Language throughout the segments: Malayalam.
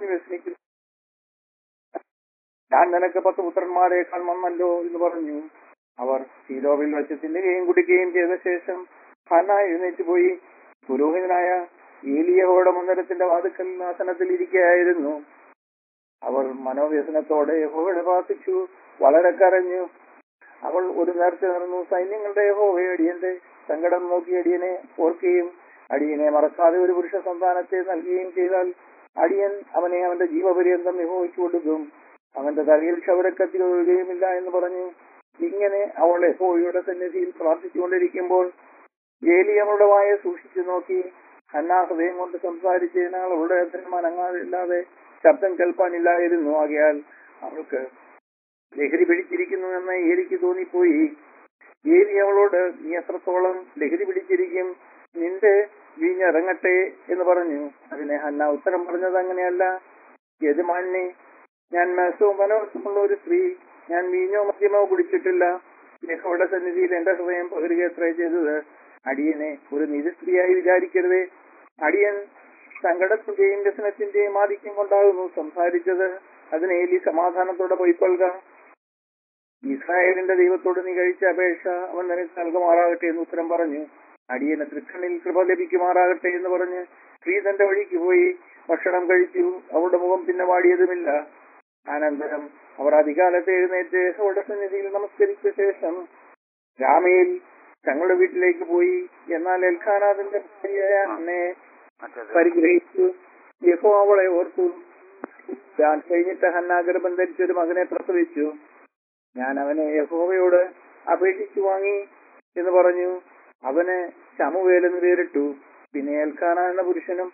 വ്യസനിക്കുന്നു ഞാൻ നിനക്ക് പത്ത് പുത്രന്മാരെക്കാൾ വന്നല്ലോ എന്ന് പറഞ്ഞു അവർ ശീലോവിൽ വെച്ച് തിന്നുകയും കുടിക്കുകയും ചെയ്ത ശേഷം ഹന്ന എഴുന്നേറ്റ് പോയി പുരോഹിതനായ ഏലിയഹോയുടെ മന്ദിരത്തിന്റെ വാതുക്കൽ ആസനത്തിൽ ഇരിക്കുകയായിരുന്നു അവർ മനോവ്യസനത്തോടെ യഹോവയുടെ പ്രാർത്ഥിച്ചു വളരെ കരഞ്ഞു അവൾ ഒരു നേർച്ച നടന്നു സൈന്യങ്ങളുടെ യഹോവയെ അടിയന്റെ സങ്കടം നോക്കി അടിയനെ ഓർക്കുകയും അടിയനെ മറക്കാതെ ഒരു പുരുഷ സന്താനത്തെ നൽകുകയും ചെയ്താൽ അടിയൻ അവനെ അവന്റെ ജീവപര്യന്തം യഹോവയ്ക്ക് കൊടുക്കും അവന്റെ തലയിൽ ക്ഷവരക്കത്തി ഒഴുകുകയുമില്ല എന്ന് പറഞ്ഞു ഇങ്ങനെ അവൾ യഹോവയുടെ സന്നിധിയിൽ പ്രാർത്ഥിച്ചുകൊണ്ടിരിക്കുമ്പോൾ ഏലി അവളുടെ വായെ സൂക്ഷിച്ചു നോക്കി ഹന്ന ഹൃദയം കൊണ്ട് സംസാരിച്ചതിനാൽ അവളുടെ അത്രയും അനങ്ങാതില്ലാതെ ശബ്ദം കേൾപ്പാനില്ലായിരുന്നു ആകയാൽ അവൾക്ക് ലഹരി പിടിച്ചിരിക്കുന്നു എന്ന് ഏലിക്ക് തോന്നിപ്പോയി ഏലി അവളോട് നീ എത്രത്തോളം ലഹരി പിടിച്ചിരിക്കും നിന്റെ വീഞ്ഞിറങ്ങട്ടെ എന്ന് പറഞ്ഞു അതിനെ ഹന്ന ഉത്തരം പറഞ്ഞത് അങ്ങനെയല്ല യജമാനെ ഞാൻ മനസ്സവും മനോഹരമുള്ള ഒരു സ്ത്രീ ഞാൻ വീഞ്ഞോ മദ്യമോ കുടിച്ചിട്ടില്ല യഹോയുടെ സന്നിധിയിൽ എന്റെ ഹൃദയം പകരുക എത്ര ചെയ്തത് അടിയനെ ഒരു നിരസ്ത്രീയായി വിചാരിക്കരുതേ അടിയൻ സങ്കടത്തിന്റെയും വ്യസനത്തിന്റെയും ആധിക്യം കൊണ്ടാകുന്നു സംസാരിച്ചത് അതിന് ഏലി സമാധാനത്തോടെ പോയിക്കൊള്ളുക ഇസ്രായേലിന്റെ ദൈവത്തോട് നീ കഴിച്ച അപേക്ഷ അവൻ നിനക്ക് നൽകുമാറാകട്ടെ എന്ന് ഉത്തരം പറഞ്ഞു അടിയന് തൃക്കണ്ണിൽ കൃപ ലഭിക്കുമാറാകട്ടെ എന്ന് പറഞ്ഞ് സ്ത്രീ തന്റെ വഴിക്ക് പോയി ഭക്ഷണം കഴിച്ചു അവളുടെ മുഖം പിന്നെ വാടിയതുമില്ല അനന്തരം അവർ അധികാലത്ത് എഴുന്നേറ്റ് അവളുടെ സന്നിധിയിൽ നമസ്കരിച്ച ശേഷം രാമയിൽ തങ്ങളുടെ വീട്ടിലേക്ക് പോയി എന്നാൽ എൽഖാനാഥിന്റെ ഭാര്യയായ അമ്മയെ പരിഗ്രഹിച്ചു യഹോ അവളെ ഓർത്തു ഞാൻ കഴിഞ്ഞിട്ട് ഹന്ന ഗർഭം ധരിച്ച് ഒരു മകനെ പ്രസവിച്ചു ഞാൻ അവനെ യഹോവയോട് അപേക്ഷിച്ചു വാങ്ങി എന്ന് പറഞ്ഞു അവന് ശമുവേൽ എന്ന് പേരിട്ടു പിന്നെ ഏൽക്കാന എന്ന പുരുഷനും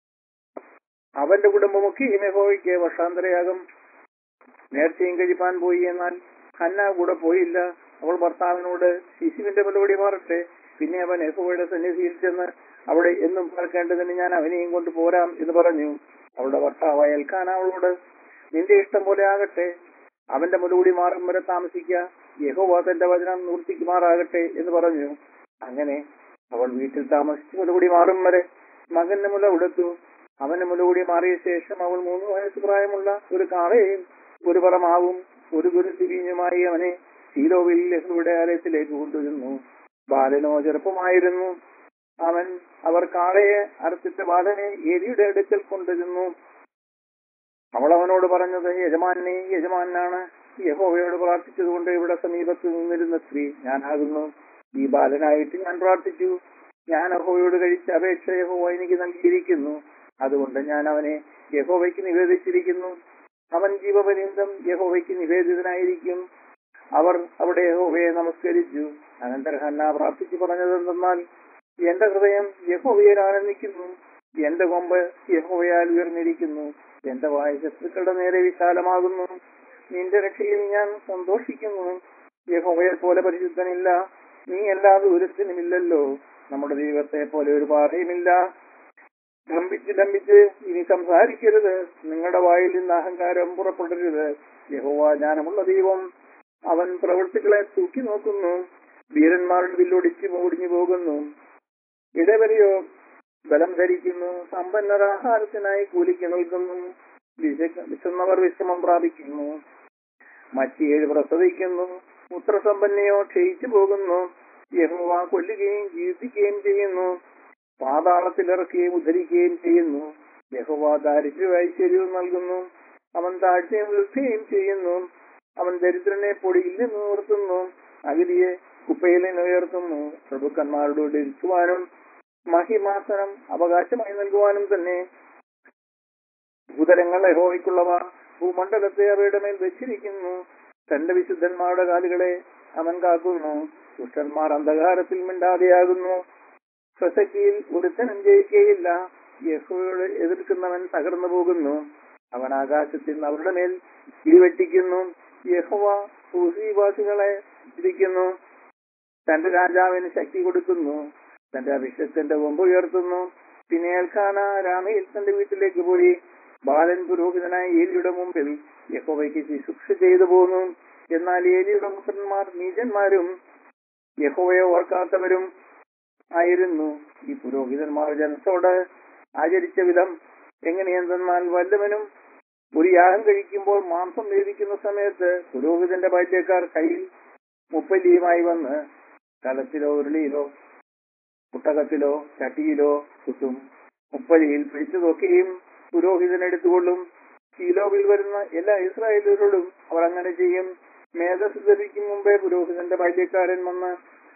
അവന്റെ കുടുംബമൊക്കെയും യഹോവയ്ക്ക് വർഷാന്തരയാകും നേർച്ചയും കഴിപ്പാൻ പോയി എന്നാൽ ഹന്ന കൂടെ പോയില്ല അവൾ ഭർത്താവിനോട് ശിശുവിന്റെ പലപടി മാറട്ടെ പിന്നെ അവൻ യഹോവയുടെ സന്നിധിയിൽ ചെന്ന് അവിടെ എന്നും പാർക്കേണ്ടതിന് ഞാൻ അവനെയും കൊണ്ട് പോരാം എന്ന് പറഞ്ഞു അവളുടെ ഭർത്താവ് ഏൽക്കാൻ അവളോട് നിന്റെ ഇഷ്ടം പോലെ ആകട്ടെ അവന്റെ മുലകൂടി മാറും വരെ താമസിക്കുക യഹോവ തന്റെ വചനം നിവർത്തിക്കുമാറാകട്ടെ എന്ന് പറഞ്ഞു അങ്ങനെ അവൾ വീട്ടിൽ താമസിച്ച് മുലകൂടി മാറും വരെ മകന്റെ മുല ഉടുത്തു അവന്റെ മുലകൂടി മാറിയ ശേഷം അവൾ മൂന്ന് വയസ്സ് പ്രായമുള്ള ഒരു കാളയെയും ഒരു പറമാവും ഒരു ഗുരുത്തി വീഞ്ഞുമായി അവനെ ശീലോവിൽ യഹോയുടെ ആലയത്തിലേക്ക് കൊണ്ടുവരുന്നു ബാലനോ ചെറുപ്പമായിരുന്നു അവൻ അവർ കാളയെ അറുത്തിട്ട് ബാലനെ എലിയുടെ അടുക്കൽ കൊണ്ടുവരുന്നു അവൾ അവനോട് പറഞ്ഞത് യജമാനെ യജമാനാണ് യഹോവയോട് പ്രാർത്ഥിച്ചതുകൊണ്ട് ഇവിടെ സമീപത്ത് നിന്നിരുന്ന സ്ത്രീ ഞാനാകുന്നു ഈ ബാലനായിട്ട് ഞാൻ പ്രാർത്ഥിച്ചു ഞാൻ യഹോവയോട് കഴിച്ച അപേക്ഷ യഹോവ എനിക്ക് നൽകിയിരിക്കുന്നു അതുകൊണ്ട് ഞാൻ അവനെ യഹോവയ്ക്ക് നിവേദിച്ചിരിക്കുന്നു അവൻ ജീവപര്യന്തം യഹോവയ്ക്ക് നിവേദിതനായിരിക്കും അവർ അവിടെ യഹോവയെ നമസ്കരിച്ചു അനന്തര ഹന്ന പ്രാർത്ഥിച്ചു പറഞ്ഞതെന്തെന്നാൽ എന്റെ ഹൃദയം യഹോവയിൽ ആനന്ദിക്കുന്നു എന്റെ കൊമ്പ് യഹോവയാൽ ഉയർന്നിരിക്കുന്നു എന്റെ വായ ശത്രുക്കളുടെ നേരെ വിശാലമാകുന്നു നിന്റെ രക്ഷയിൽ ഞാൻ സന്തോഷിക്കുന്നു യഹോവയെ പോലെ പരിശുദ്ധനില്ല നീ അല്ലാതെ ഒരുത്തിനുമില്ലല്ലോ നമ്മുടെ ദൈവത്തെ പോലെ ഒരു പാറയുമില്ല ഡംബിച്ച് ഡംബിച്ച് ഇനി സംസാരിക്കരുത് നിങ്ങളുടെ വായിൽ നിന്ന് അഹങ്കാരം പുറപ്പെടരുത് യഹോവ ജ്ഞാനമുള്ള ദൈവം അവൻ പ്രവൃത്തികളെ തൂക്കി നോക്കുന്നു വീരന്മാരുടെ വില്ലൊടിച്ച് ഓടിഞ്ഞു പോകുന്നു ഇടവരെയോ ബലം ധരിക്കുന്നു സമ്പന്നർ ആഹാരത്തിനായി കൂലിക്ക് നൽകുന്നു വിശ- വിശന്നവർ വിശ്രമം പ്രാപിക്കുന്നു മറ്റേഴ് പ്രസവിക്കുന്നു പുത്രസമ്പന്നയോ ക്ഷയിച്ചു പോകുന്നു യഹോവ കൊല്ലുകയും ജീവിപ്പിക്കുകയും ചെയ്യുന്നു പാതാളത്തിലിറക്കുകയും ഉദ്ധരിക്കുകയും ചെയ്യുന്നു യഹോവ ദാരിദ്ര്യ ഐശ്വര്യവും നൽകുന്നു അവൻ താഴ്ചയും വൃത്തിയും ചെയ്യുന്നു അവൻ ദരിദ്രനെ പൊടിയിൽ നിന്ന് ഉയർത്തുന്നു അഗതിയെ കുപ്പയിൽ നിന്ന് ഉയർത്തുന്നു പ്രഭുക്കന്മാരോട് ഇരിക്കുവാനും മഹിമാസനം അവകാശമായി നൽകുവാനും തന്നെ ഭൂതലങ്ങൾ യഹോവയ്ക്കുള്ളവ ഭൂമണ്ഡലത്തെ അവയുടെ മേൽ വെച്ചിരിക്കുന്നു തന്റെ വിശുദ്ധന്മാരുടെ കാലുകളെ അവൻ കാക്കുന്നു ദുഷ്ടന്മാർ അന്ധകാരത്തിൽ മിണ്ടാതെയാകുന്നു പ്രസക്തിയിൽ ഒരുത്തനും ജയിക്കുകയില്ല യഹോയോട് എതിർക്കുന്നവൻ തകർന്നു പോകുന്നു അവൻ ആകാശത്തിൽ നിന്ന് അവരുടെ മേൽ ഇടിവെട്ടിക്കുന്നു യഹോവ ഭൂസിവാസികളെ ഇരിക്കുന്നു തന്റെ രാജാവിന് ശക്തി കൊടുക്കുന്നു തന്റെ അഭിഷേകത്തിന്റെ കൊമ്പ് ഉയർത്തുന്നു പിന്നെ ഏൽക്കാന രാമയിൽ തന്റെ വീട്ടിലേക്ക് പോയി ബാലൻ പുരോഹിതനായ ഏലിയുടെ മുമ്പിൽ യഹോവയ്ക്ക് ശുശ്രൂഷ ചെയ്തു പോന്നു എന്നാൽ ഏലിയുടെ പുത്രന്മാർ നീചന്മാരും യഹോവയെ ഓർക്കാത്തവരും ആയിരുന്നു ഈ പുരോഹിതന്മാർ ജനത്തോട് ആചരിച്ച വിധം എങ്ങനെയെന്തെന്നാൽ വല്ലവനും ഒരു യാഗം കഴിക്കുമ്പോൾ മാംസം വേദിക്കുന്ന സമയത്ത് പുരോഹിതന്റെ ബാല്യക്കാർ കയ്യിൽ മുപ്പല്ലിയുമായി വന്ന് കലത്തിലോ ഉരുളിയിലോ പുട്ടകത്തിലോ ചട്ടിയിലോ കുത്തും മുപ്പലിയിൽ പിടിച്ചതൊക്കെയും പുരോഹിതൻ എടുത്തുകൊള്ളും ശീലോവിൽ വരുന്ന എല്ലാ ഇസ്രായേലരോടും അവർ അങ്ങനെ ചെയ്യും മേധസ് ധരിക്കും മുമ്പേ പുരോഹിതന്റെ ബാല്യക്കാരൻ വന്ന്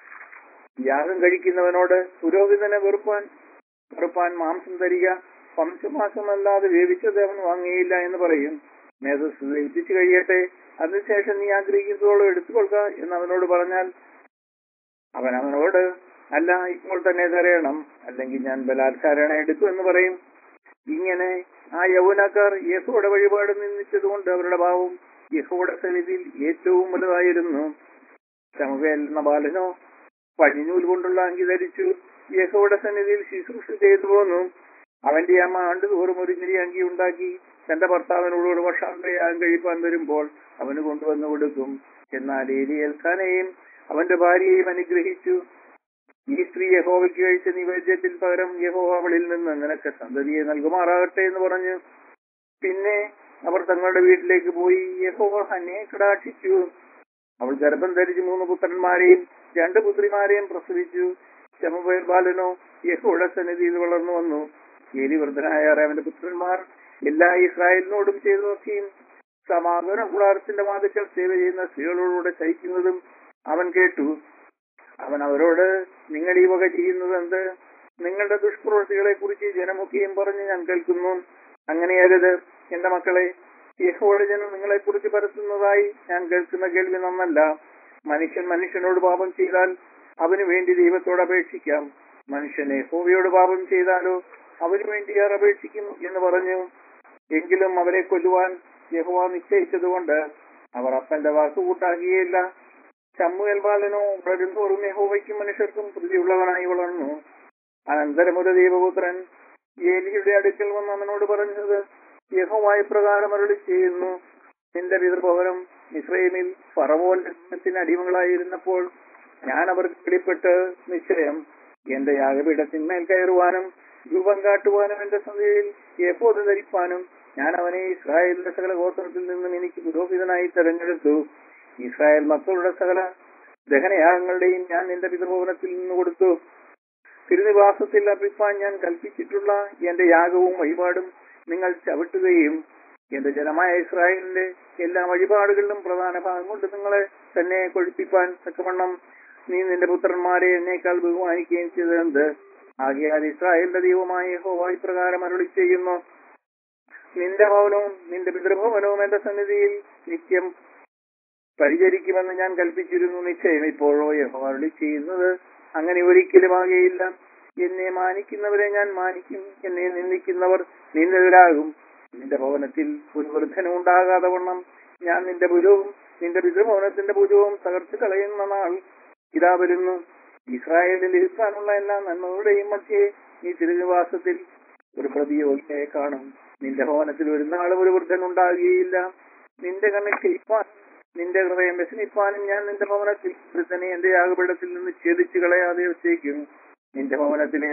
യാഗം കഴിക്കുന്നവനോട് പുരോഹിതനെ വെറുപ്പാൻ വെറുപ്പാൻ മാംസം തരിക വംശമാസമല്ലാതെ വേവിച്ചത് അവൻ വാങ്ങിയില്ല എന്ന് പറയും മേധസ് വേവിച്ചു കഴിയട്ടെ അതിനുശേഷം നീ ആഗ്രഹിക്കുന്നതോളം എടുത്തുകൊള്ളുക എന്ന് അവനോട് പറഞ്ഞാൽ അവൻ അവനോട് അല്ല ഇപ്പോൾ തന്നെ തരയണം അല്ലെങ്കിൽ ഞാൻ ബലാത്കാരണ എടുക്കും എന്ന് പറയും ഇങ്ങനെ ആ യൗവനക്കാർ യഹോയുടെ വഴിപാട് നിന്ദിച്ചതുകൊണ്ട് അവരുടെ ഭാവം യഹോയുടെ സന്നിധിയിൽ ഏറ്റവും വലുതായിരുന്നു ശമുവേൽ എന്ന ബാലനോ പഞ്ഞിനൂൽ കൊണ്ടുള്ള അങ്കി ധരിച്ചു യഹോയുടെ സന്നിധിയിൽ ശുശ്രൂഷ ചെയ്തു പോന്നു അവന്റെ അമ്മ ആണ്ടുതോറും ഒരു ഞെരി അങ്കി ഉണ്ടാക്കി തന്റെ ഭർത്താവിനോട് ഒരു വർഷാന്തരയാഗം കഴിപ്പാൻ വരുമ്പോൾ അവന് കൊണ്ടുവന്നു കൊടുക്കും എന്നാൽ ഏലി ഏൽക്കാനെയും അവന്റെ ഭാര്യയെയും അനുഗ്രഹിച്ചു ഈ സ്ത്രീ യഹോവയ്ക്ക് കഴിച്ച നിവേദ്യത്തിൽ പകരം യഹോവ അവളിൽ നിന്ന് നിനക്ക് സന്തതിയെ നൽകുമാറാകട്ടെ എന്ന് പറഞ്ഞു പിന്നെ അവർ തങ്ങളുടെ വീട്ടിലേക്ക് പോയി യഹോവ ഹന്നെ കടാക്ഷിച്ചു അവൾ ഗർഭം ധരിച്ച് മൂന്ന് പുത്രന്മാരെയും രണ്ട് പുത്രിമാരെയും പ്രസവിച്ചു ശമവേൽ ബാലനോ യഹോയുടെ സന്നിധിയിൽ വളർന്നു വന്നു ഏലി വൃദ്ധനായ അവന്റെ പുത്രന്മാർ എല്ലാ ഇസ്രായേലിനോടും ചെയ്തു നോക്കിയും സമാധാന കൂടാരത്തിന്റെ വാതിക്കൽ സേവ ചെയ്യുന്ന സ്ത്രീകളോടുകൂടെ ശയിക്കുന്നതും അവൻ കേട്ടു അവൻ അവരോട് നിങ്ങൾ ഈ വക ചെയ്യുന്നത് എന്ത് നിങ്ങളുടെ ദുഷ്പ്രവൃത്തികളെ കുറിച്ച് ജനമൊക്കെയും പറഞ്ഞ് ഞാൻ കേൾക്കുന്നു അങ്ങനെയരുത് എന്റെ മക്കളെ യഹോയുടെ ജനം നിങ്ങളെ കുറിച്ച് പരത്തുന്നതായി ഞാൻ കേൾക്കുന്ന കേൾവി നന്നല്ല മനുഷ്യൻ മനുഷ്യനോട് പാപം ചെയ്താൽ അവന് വേണ്ടി ദൈവത്തോട് അപേക്ഷിക്കാം മനുഷ്യൻ യഹോവയോട് പാപം ചെയ്താലോ അവന് വേണ്ടി ആർ അപേക്ഷിക്കും എന്ന് പറഞ്ഞു എങ്കിലും അവരെ കൊല്ലുവാൻ യഹോവ നിശ്ചയിച്ചതുകൊണ്ട് അവർ അപ്പന്റെ വാക്ക് കൂട്ടാക്കിയയില്ല ചമ്മുയൽ ബാലനോ വളരുന്തോറും യഹോവയ്ക്കും മനുഷ്യർക്കും പ്രീതിയുള്ളവനായി വളർന്നു അനന്തരം ഒരു ദൈവപുത്രൻ ഏലിയുടെ അടുക്കൽ വന്ന് അവനോട് പറഞ്ഞത് യഹോവായ പ്രകാരം അരുളി ചെയ്യുന്നു നിന്റെ പിതൃഭവനം ഇസ്രയേലിൽ ഫറവോന്റെ അടിമകളായിരുന്നപ്പോൾ ഞാൻ അവർക്ക് വെളിപ്പെട്ട് നിശ്ചയം എന്റെ യാഗപീഠത്തിന്മേൽ കയറുവാനും രൂപം കാട്ടുവാനും എന്റെ സന്ധ്യയിൽ എപ്പോഴും ധരിപ്പാനും ഞാൻ അവനെ ഇസ്രായേലിന്റെ സകല ഗോത്രത്തിൽ നിന്നും എനിക്ക് പുരോഹിതനായി തെരഞ്ഞെടുത്തു ഇസ്രായേൽ മക്കളുടെ സകല ദഹനയാഗങ്ങളുടെയും ഞാൻ നിന്റെ പിതൃഭവനത്തിൽ നിന്ന് കൊടുത്തു തിരുനിവാസത്തിൽ അർപ്പിപ്പാൻ ഞാൻ കൽപ്പിച്ചിട്ടുള്ള എന്റെ യാഗവും വഴിപാടും നിങ്ങൾ ചവിട്ടുകയും എന്റെ ജനമായ ഇസ്രായേലിന്റെ എല്ലാ വഴിപാടുകളിലും പ്രധാന ഭാഗം കൊണ്ട് നിങ്ങളെ തന്നെ കൊഴിപ്പിപ്പാൻ തക്കവണ്ണം നീ നിന്റെ പുത്രന്മാരെ എന്നേക്കാൾ ബഹുമാനിക്കുകയും ചെയ്തതെന്ത് ആകയാൽ ഇസ്രായേലിന്റെ ദൈവമായ യഹോവ ഇപ്രകാരം അരുളി ചെയ്യുന്നു നിന്റെ ഭവനവും നിന്റെ പിതൃഭവനവും എന്റെ സന്നിധിയിൽ നിത്യം പരിചരിക്കുമെന്ന് ഞാൻ കൽപ്പിച്ചിരുന്നു നിശ്ചയം ഇപ്പോഴോ യഹോവ അരുളി ചെയ്യുന്നത് അങ്ങനെ ഒരിക്കലും ആകെയില്ല എന്നെ മാനിക്കുന്നവരെ ഞാൻ മാനിക്കും എന്നെ നിന്ദിക്കുന്നവർ നിന്ദിതരാകും നിന്റെ ഭവനത്തിൽ ഒരു വൃദ്ധനും ഉണ്ടാകാതെ വണ്ണം ഞാൻ നിന്റെ ഭുജവും നിന്റെ പിതൃഭവനത്തിന്റെ ഭുജവും തകർത്ത് കളയുന്ന നാൾ ഇതാ വരുന്നു ഇസ്രായേലിൽ ഇരുത്താനുള്ള എല്ലാ നന്മകളുടെയും മധ്യേ നീ തിരുനിവാസത്തിൽ ഒരു പ്രതിയോഗിയെ കാണും നിന്റെ ഭവനത്തിൽ ഒരു നാളും ഒരു വൃദ്ധൻ ഉണ്ടാകുകയില്ല നിന്റെ കണ്ണിൽ ക്ഷയിപ്പാൻ നിന്റെ ഹൃദയം വ്യസനിപ്പാനും ഞാൻ നിന്റെ ഭവനത്തിൽ വൃദ്ധനെ എന്റെ യാഗപീഠത്തിൽ നിന്ന് ഛേദിച്ചു കളയാതെ വെച്ചേക്കും നിന്റെ ഭവനത്തിലെ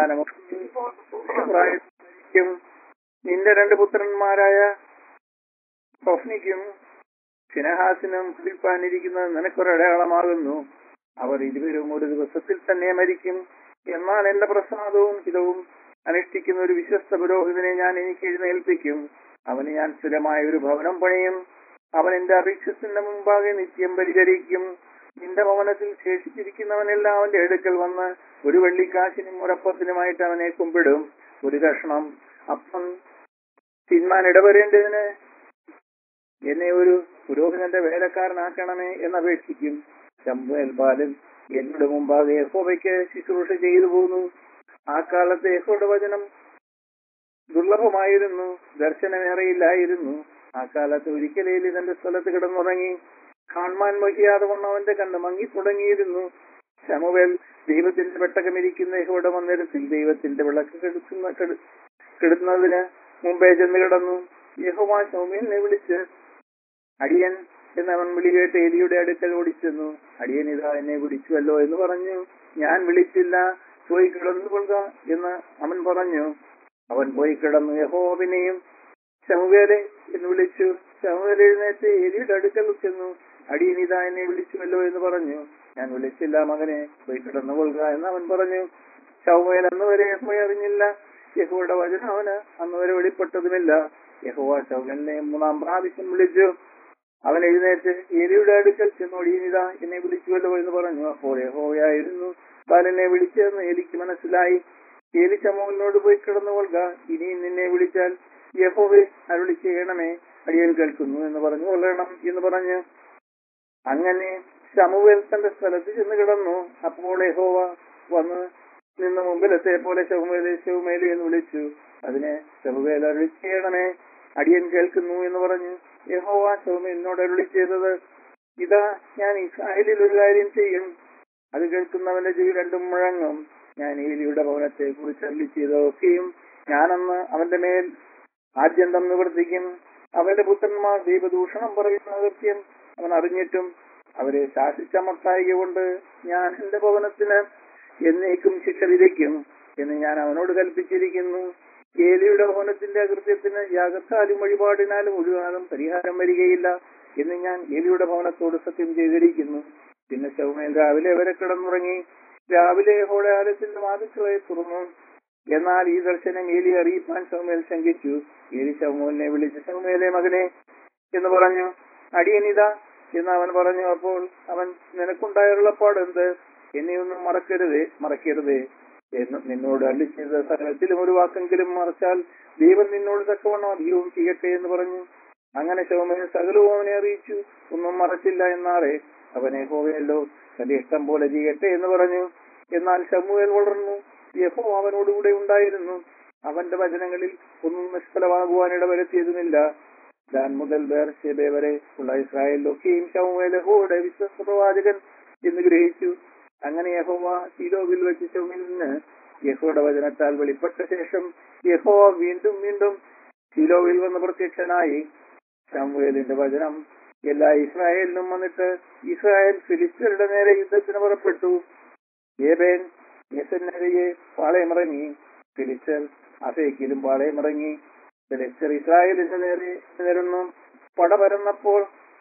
സ്ഥാനം നിന്റെ രണ്ട് പുത്രന്മാരായ സ്വപ്നിക്കും സിനഹാസിനും കുടിപ്പാനിരിക്കുന്നത് നിനക്കൊരടയാളമാകുന്നു അവർ ഇരുവരും ഒരു ദിവസത്തിൽ തന്നെ മരിക്കും എന്നാൽ എന്റെ പ്രസാദവും ഹിതവും അനുഷ്ഠിക്കുന്ന ഒരു വിശ്വസ്ത പുരോഹിതനെ ഞാൻ എനിക്ക് എഴുന്നേൽപ്പിക്കും അവന് ഞാൻ സ്ഥിരമായ ഒരു ഭവനം പണിയും അവൻ എന്റെ അഭിക്ഷത്തിന്റെ മുമ്പാകെ നിത്യം പരിചരിക്കും നിന്റെ ഭവനത്തിൽ ശേഷിച്ചിരിക്കുന്നവനെല്ലാം അവന്റെ അടുക്കൽ വന്ന് ഒരു വെള്ളിക്കാശിനും ഒരപ്പത്തിനുമായിട്ട് അവനെ കുമ്പിടും ഒരു കഷ്ണം അപ്പം തിന്മാൻ ഇടവരേണ്ടതിന് എന്നെ ഒരു പുരോഹിതന്റെ വേലക്കാരനാക്കണമേ എന്നപേക്ഷിക്കും ശമ്പുൽ ബാലൻ എന്നോട് മുമ്പാകെ യഹോവയ്ക്ക് ശുശ്രൂഷ ചെയ്തു പോന്നു ആ കാലത്ത് യഹോയുടെ വചനം ദുർലഭമായിരുന്നു ദർശനമേറെയില്ലായിരുന്നു ആ കാലത്ത് ഒരിക്കലേലി തന്റെ സ്ഥലത്ത് കിടന്നുറങ്ങി കാണാൻ വഹിയാതെ വണ്ണം അവന്റെ കണ്ണ് മങ്ങി തുടങ്ങിയിരുന്നു ശമുവേൽ ദൈവത്തിന്റെ പെട്ടകമിരിക്കുന്ന യഹോയുടെ മന്ദിരത്തിൽ ദൈവത്തിന്റെ വിളക്ക് കെടുക്കുന്ന കെടു- കെടുന്നതിന് മുമ്പേ ചെന്ന് കിടന്നു യഹോവ ശൗമ്യനെ വിളിച്ച് അടിയൻ എന്നവൻ വിളി കേട്ട് എലിയുടെ അടുക്കൽ ഓടിച്ചെന്നു അടിയൻ ഇതാ എന്നെ വിളിച്ചുവല്ലോ എന്ന് പറഞ്ഞു ഞാൻ വിളിച്ചില്ല പോയി കിടന്നുകൊള്ളുക എന്ന് അവൻ പറഞ്ഞു അവൻ പോയി കിടന്നു യഹോവിനെയും ശമുവേലെ എന്ന് വിളിച്ചു ശമുവേൽ എഴുന്നേറ്റ് എലിയുടെ അടുക്കൽ ചെന്നു അടിയനിതാ എന്നെ വിളിച്ചുവല്ലോ എന്ന് പറഞ്ഞു ഞാൻ വിളിച്ചില്ല മകനെ പോയി കിടന്നു കൊള്ളുക എന്ന് അവൻ പറഞ്ഞു ശൗമേൽ അന്ന് വരെ യഹോവയെ അറിഞ്ഞില്ല യഹോയുടെ വചനം അവന് അന്ന് വരെ വെളിപ്പെട്ടതുമില്ല യഹോവ ശൗമലിനെ മൂന്നാം പ്രാവശ്യം വിളിച്ചു അവൻ എഴുന്നേറ്റ് എലിയുടെ അടുക്കൽ ചെന്നു അടിയനിത എന്നെ വിളിച്ചുവല്ലോ എന്ന് പറഞ്ഞു അപ്പോൾ യഹോവയായിരുന്നു ബാലനെ വിളിച്ചതെന്ന് എലിക്ക് മനസ്സിലായി എലി ശമൂലിനോട് പോയി കിടന്നു കൊള്ളുക ഇനിയും നിന്നെ വിളിച്ചാൽ യഹോവെ അരുളി ചെയ്യണമേ അടിയൻ കേൾക്കുന്നു എന്ന് പറഞ്ഞു കൊള്ളണം എന്ന് പറഞ്ഞ് അങ്ങനെ ശമുവേൽ തന്റെ സ്ഥലത്ത് ചെന്ന് കിടന്നു അപ്പോൾ യഹോവ വന്ന് നിന്ന് മുമ്പിലത്തെ പോലെ ശവുമേലെ ശവുമേലി എന്ന് വിളിച്ചു അതിനെ ശവുവേൽ അരുളി ചെയ്യണമേ അടിയൻ കേൾക്കുന്നു എന്ന് പറഞ്ഞു യഹോവ ശവുമേലിനോട് അരുളി ചെയ്തത് ഇതാ ഞാൻ ഇസ്രായേലിൽ ഒരു കാര്യം ചെയ്യും അത് കേൾക്കുന്നവന്റെ ചെവി രണ്ടും മുഴങ്ങും ഞാൻ ഏലിയുടെ ഭവനത്തെ കുറിച്ച് അരുളി ചെയ്തതൊക്കെയും ഞാനന്ന് അവന്റെ മേൽ ആദ്യന്തം നിവർത്തിക്കും അവന്റെ പുത്രന്മാർ ദൈവദൂഷണം പറയുന്ന സത്യം അവൻ അറിഞ്ഞിട്ടും അവരെ ശാസിച്ചമർത്തായിക കൊണ്ട് ഞാൻ എന്റെ ഭവനത്തിന് എന്നേക്കും ശിക്ഷ വിധിക്കും എന്ന് ഞാൻ അവനോട് കൽപ്പിച്ചിരിക്കുന്നു ഏലിയുടെ ഭവനത്തിന്റെ അകൃത്യത്തിന് യാഗത്താലും വഴിപാടിനാലും ഒരു കാലം പരിഹാരം വരികയില്ല എന്ന് ഞാൻ ഏലിയുടെ ഭവനത്തോട് സത്യം ചെയ്തിരിക്കുന്നു പിന്നെ ശൗമേൽ രാവിലെ വരെ കിടന്നുറങ്ങി രാവിലെ യഹോടെ ആലയത്തിന്റെ വാതിൽക്കളെ തുറന്നു എന്നാൽ ഈ ദർശനം ഏലി അറിയിപ്പാൻ ശൗമേൽ ശങ്കിച്ചു ഏലി ശൗമോലിനെ വിളിച്ച് ശൗമേലെ മകനെ എന്ന് പറഞ്ഞു അടിയനിത എന്ന് അവൻ പറഞ്ഞു അപ്പോൾ അവൻ നിനക്കുണ്ടായുള്ളപ്പാട് എന്ത് എന്നെ ഒന്നും മറക്കരുതേ മറക്കരുതേ എന്ന് നിന്നോട് അള്ളി ചെയ്ത സകലത്തിലും ഒരു വാക്കെങ്കിലും മറച്ചാൽ ദൈവം നിന്നോട് തക്കവണ്ണം അധികവും ചെയ്യട്ടെ എന്ന് പറഞ്ഞു അങ്ങനെ ശവമേൽ സകലവും അവനെ അറിയിച്ചു ഒന്നും മറച്ചില്ല എന്നാറേ അവനെ ഹോവയല്ലോ തന്റെ ഇഷ്ടം പോലെ ചെയ്യട്ടെ എന്ന് പറഞ്ഞു എന്നാൽ ശമുവേൽ വളർന്നു യഹോ അവനോടുകൂടെ ഉണ്ടായിരുന്നു അവന്റെ വചനങ്ങളിൽ ഒന്നും നിഷ്ഫലമാകുവാൻ ഇടവരുത്തിയതുമില്ല ദാൻ മുതൽ ബേർഷേബെ വരെ ഉള്ള ഇസ്രായേലിലൊക്കെയും ശമുവേൽ യഹോയുടെ വിശ്വസ്ത പ്രവാചകൻ എന്ന് ഗ്രഹിച്ചു അങ്ങനെ യഹോവ ശീലോവിൽ വെച്ച് ശൗമിലിന് യഹോയുടെ വചനത്താൽ വെളിപ്പെട്ട ശേഷം യഹോവ വീണ്ടും വീണ്ടും ശീലോവിൽ വന്ന് പ്രത്യക്ഷനായി ശമുവേലിന്റെ വചനം എല്ലാ ഇസ്രായേലിനും വന്നിട്ട് ഇസ്രായേൽ ഫിലിസ്തീനയുടെ നേരെ യുദ്ധത്തിന് പുറപ്പെട്ടു ഏബേൻ യെസന്നരയെ പാളയമിറങ്ങി ഫിലിസ്തർ അഫേക്കിലും പാളയമിറങ്ങി ഫിലിസ്തർ ഇസ്രായേലിന്റെ നേരെ നേരുന്നു പട പരന്നപ്പോൾ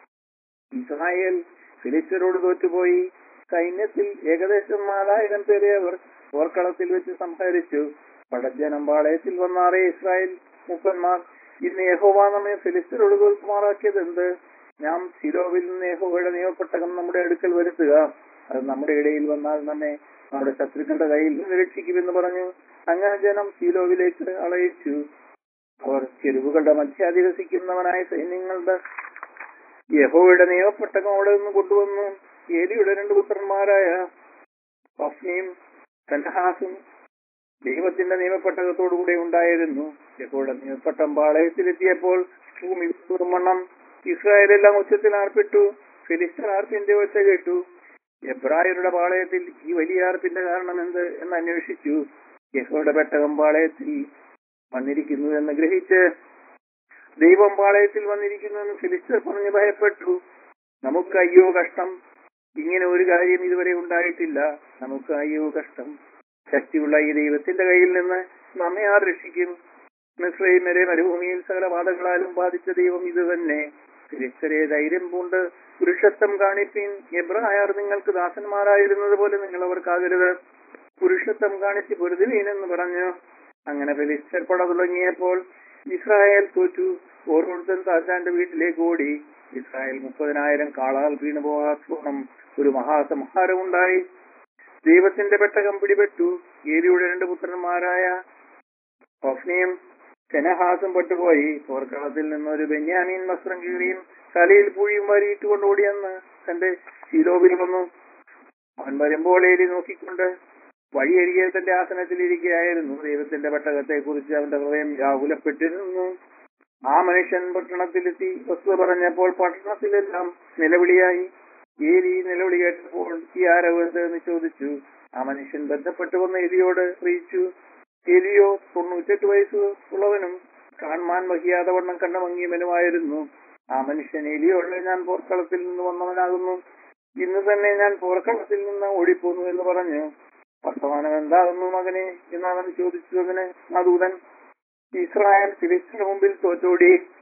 ഇസ്രായേൽ ഫിലിസ്തരോട് തോറ്റുപോയി സൈന്യത്തിൽ ഏകദേശം നാലായിരം പേരെ അവർ ഓർക്കളത്തിൽ വെച്ച് സംഹരിച്ചു പടജനം പാളയത്തിൽ വന്നാറേ ഇസ്രായേൽ മുപ്പന്മാർ ഇന്ന് യഹോവ നമ്മെ ഫിലിസ്തരോട് തോൽക്കുമാറാക്കിയത് എന്ത് നാം ശിലോവിൽ നിന്ന് യഹോവയുടെ നിയമപ്പെട്ടകം നമ്മുടെ അടുക്കൽ വരുത്തുക അത് നമ്മുടെ ഇടയിൽ വന്നാൽ നമ്മെ നമ്മുടെ ശത്രുക്കളുടെ കയ്യിൽ നിന്ന് രക്ഷിക്കുമെന്ന് പറഞ്ഞു അങ്ങനെ ജനം ശീലോവിലേക്ക് അളയിച്ചു അവർ ചെരുവുകളുടെ മധ്യാധിവസിക്കുന്നവനായ സൈന്യങ്ങളുടെ യഹോവയുടെ നിയമപ്പെട്ടകം അവിടെ നിന്ന് കൊണ്ടുവന്നു ഏലിയുടെ രണ്ട് പുത്രന്മാരായ പഫ്നിയും സൻഹാസും ദൈവത്തിന്റെ നിയമപ്പെട്ടകത്തോടുകൂടെ ഉണ്ടായിരുന്നു യഹോയുടെ നിയമപ്പെട്ടം പാളയത്തിലെത്തിയപ്പോൾ ഭൂമി മണ്ണം ഇസ്രായേലെല്ലാം ഉച്ചത്തിൽ ആർപ്പിട്ടു ഫിലിസ്തർ ആർപ്പിന്റെ ഒച്ച കേട്ടു എബ്രായരുടെ പാളയത്തിൽ ഈ വലിയ ആർപ്പിന്റെ കാരണം എന്ത് എന്ന് അന്വേഷിച്ചു യഹോയുടെ പെട്ടകം പാളയത്തിൽ വന്നിരിക്കുന്നു എന്ന് ഗ്രഹിച്ച് ദൈവം പാളയത്തിൽ വന്നിരിക്കുന്നു എന്ന് ഫിലിസ്തർ പറഞ്ഞ് ഭയപ്പെട്ടു നമുക്ക് അയ്യോ കഷ്ടം ഇങ്ങനെ ഒരു കാര്യം ഇതുവരെ ഉണ്ടായിട്ടില്ല നമുക്ക് അയ്യോ കഷ്ടം ശക്തിയുള്ള ഈ ദൈവത്തിന്റെ കയ്യിൽ നിന്ന് നമ്മെ ആർ രക്ഷിക്കും മിശ്രൈമരെ മരുഭൂമിയിൽ സകല ബാധകളാലും ബാധിച്ച ദൈവം ഇത് തന്നെ ഫിലിസ്തരെ ധൈര്യം പൂണ്ട് പുരുഷത്വം കാണിപ്പിൻ എബ്രായർ നിങ്ങൾക്ക് ദാസന്മാരായിരുന്നത് പോലെ നിങ്ങൾ അവർക്കാകരുത് പുരുഷത്വം കാണിച്ച് പൊരുതുവീനെന്ന് പറഞ്ഞു അങ്ങനെ ഫിലിസ്തർ പട തുടങ്ങിയപ്പോൾ ഇസ്രായേൽ തോറ്റു ഓരോരുത്തൻ താറ്റാന്റെ വീട്ടിലേക്ക് ഓടി ഇസ്രായേൽ മുപ്പതിനായിരം കാളാൽ വീണു പോകാത്തോണം ഒരു മഹാസംഹാരം ഉണ്ടായി ദൈവത്തിന്റെ പെട്ടകം പിടിപെട്ടു ഏരിയുടെ രണ്ട് പുത്രന്മാരായ ഒഫ്നിയും സെനഹാസും പെട്ടുപോയി പോർക്കളത്തിൽ നിന്നൊരു ബെന്യാമീൻ വസ്ത്രം കീറിയും തലയിൽ പൂഴിയും വാരിയിട്ടുകൊണ്ട് ഓടിയെന്ന് തന്റെ ശീലോവിൽ വന്നു അവൻ വരുമ്പോൾ ഏരി നോക്കിക്കൊണ്ട് വഴിയരികെ തന്റെ ആസനത്തിൽ ഇരിക്കുകയായിരുന്നു ദൈവത്തിന്റെ പെട്ടകത്തെ കുറിച്ച് അവന്റെ ഹൃദയം വ്യാകുലപ്പെട്ടിരുന്നു ആ മനുഷ്യൻ പട്ടണത്തിലെത്തി വസ്തു പറഞ്ഞപ്പോൾ പട്ടണത്തിലെല്ലാം നിലവിളിയായി ഏലി നിലവിളി കേട്ടപ്പോൾ ഈ ആരവത് എന്ന് ചോദിച്ചു ആ മനുഷ്യൻ ബന്ധപ്പെട്ടു വന്ന എലിയോട് അറിയിച്ചു എലിയോ തൊണ്ണൂറ്റെട്ട് വയസ്സ് ഉള്ളവനും കാണാൻ വഹിയാതെ വണ്ണം കണ്ട മങ്ങിയവനുമായിരുന്നു ആ മനുഷ്യൻ എലിയോട് ഞാൻ പോർക്കളത്തിൽ നിന്ന് വന്നവനാകുന്നു ഇന്ന് തന്നെ ഞാൻ പോർക്കളത്തിൽ നിന്ന് ഓടിപ്പോന്നു എന്ന് പറഞ്ഞു വർത്തമാനം എന്താകുന്നു മകനെ എന്ന് അവൻ ചോദിച്ചു അതിന് ആ ദൂതൻ ഇസ്രായേൽ ഫിലിസ്റ്റിന് മുമ്പിൽ തോറ്റോടി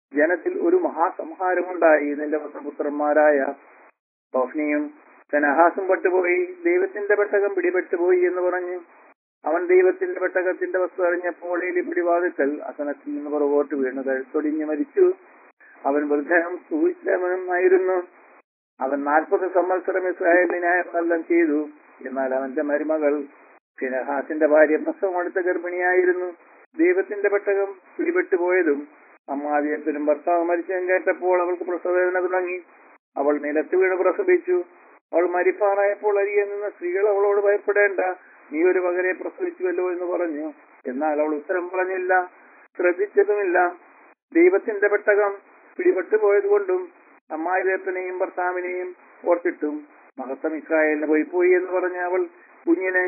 ജനത്തിൽ ഒരു മഹാസംഹാരമുണ്ടായി നിന്റെ പുത്രന്മാരായ ഓഫ്നിയും കനഹാസും പെട്ടുപോയി ദൈവത്തിന്റെ പെട്ടകം പിടിപെട്ടുപോയി എന്ന് പറഞ്ഞു അവൻ ദൈവത്തിന്റെ പെട്ടകത്തിന്റെ വസ്തു അറിഞ്ഞപ്പോൾ എലി പിടിവാതിക്കൽ അസനത്തിൽ നിന്ന് പുറകോട്ട് വീണ് കഴുത്തൊടിഞ്ഞ് മരിച്ചു അവൻ വൃദ്ധനും സൂചിതമനും ആയിരുന്നു അവൻ നാൽപ്പത് സംവത്സരം ഇസ്രായേലിനെ കൊല്ലം ചെയ്തു എന്നാൽ അവന്റെ മരുമകൾ ഫിനഹാസിന്റെ ഭാര്യ പ്രസവം അടുത്ത ഗർഭിണിയായിരുന്നു ദൈവത്തിന്റെ പെട്ടകം പിടിപെട്ടു പോയതും അമ്മാദിയത്തിനും ഭർത്താവ് മരിച്ചതും കേട്ടപ്പോൾ അവൾക്ക് പ്രസവവേദന തുടങ്ങി അവൾ നിലത്ത് വീണ് പ്രസവിച്ചു അവൾ മരിപ്പാറായപ്പോൾ അരികെ നിന്ന സ്ത്രീകൾ അവളോട് ഭയപ്പെടേണ്ട നീ ഒരു മകനെ പ്രസവിച്ചുവല്ലോ എന്ന് പറഞ്ഞു എന്നാൽ അവൾ ഉത്തരം പറഞ്ഞില്ല ശ്രദ്ധിച്ചതുമില്ല ദൈവത്തിന്റെ പെട്ടകം പിടിപെട്ടു പോയതുകൊണ്ടും അമ്മായിരപ്പനെയും ഭർത്താവിനെയും ഓർത്തിട്ടും മഹത്വം ഇസ്രായേലിന് പോയി പോയി എന്ന് പറഞ്ഞ അവൾ കുഞ്ഞിനെ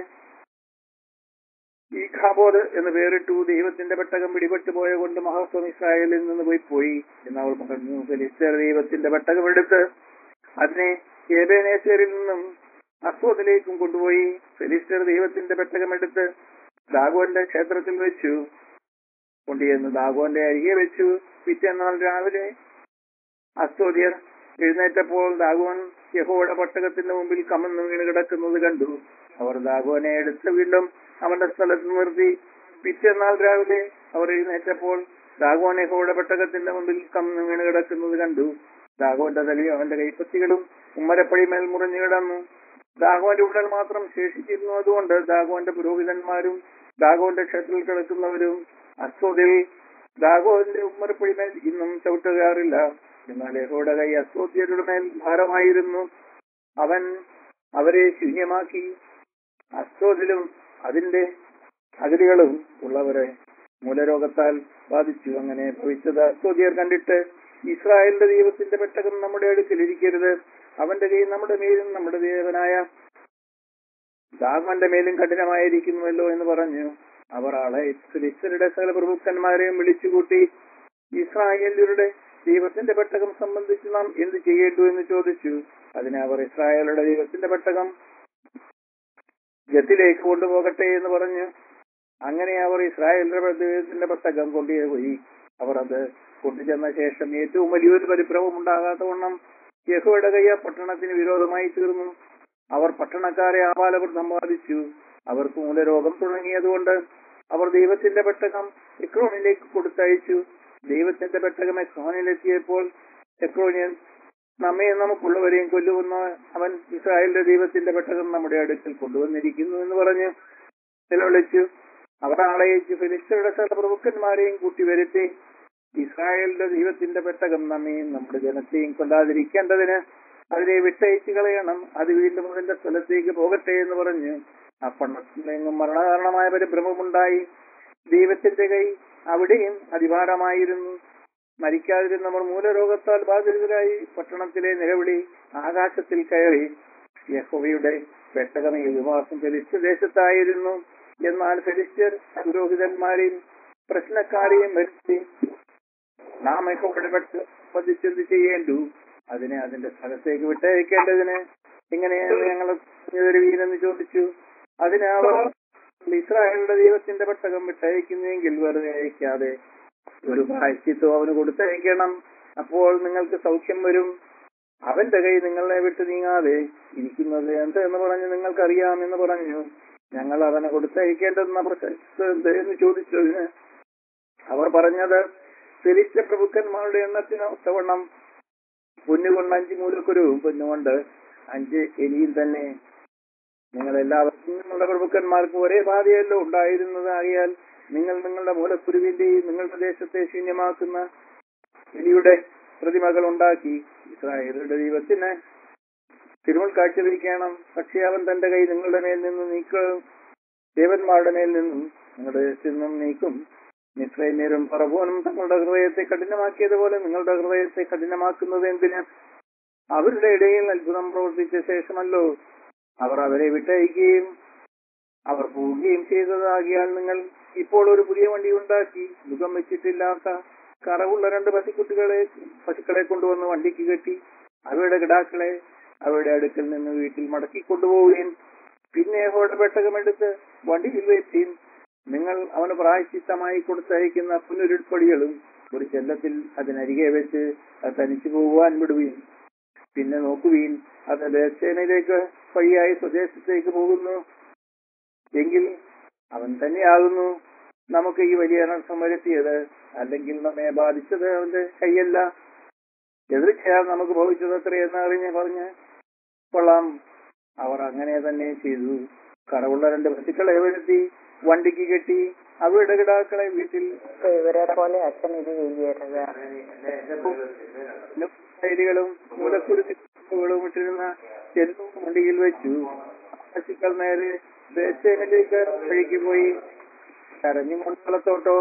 ഈ ഖാബോദ് എന്ന് പേരിട്ടു ദൈവത്തിന്റെ പെട്ടകം പിടിപെട്ടു പോയ കൊണ്ട് മഹത്വം ഇസ്രായേലിൽ നിന്ന് പോയി പോയി എന്ന് അവൾ പറഞ്ഞു ഫെലിസ്തർ ദൈവത്തിന്റെ പെട്ടകം എടുത്ത് അതിനെ ഏബേനേശ്വരിൽ നിന്നും അസ്വദിലേക്കും കൊണ്ടുപോയി ഫെലിസ്തർ ദൈവത്തിന്റെ പെട്ടകം എടുത്ത് ദാഗോന്റെ ക്ഷേത്രത്തിൽ വെച്ചു കൊണ്ടുചെന്ന് ദാഗോന്റെ അരികെ വെച്ചു പിറ്റേന്നാൾ രാവിലെ അസ്തോദ്യർ എഴുന്നേറ്റപ്പോൾ ദാഗോൻ യഹോയുടെ പട്ടകത്തിന്റെ മുമ്പിൽ കമന്ന് വീണ് കിടക്കുന്നത് കണ്ടു അവർ ദാഗോനെ എടുത്ത് വീണ്ടും അവന്റെ സ്ഥലത്ത് നിർത്തി പിറ്റേന്നാൾ രാവിലെ അവർ എഴുന്നേറ്റപ്പോൾ ദാഗോൻ യഹോയുടെ പട്ടകത്തിന്റെ മുമ്പിൽ കമന്ന് വീണ് കിടക്കുന്നത് കണ്ടു ദാഗോന്റെ തലയും അവന്റെ കൈപ്പത്തികളും ഉമ്മരപ്പടിമേൽ മുറിഞ്ഞു കിടന്നു ദാഗോന്റെ ഉടൽ മാത്രം ശേഷിച്ചിരുന്നു അതുകൊണ്ട് ദാഗോന്റെ പുരോഹിതന്മാരും ദാഗോന്റെ ക്ഷേത്രത്തിൽ കിടക്കുന്നവരും അസ്തോദിൽ ദാഗോന്റെ ഉമ്മരപ്പടിമേൽ ഇന്നും ചവിട്ടുകാറില്ല എന്നാൽ യഹോയുടെ കൈ അസ്തോദ്യരുടെ മേൽ ഭാരമായിരുന്നു അവൻ അവരെ ശൂന്യമാക്കി അസ്തോദിലും അതിന്റെ അതിരുകളും ഉള്ളവരെ മൂലരോഗത്താൽ ബാധിച്ചു അങ്ങനെ ഭവിച്ചത് അസ്തോദ്യർ കണ്ടിട്ട് ഇസ്രായേലിന്റെ ദൈവത്തിന്റെ പെട്ടകം നമ്മുടെ അടുക്കൽ ഇരിക്കരുത് അവന്റെ കൈ നമ്മുടെ മേലും നമ്മുടെ ദേവനായ ദാഗവന്റെ മേലും കഠിനമായിരിക്കുന്നുവല്ലോ എന്ന് പറഞ്ഞു അവർ ആളെ ഫിലിസ്തരുടെ സകല പ്രഭുക്കന്മാരെയും വിളിച്ചുകൂട്ടി ഇസ്രായേലരുടെ ദൈവത്തിന്റെ പെട്ടകം സംബന്ധിച്ച് നാം എന്ത് ചെയ്യേണ്ടു എന്ന് ചോദിച്ചു അതിന് അവർ ഇസ്രായേലുടെ ദൈവത്തിന്റെ പെട്ടകം ഗത്തിലേക്ക് കൊണ്ടുപോകട്ടെ എന്ന് പറഞ്ഞു അങ്ങനെ അവർ ഇസ്രായേലിന്റെ ദൈവത്തിന്റെ പെട്ടകം കൊണ്ടുപോയി അവർ അത് കൊണ്ടുചെന്ന ശേഷം ഏറ്റവും വലിയൊരു പരിഭ്രമം ഉണ്ടാകാത്ത വണ്ണം യഹോയുടെ കയ്യ പട്ടണത്തിന് വിരോധമായി തീർന്നു അവർ പട്ടണക്കാരെ ആപാലവൃദ്ധം ബാധിച്ചു അവർക്ക് മൂലരോഗം തുടങ്ങിയതുകൊണ്ട് അവർ ദൈവത്തിന്റെ പെട്ടകം എക്രോണിലേക്ക് കൊടുത്തയച്ചു ദൈവത്തിന്റെ പെട്ടകം എക്രോണിലെത്തിയപ്പോൾ എക്രോനിയൻ നമ്മയും നമുക്കുള്ളവരെയും കൊല്ലുമെന്ന് അവൻ ഇസ്രായേലിന്റെ ദൈവത്തിന്റെ പെട്ടകം നമ്മുടെ അടുക്കൽ കൊണ്ടുവന്നിരിക്കുന്നു എന്ന് പറഞ്ഞ് നിലവിളിച്ചു അവർ ആളയച്ച് ഫിലിസ്തരുടെ സകല പ്രഭുക്കന്മാരെയും കൂട്ടി വരുത്തി ഇസ്രായേലിന്റെ ദൈവത്തിന്റെ പെട്ടകം നമ്മയും നമ്മുടെ ജനത്തെയും കൊണ്ടാതിരിക്കേണ്ടതിന് അതിനെ വിട്ടയച്ചു കളയണം അത് വീണ്ടും അതിന്റെ സ്ഥലത്തേക്ക് പോകട്ടെ എന്ന് പറഞ്ഞു ആ പണത്തിലെങ്ങും മരണകാരണമായ പരിഭ്രമമുണ്ടായി ദൈവത്തിന്റെ കൈ അവിടെയും അതിഭാരമായിരുന്നു മരിക്കാതിരുന്നവർ മൂലരോഗത്താൽ ബാധിതരായി പട്ടണത്തിലെ നിലവിളി ആകാശത്തിൽ കയറി യഹോവയുടെ പെട്ടകം ഈ വിവാസം ഫെലിസ്ത്യ ദേശത്തായിരുന്നു എന്നാൽ ഫെലിസ്ത്യർ പുരോഹിതന്മാരെയും പ്രശ്നക്കാരെയും വരുത്തി നാം യഹോവയുടെ പതിച്ചെന്ത് ചെയ്യേണ്ടു അതിനെ അതിന്റെ സ്ഥലത്തേക്ക് വിട്ടയക്കേണ്ടതിന് എങ്ങനെയാണ് ഞങ്ങൾ തരുവീനെന്ന് ചോദിച്ചു അതിന് അവർ ഇസ്രായേലിന്റെ ദൈവത്തിന്റെ പെട്ടകം വിട്ടയക്കുന്നെങ്കിൽ വെറുതെ അയക്കാതെ ഒരു പ്രായശ്ചിത്വം അവന് കൊടുത്തയക്കണം അപ്പോൾ നിങ്ങൾക്ക് സൗഖ്യം വരും അവന്റെ കൈ നിങ്ങളെ വിട്ട് നീങ്ങാതെ ഇരിക്കുന്നത് എന്ത് എന്ന് പറഞ്ഞ് നിങ്ങൾക്കറിയാമെന്ന് പറഞ്ഞു ഞങ്ങൾ അവനെ കൊടുത്തയക്കേണ്ടെന്ന പ്രശസ്ത എന്ത് എന്ന് ചോദിച്ചതിന് അവർ പറഞ്ഞത് ഫെലിസ്ത പ്രഭുക്കന്മാരുടെ എണ്ണത്തിന് ഒത്തവണ്ണം പൊന്നുകൊണ്ട് അഞ്ച് മൂലക്കുരുവും പൊന്നുകൊണ്ട് അഞ്ച് എലിയും തന്നെ നിങ്ങൾ എല്ലാവർക്കും നിങ്ങളുടെ പ്രഭുക്കന്മാർക്ക് ഒരേ ബാധയല്ലോ ഉണ്ടായിരുന്നത് ആകിയാൽ നിങ്ങൾ നിങ്ങളുടെ മൂലക്കുരുവിന്റെയും നിങ്ങളുടെ ദേശത്തെ ശൂന്യമാക്കുന്ന എലിയുടെ പ്രതിമകൾ ഉണ്ടാക്കി ഇസ്രായേലിയുടെ ദൈവത്തിന് തിരുമുൾ കാഴ്ചവെക്കണം പക്ഷേ അവൻ തന്റെ കൈ നിങ്ങളുടെ മേൽ നിന്ന് നീക്കും ദേവന്മാരുടെ മേൽ നിന്നും നിങ്ങളുടെ ദേശത്തിൽ നിന്നും നീക്കും മിശ്രൈന്യരും പറവോനും തങ്ങളുടെ ഹൃദയത്തെ കഠിനമാക്കിയതുപോലെ നിങ്ങളുടെ ഹൃദയത്തെ കഠിനമാക്കുന്നത് എന്തിന് അവരുടെ ഇടയിൽ അത്ഭുതം പ്രവർത്തിച്ച ശേഷമല്ലോ അവർ അവരെ വിട്ടയക്കുകയും അവർ പോവുകയും ചെയ്തതാകിയാൽ നിങ്ങൾ ഇപ്പോൾ ഒരു പുതിയ വണ്ടി ഉണ്ടാക്കി മുഖം വെച്ചിട്ടില്ലാത്ത കറവുള്ള രണ്ട് പശുക്കുട്ടികളെ പശുക്കളെ കൊണ്ടുവന്ന് വണ്ടിക്ക് കെട്ടി അവയുടെ കിടാക്കളെ അവയുടെ അടുക്കൽ നിന്ന് വീട്ടിൽ മടക്കി കൊണ്ടുപോവുകയും പിന്നെ അവരുടെ പെട്ടകമെടുത്ത് വണ്ടിയിൽ വെച്ചീൻ നിങ്ങൾ അവന് പ്രായശ്ചിത്തമായി കൊടുത്തയക്കുന്ന പുനരുൾപ്പടികളും ഒരു ചെല്ലത്തിൽ അതിനരികെ വെച്ച് അത് തനിച്ചു പോകുവാൻ വിടുവീൻ പിന്നെ നോക്കുവീൻ അത് ദേശേനയിലേക്ക് വഴിയായി സ്വദേശത്തേക്ക് പോകുന്നു എങ്കിൽ അവൻ തന്നെയാകുന്നു നമുക്ക് ഈ വലിയ അനർത്ഥം വരുത്തിയത് അല്ലെങ്കിൽ നമ്മെ ബാധിച്ചത് അവന്റെ കൈയല്ല എതിർച്ചയാ നമുക്ക് ഭവിച്ചത് എത്രയെന്ന് അറിഞ്ഞ് പറഞ്ഞ് കൊള്ളാം അവർ അങ്ങനെ തന്നെ ചെയ്തു കടവുള്ള രണ്ട് പശുക്കളെ വരുത്തി വണ്ടിക്ക് കെട്ടി അവരുടെ കിടാക്കളെ വീട്ടിൽ ഇവരെ പോലെ അച്ഛൻ ഇത് ചെയ്യരുത് ശൈലികളും മൂലക്കുരുത്തികളും ഇട്ടിരുന്ന ചെല്ലും വണ്ടിയിൽ വെച്ചു പശുക്കൾ നേരെ ദേശയിലേക്ക് വഴിക്ക് പോയി കരഞ്ഞു മണ്ഡലത്തോട്ടോ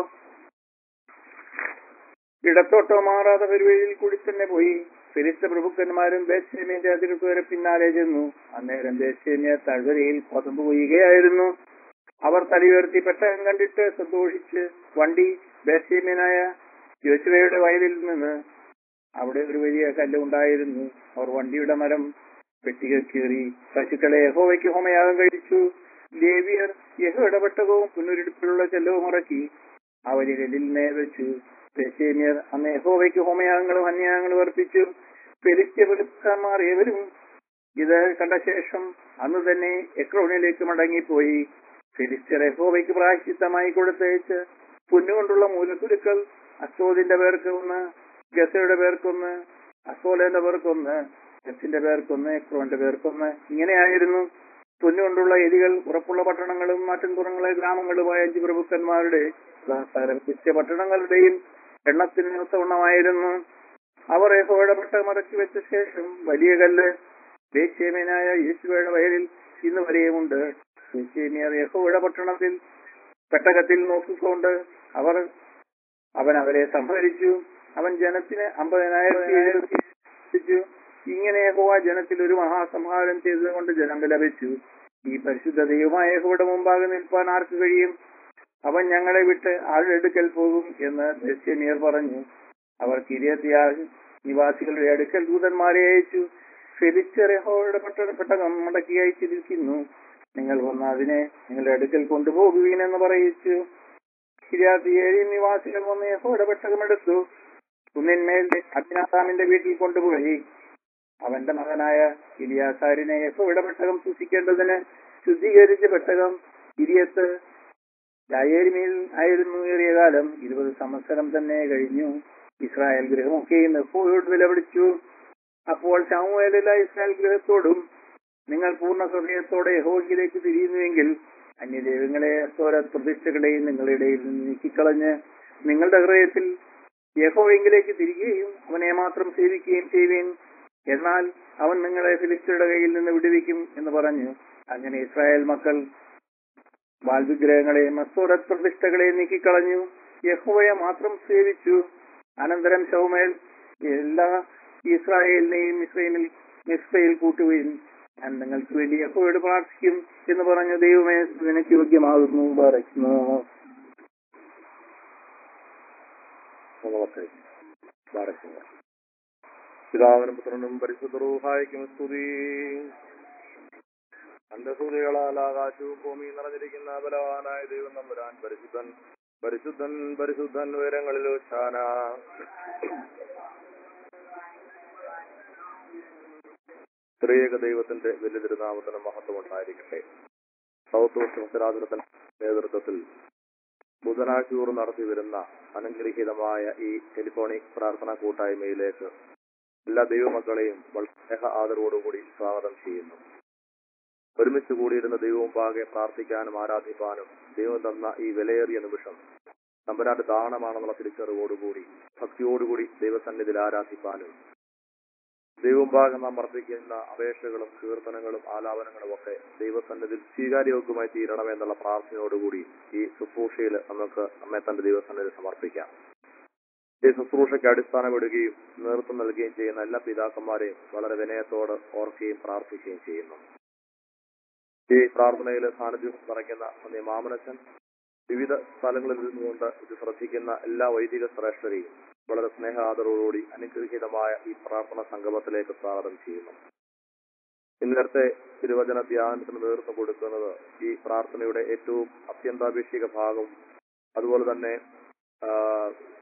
ഇടത്തോട്ടോ മാറാതെ പെരുവഴിയിൽ കൂടി തന്നെ പോയി ഫിലിസ്ത പ്രഭുക്കന്മാരും ബേസ്യമേന്റെ അതിർത്ത് വരെ പിന്നാലെ ചെന്നു അന്നേരം ബേസ്യമേ തഴുവരയിൽ കൊതമ്പ് കൊയ്യുകയായിരുന്നു അവർ തലയുയർത്തി പെട്ടകം കണ്ടിട്ട് സന്തോഷിച്ച് വണ്ടി ബേസ്യമേനായ യോശുവയുടെ വയലിൽ നിന്ന് അവിടെ ഒരു വലിയ കല്ല് ഉണ്ടായിരുന്നു അവർ വണ്ടിയുടെ മരം പെട്ടികൾ കീറി പശുക്കളെ യഹോവയ്ക്ക് ഹോമയാഗം കഴിച്ചു ലേവിയർ യഹോയുടെ പെട്ടകവും പുനരെടുപ്പിലുള്ള ചെല്ലവും ഇറക്കി അവര് കല്ലിനെ വെച്ചു ബേശേമ്യർ അന്ന് യഹോവയ്ക്ക് ഹോമയാഗങ്ങളും അന്യാഗങ്ങളും അർപ്പിച്ചു ഫെലിസ്ത്യ പുരുഷന്മാർ ഏവരും ഇത് കണ്ട ശേഷം അന്ന് തന്നെ എക്രോണിലേക്ക് മടങ്ങിപ്പോയി ഫിലിസ്ത്യർ യഹോവയ്ക്ക് പ്രായശ്ചിത്തമായി കൊടുത്തയച്ച് പൊന്നുകൊണ്ടുള്ള മൂലക്കുരുക്കൾ അസ്തോദിന്റെ പേർക്കൊന്ന് ഗസയുടെ പേർക്കൊന്ന് അസോലേന്റെ പേർക്കൊന്ന് ഗസിന്റെ പേർക്കൊന്ന് എക്രോന്റെ പേർക്കൊന്ന് ഇങ്ങനെയായിരുന്നു പൊന്നുകൊണ്ടുള്ള എലികൾ ഉറപ്പുള്ള പട്ടണങ്ങളും നാട്ടിൻപുറങ്ങളെ ഗ്രാമങ്ങളുമായ അഞ്ച് പ്രഭുക്കന്മാരുടെ വ്യത്യസ്ത പട്ടണങ്ങളുടെയും എണ്ണത്തിന് ഒത്തവണ്ണമായിരുന്നു അവർ യഹോയുടെ പെട്ടകം മടക്കി വെച്ച ശേഷം വലിയ കല്ല് ദേശീയമേനായ യേശുവയുടെ വയലിൽ ഇന്ന് വരെയുമുണ്ട് ദേശീയമിയർ യഹോയുടെ പട്ടണത്തിൽ പെട്ടകത്തിൽ നോക്കിക്കൊണ്ട് അവർ അവൻ അവരെ സംഹരിച്ചു അവൻ ജനത്തിന് അമ്പതിനായിരത്തി എഴുപത്തി ഇങ്ങനെ യഹോവ ജനത്തിൽ ഒരു മഹാസംഹാരം ചെയ്തതുകൊണ്ട് ജനം വിലപിച്ചു ഈ പരിശുദ്ധ ദൈവമായ യഹോയുടെ മുമ്പാകെ നിൽപ്പാൻ ആർക്ക് കഴിയും അവൻ ഞങ്ങളെ വിട്ട് ആരുടെ അടുക്കൽ പോകും എന്ന് ദസ്യമിയർ പറഞ്ഞു അവർ കിരിയത്തിയാ നിവാസികളുടെ അടുക്കൽ ദൂതന്മാരെ അയച്ചു ഫെലിച്ചർ യഹോയുടെ പട്ടണ പെട്ടകം മടക്കി അയച്ചിരിക്കുന്നു നിങ്ങൾ വന്ന് അതിനെ നിങ്ങളുടെ അടുക്കൽ കൊണ്ടുപോകുവീനെന്ന് പറയിച്ചു കിരിയാത്തിയേഴി നിവാസികൾ വന്ന് യഹോയുടെ പെട്ടകമെടുത്തു കുന്നിന്മേൽ അഭിനാഥാമിന്റെ വീട്ടിൽ കൊണ്ടുപോയി അവന്റെ മകനായ ഇലിയാസാരിനെ യഹോയുടെ പെട്ടകം സൂക്ഷിക്കേണ്ടതിന് ശുദ്ധീകരിച്ച പെട്ടകം ഇരിയത്ത് യായേരിമേൽ ആയിരുന്നു ഏറിയ കാലം ഇരുപത് സംവത്സരം തന്നെ കഴിഞ്ഞു ഇസ്രായേൽ ഗൃഹമൊക്കെയും യഹോയോട് വിലപിടിച്ചു അപ്പോൾ ശാമുവേലില ഇസ്രായേൽ ഗൃഹത്തോടും നിങ്ങൾ പൂർണ്ണ ഹൃദയത്തോടെ യഹോയ്ക്കിലേക്ക് തിരിയുന്നുവെങ്കിൽ അന്യദൈവങ്ങളെ സ്വര പ്രതിഷ്ഠകളെയും നിങ്ങളുടെ ഇടയിൽ നിന്ന് നീക്കിക്കളഞ്ഞ് നിങ്ങളുടെ ഹൃദയത്തിൽ യഹോവെങ്കിലേക്ക് തിരികുകയും അവനെ മാത്രം സേവിക്കുകയും ചെയ്യുവേൻ എന്നാൽ അവൻ നിങ്ങളെ ഫിലിസ്തരുടെ കയ്യിൽ നിന്ന് വിടുവിക്കും എന്ന് പറഞ്ഞു അങ്ങനെ ഇസ്രായേൽ മക്കൾ വാൽവിഗ്രഹങ്ങളെയും മസ്തോരത് പ്രതിഷ്ഠകളെയും നീക്കിക്കളഞ്ഞു യഹോവയെ മാത്രം സേവിച്ചു അനന്തരം ശൗമേൽ എല്ലാ ഇസ്രായേലിനെയും ഇസ്രയേലിൽ മിസ്രയിൽ കൂട്ടുകയും ഞാൻ നിങ്ങൾക്ക് വേണ്ടി യഹോയോട് പ്രാർത്ഥിക്കും എന്ന് പറഞ്ഞു ദൈവമേ നിനക്ക് യോഗ്യമാകുന്നു പറയുന്നു പിതാവിനും പുത്രനും പരിശുദ്ധ റൂഹായിക്കും സ്തുതി തന്റെ സ്തുതികളാൽ ആകാശവും ഭൂമിയും നിറഞ്ഞിരിക്കുന്ന ബലവാനായ ദൈവം നമ്പുരാൻ പരിശുദ്ധൻ പരിശുദ്ധൻ പരിശുദ്ധൻ ഉയരങ്ങളിൽ ശാന ത്രിയേക ദൈവത്തിന്റെ വലിയ തിരുനാമത്തിന് മഹത്വം ഉണ്ടായിരിക്കട്ടെ സൗത്ത് വെസ്റ്റ് ഉത്തരാതിരത്തിന്റെ നേതൃത്വത്തിൽ ബുധനാഴ്ച തോറും നടത്തി വരുന്ന അനുഗ്രഹീതമായ ഈ ടെലിഫോണിക് പ്രാർത്ഥനാ കൂട്ടായ്മയിലേക്ക് എല്ലാ ദൈവമക്കളെയും വളരെ സ്നേഹ ആദരവോടുകൂടി സ്വാഗതം ചെയ്യുന്നു ഒരുമിച്ച് കൂടിയിരുന്ന ദൈവമുമ്പാകെ പ്രാർത്ഥിക്കാനും ആരാധിക്കാനും ദൈവം തന്ന ഈ വിലയേറിയ നിമിഷം തമ്പുരാന്റെ ദാനമാണെന്നുള്ള തിരിച്ചറിവോടുകൂടി ഭക്തിയോടുകൂടി ദൈവസന്നിധിയിൽ ആരാധിക്കാനും ദൈവമുമ്പാകെ നാം വർദ്ധിക്കുന്ന അപേക്ഷകളും കീർത്തനങ്ങളും ആലാപനങ്ങളും ഒക്കെ ദൈവസന്നിധിയിൽ സ്വീകാര്യോഗ്യമായി തീരണമെന്നുള്ള പ്രാർത്ഥനയോടുകൂടി ഈ ശുശ്രൂഷയിൽ നമുക്ക് നമ്മെ തന്റെ ദൈവസന്നിധി സമർപ്പിക്കാം ഈ ശുശ്രൂഷയ്ക്ക് അടിസ്ഥാനമിടുകയും നേതൃത്വം നൽകുകയും ചെയ്യുന്ന എല്ലാ പിതാക്കന്മാരെയും വളരെ വിനയത്തോട് ഓർക്കുകയും പ്രാർത്ഥിക്കുകയും ചെയ്യുന്നു ഈ പ്രാർത്ഥനയിൽ സാന്നിധ്യം നിറയ്ക്കുന്ന നന്ദി മാമനച്ചൻ വിവിധ സ്ഥലങ്ങളിൽ നിന്നുകൊണ്ട് ഇത് ശ്രദ്ധിക്കുന്ന എല്ലാ വൈദിക ശ്രേഷ്ഠരെയും വളരെ സ്നേഹ ആദരവോടുകൂടി അനുഗ്രഹീതമായ ഈ പ്രാർത്ഥന സംഗമത്തിലേക്ക് സ്വാഗതം ചെയ്യുന്നു ഇന്നത്തെ തിരുവചന ധ്യാനത്തിന് നേതൃത്വം കൊടുക്കുന്നത് ഈ പ്രാർത്ഥനയുടെ ഏറ്റവും അത്യന്താപേക്ഷിക ഭാഗം അതുപോലെ തന്നെ ആ,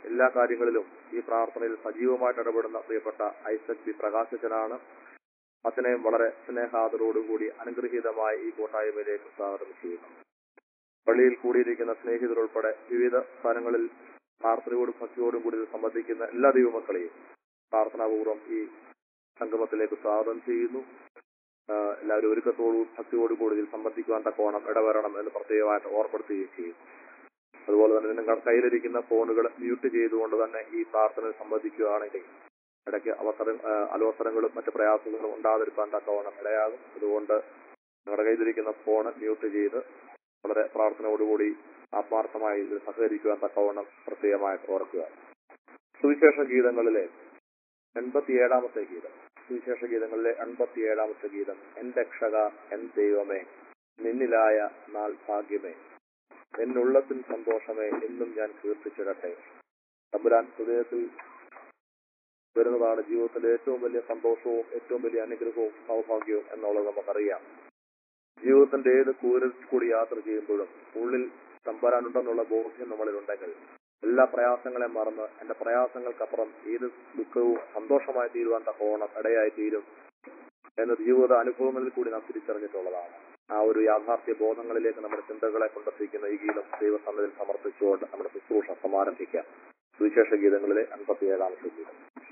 എല്ലാ കാര്യങ്ങളിലും ഈ പ്രാർത്ഥനയിൽ സജീവമായിട്ട് ഇടപെടുന്ന പ്രിയപ്പെട്ട ഐസക് ബി പ്രകാശച്ചനാണ് അച്ഛനെയും വളരെ സ്നേഹാദരോടുകൂടി അനുഗ്രഹീതമായി ഈ കൂട്ടായ്മയിലേക്ക് സ്വാഗതം ചെയ്യുന്നു പള്ളിയിൽ കൂടിയിരിക്കുന്ന സ്നേഹിതരുൾപ്പെടെ വിവിധ സ്ഥലങ്ങളിൽ പ്രാർത്ഥനയോടും ഭക്തിയോടും കൂടി ഇത് സംബന്ധിക്കുന്ന എല്ലാ ദൈവമക്കളെയും പ്രാർത്ഥനാപൂർവ്വം ഈ സംഗമത്തിലേക്ക് സ്വാഗതം ചെയ്യുന്നു ആഹ് എല്ലാവരും ഒരുക്കത്തോടും ഭക്തിയോടും കൂടി ഇതിൽ സംബന്ധിക്കുവാൻ തക്കോണം ഇടവരണം എന്ന് പ്രത്യേകമായിട്ട് ഓർപ്പെടുത്തുകയും ചെയ്യും അതുപോലെ തന്നെ നിങ്ങൾ കയ്യിലിരിക്കുന്ന ഫോണുകൾ മ്യൂട്ട് ചെയ്തുകൊണ്ട് തന്നെ ഈ പ്രാർത്ഥനയിൽ സംബന്ധിക്കുകയാണെങ്കിൽ ഇടയ്ക്ക് അവസരം ആഹ് അലോസരങ്ങളും മറ്റ് പ്രയാസങ്ങളും ഉണ്ടാതിരിക്കാൻ തക്കവണ്ണം ഇടയാകും അതുകൊണ്ട് നിങ്ങളുടെ കയ്യിലിരിക്കുന്ന ഫോൺ മ്യൂട്ട് ചെയ്ത് വളരെ പ്രാർത്ഥനയോടുകൂടി ആത്മാർത്ഥമായി ഇതിൽ സഹകരിക്കുവാൻ തക്കവണ്ണം പ്രത്യേകമായിട്ട് ഓർക്കുക സുവിശേഷ ഗീതങ്ങളിലെ എൺപത്തിയേഴാമത്തെ ഗീതം സുവിശേഷ ഗീതങ്ങളിലെ എൺപത്തിയേഴാമത്തെ ഗീതം എൻ രക്ഷക എൻ ദൈവമേ നിന്നിലായ നാൾ ഭാഗ്യമേ എന്നുള്ളത്തിൽ സന്തോഷമേ എന്നും ഞാൻ കീർത്തിച്ചിടട്ടെ തമ്പുരാൻ ഹൃദയത്തിൽ വരുന്നതാണ് ജീവിതത്തിലെ ഏറ്റവും വലിയ സന്തോഷവും ഏറ്റവും വലിയ അനുഗ്രഹവും സൗഭാഗ്യവും എന്നുള്ളത് നമുക്കറിയാം ജീവിതത്തിന്റെ ഏത് കൂരിൽ കൂടി യാത്ര ചെയ്യുമ്പോഴും ഉള്ളിൽ തമ്പരാനുണ്ടെന്നുള്ള ബോധ്യം നമ്മളിലുണ്ടെങ്കിൽ എല്ലാ പ്രയാസങ്ങളെ മറന്ന് എന്റെ പ്രയാസങ്ങൾക്കപ്പുറം ഏത് ദുഃഖവും സന്തോഷമായി തീരുവാൻ തക്കോണം ഇടയായി തീരും എന്ന ജീവിത അനുഭവങ്ങളിൽ കൂടി നാം തിരിച്ചറിഞ്ഞിട്ടുള്ളതാണ് ആ ഒരു യാഥാർത്ഥ്യ ബോധങ്ങളിലേക്ക് നമ്മുടെ ചിന്തകളെ കൊണ്ടെത്തിക്കുന്ന ഈ ഗീതം ദൈവസന്നിധിയിൽ സമർപ്പിച്ചുകൊണ്ട് നമ്മുടെ ശുശ്രൂഷ സമാരംഭിക്കാം സുവിശേഷ ഗീതങ്ങളിലെ അൻപത്തിയേഴാമത്തെ ഗീതം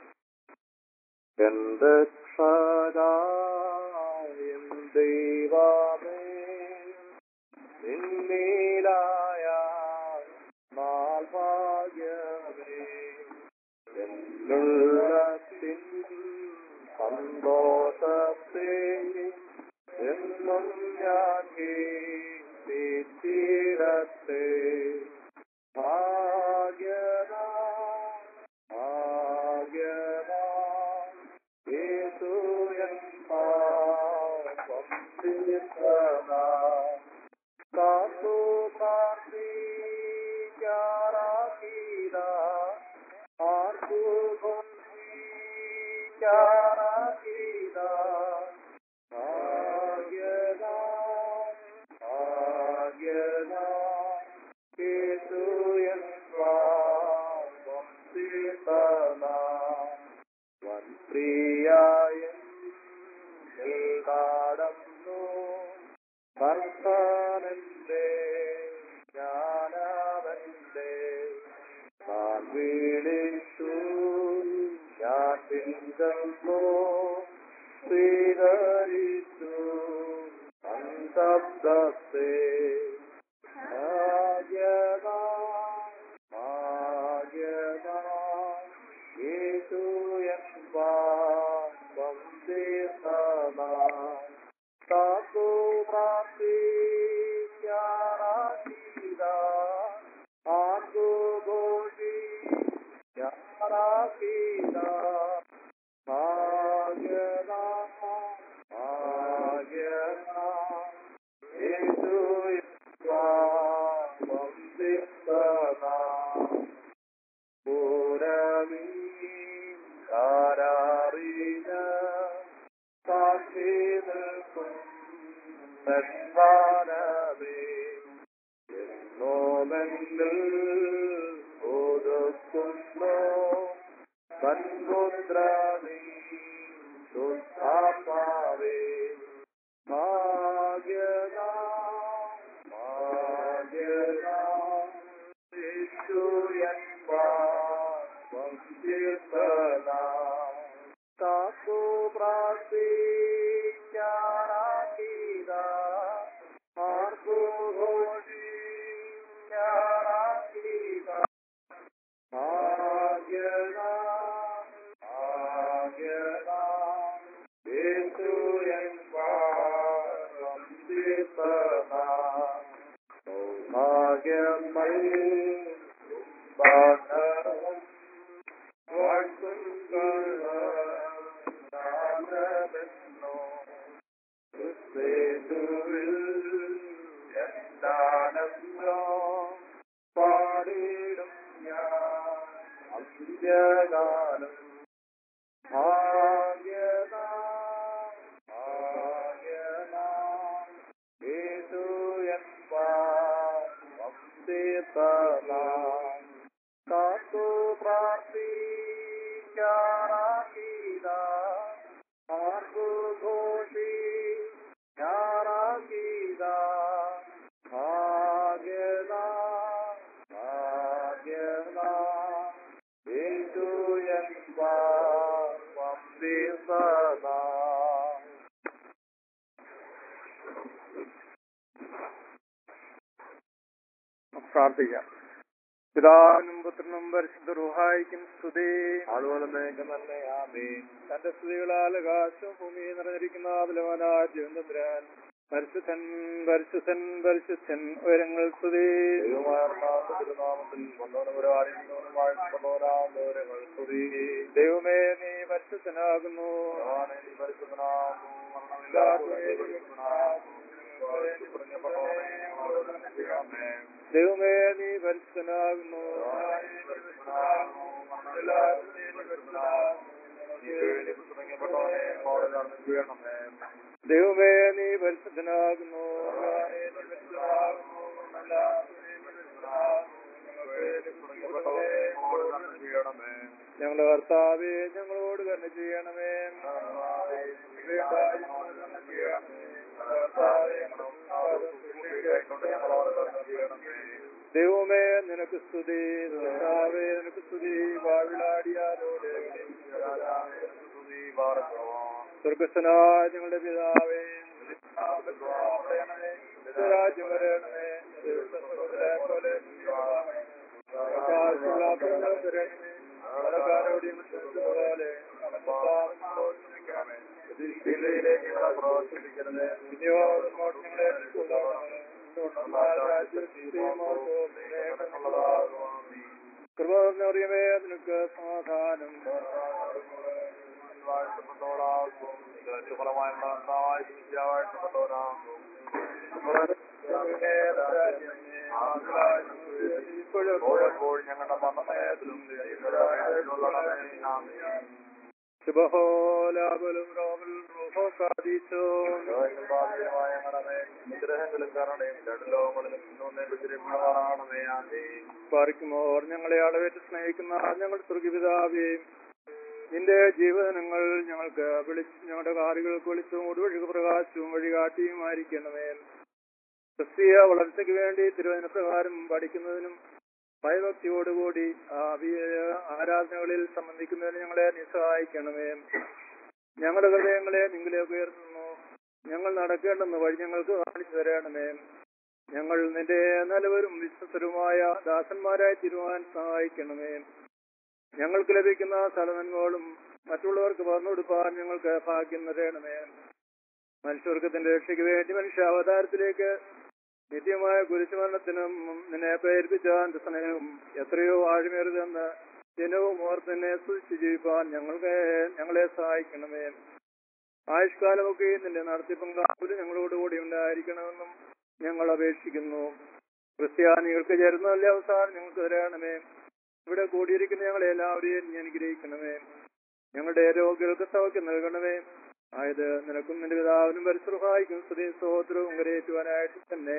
എന്റെ ക്ഷരായം ദൈവമേ നിന്നീലായ നാൾ ഭാഗ്യമേ എന്നുള്ളത്തിൻ സന്തോഷത്തെ എന്നും ഞാൻ കീർത്തിച്ചിടട്ടെ ഭാഗ്യനാ ഭാഗ്യനാ യേശു എൻ പാപം തീർത്തനാ കാത്തു പ്രാർത്ഥിക്കാറാക്കിയ ആർക്കു കൊണ്ടിക്കാറാക്കിയ ഭാഗ്യനാ ഭാഗ്യനാ യേശു എൻ പാപം തീർത്തനാ വൻപ്രിയായ കടന്നു ഭർത്താനന്റെ ജ്ഞാനവന്റെ താൻ വിളിച്ചു ഞാൻ പിന്തുന്നു സ്വീകരിച്ചു സന്തബ്ദത്തെ ഭാഗ്യനാ ഭാഗ്യനാ യേശു എം തീർത്തനാ കാത്തു പ്രാർത്ഥിക്കാറാക്കിയ ആർക്കു ബോധി യാറാക്കിയ ഭാഗ്യനാ ഭാഗ്യനാ യേശു വന്ദിത്തനാ പൂരമീ കാരാറിന സാക്ഷി നിൽക്കും സന്മാനമേ എന്നോമെന്നിൽ ഒതുക്കുന്നു സൻപുത്രനീ ശുദ്ധാത്മാവേ ഭാഗ്യനാ ഭാഗ്യനാ യേശു എൻ പാപം തീർത്തനാ കാത്തു പ്രാർത്ഥിക്കാറാക്കിയ ആർക്കു ഘോഷിക്കാറാക്കിയ ഭാഗ്യനാ ഭാഗ്യനാ യേശു എൻ പാപം തീർത്തനാ സൗഭാഗ്യമയ പാഠവും വാഴ്ത്തുകളോ ക്രിസ്തുവിൽ എന്താണെന്നോ പാടിടും ഞാൻ അന്ത്യകാലം ഭാഗ്യനാ ഭാഗ്യനാ യേശു എൻ പാപം തീർത്തനാ കാത്തു ആർഘോഷി ഞാറാകീത ഭാഗ്യന ഭാഗ്യന യേശുയൻ വന്ദി സദാ പ്രാർത്ഥിക്കാം പിതാവിനും പുത്രനും പരിശുദ്ധ റുഹായിക്കും സ്തുതി അതുപോലെ തന്നെ ആമീൻ തന്റെ സ്തുതികളാൽ ആകാശവും ഭൂമിയും നിറഞ്ഞിരിക്കുന്ന ബലവാനായ ജീവന്തപുരാൻ പരിശുദ്ധൻ പരിശുദ്ധൻ പരിശുദ്ധൻ ഉയരങ്ങൾ സ്തുതി ദൈവമായ കർത്താവിന്റെ തിരുനാമത്തിൽ വന്നവനവരാരും വാഴ്ത്തപ്പെട്ടവരാമോരങ്ങൾ സ്തുതി ദൈവമേ നീ പരിശുദ്ധനാകുന്നു ഭഗവാനെ നീ പരിശുദ്ധനാകുന്നു, മരണമില്ലാത്തവനെ പരിശുദ്ധനാകുന്നു. വേണ്ടി പറഞ്ഞപ്പെട്ടവനെ ഞങ്ങളോട് തന്നെ ചെയ്യണമേ. ദൈവമേ നീ പരിശുദ്ധനാകുന്നു ഭഗവാനെ നീ പരിശുദ്ധനാകുന്നു, മരണമില്ലാത്തവനെ നീ പരിശുദ്ധനാകുന്നു. നീ വേണ്ടി പുസ്തകപ്പെട്ടവനെ ഞങ്ങളോട് തന്നെ ചെയ്യണമേ. ദൈവമേ നീ പരിശുദ്ധനാകുന്നു ഭഗവാനെ നീ പരിശുദ്ധനാകുന്നു, മരണമില്ലാത്തവനെ നീ പരിശുദ്ധനാകുന്നു. ഞങ്ങൾ വേണ്ടി പുസ്തകപ്പെട്ടവനെ ഞങ്ങളോട് തന്നെ ചെയ്യണമേ. ഞങ്ങളുടെ കർത്താവേ ഞങ്ങളോട് തന്നെ ചെയ്യണമേ കർത്താവേ, കൃപയുണ്ടായി ഞങ്ങളോട് തന്നെ ചെയ്യണമേ. കർത്താവേ, ഞങ്ങളോട് കൃപയുണ്ടായിക്കൊണ്ട് ഞങ്ങളോട് തന്നെ ചെയ്യണമേ. ദൈവമേ നിനക്ക് സ്തുതി കർത്താവേ നിനക്ക് സ്തുതി വാവിളാടിയാലോടെ രാജാവേ, സ്തുതി പാർക്കുവാൻ. സ്വർഗസ്ഥനായ ഞങ്ങളുടെ പിതാവേ പറയണമേ. രാജ്യം വരണമേ ദൈവത്തെ പോലെ ആകാശമുള്ള അപ്പങ്ങൾ തരണമേ കടക്കാരോട് പോലെ ക്ഷമിക്കണമേ. ഇതിലേക്ക് ഞങ്ങളെ പ്രവർത്തിപ്പിക്കരുതേ. ഇനിയോ അങ്ങോട്ട് ഞങ്ങളെ രക്ഷിച്ചുകൊള്ളണമേ. ഉള്ളതാകുവാൻ നീ. കൃപ നിറയമേ നിനക്ക് സമാധാനം വാഴ്ത്തപ്പെട്ടവളാകുന്നു. ഇതിന്റെ ഫലമായ നന്നായി വാഴ്ത്തപ്പെട്ടവരാകുന്നു ഇപ്പോഴെപ്പോഴും ഞങ്ങളുടെ മരണമേതിലും ശുഭഹോലാബലും റോബൽ റൂഹോ കാദീശോ നിഗ്രഹങ്ങളും കരണയും രണ്ട് ലോകങ്ങളിലും ഇന്നൊന്നേ വിചരിക്കുന്നവരാണമേ ആമേ പാറിക്കുമോർ ഞങ്ങളെ അളവേറ്റ് സ്നേഹിക്കുന്ന ഞങ്ങളുടെ സ്വർഗപിതാവേ നിന്റെ ജീവനങ്ങൾ ഞങ്ങൾക്ക് വിളിച്ച് ഞങ്ങളുടെ കാറുകൾക്ക് വെളിച്ചവും ഒടുവഴുക പ്രകാശവും വഴികാട്ടിയുമായിരിക്കണമേ ക്രിസ്തീയ വളർച്ചയ്ക്ക് വേണ്ടി തിരുവചന പ്രകാരം പഠിക്കുന്നതിനും ഭയഭക്തിയോടുകൂടി ആവിയ ആരാധനകളിൽ സംബന്ധിക്കുന്നതിന് ഞങ്ങളെ നീ സഹായിക്കണമേ ഞങ്ങളുടെ ഹൃദയങ്ങളെ നിങ്ങളിലേക്ക് ഉയർത്തുന്നു ഞങ്ങൾ നടക്കേണ്ടെന്ന് വഴി ഞങ്ങൾക്ക് കാണിച്ചു തരണമേ ഞങ്ങൾ നിന്റെ നല്ലവരും വിശ്വസരുമായ ദാസന്മാരായി തീരുവാൻ സഹായിക്കണമേ ഞങ്ങൾക്ക് ലഭിക്കുന്ന സ്ഥലനന്മകളും മറ്റുള്ളവർക്ക് പറഞ്ഞു കൊടുക്കാൻ ഞങ്ങൾക്ക് ഭാഗ്യം തരണമേ മനുഷ്യവർഗത്തിന്റെ രക്ഷയ്ക്ക് വേണ്ടി മനുഷ്യാവതാരത്തിലേക്ക് നിത്യമായ കുരിശുമരണത്തിനും നിന്നെ പ്രേരിപ്പിച്ച എന്റെ സ്നേഹവും എത്രയോ ആഴമേറിയതെന്ന് ജനവും ഓർത്ത് നിന്നെ സ്തുതിച്ച് ജീവിപ്പാൻ ഞങ്ങൾക്ക് ഞങ്ങളെ സഹായിക്കണമേ ആയുഷ്കാലമൊക്കെ നിന്റെ നടത്തിപ്പും കാവലും ഞങ്ങളോടുകൂടി ഉണ്ടായിരിക്കണമെന്നും ഞങ്ങൾ അപേക്ഷിക്കുന്നു ക്രിസ്ത്യാനികൾക്ക് ചേരുന്ന നല്ല അവസാനം ഞങ്ങൾക്ക് തരണമേ ഇവിടെ കൂടിയിരിക്കുന്ന ഞങ്ങളെ എല്ലാവരെയും നീ അനുഗ്രഹിക്കണമേ ഞങ്ങളുടെ രോഗികൾക്ക് സൗഖ്യം നൽകണമേ ആയത് നിനക്കും നിന്റെ പിതാവിനും പരിശ്രഹായിക്കും സ്തുതി സ്തോത്രവും കരയേറ്റുവാനായിട്ട് തന്നെ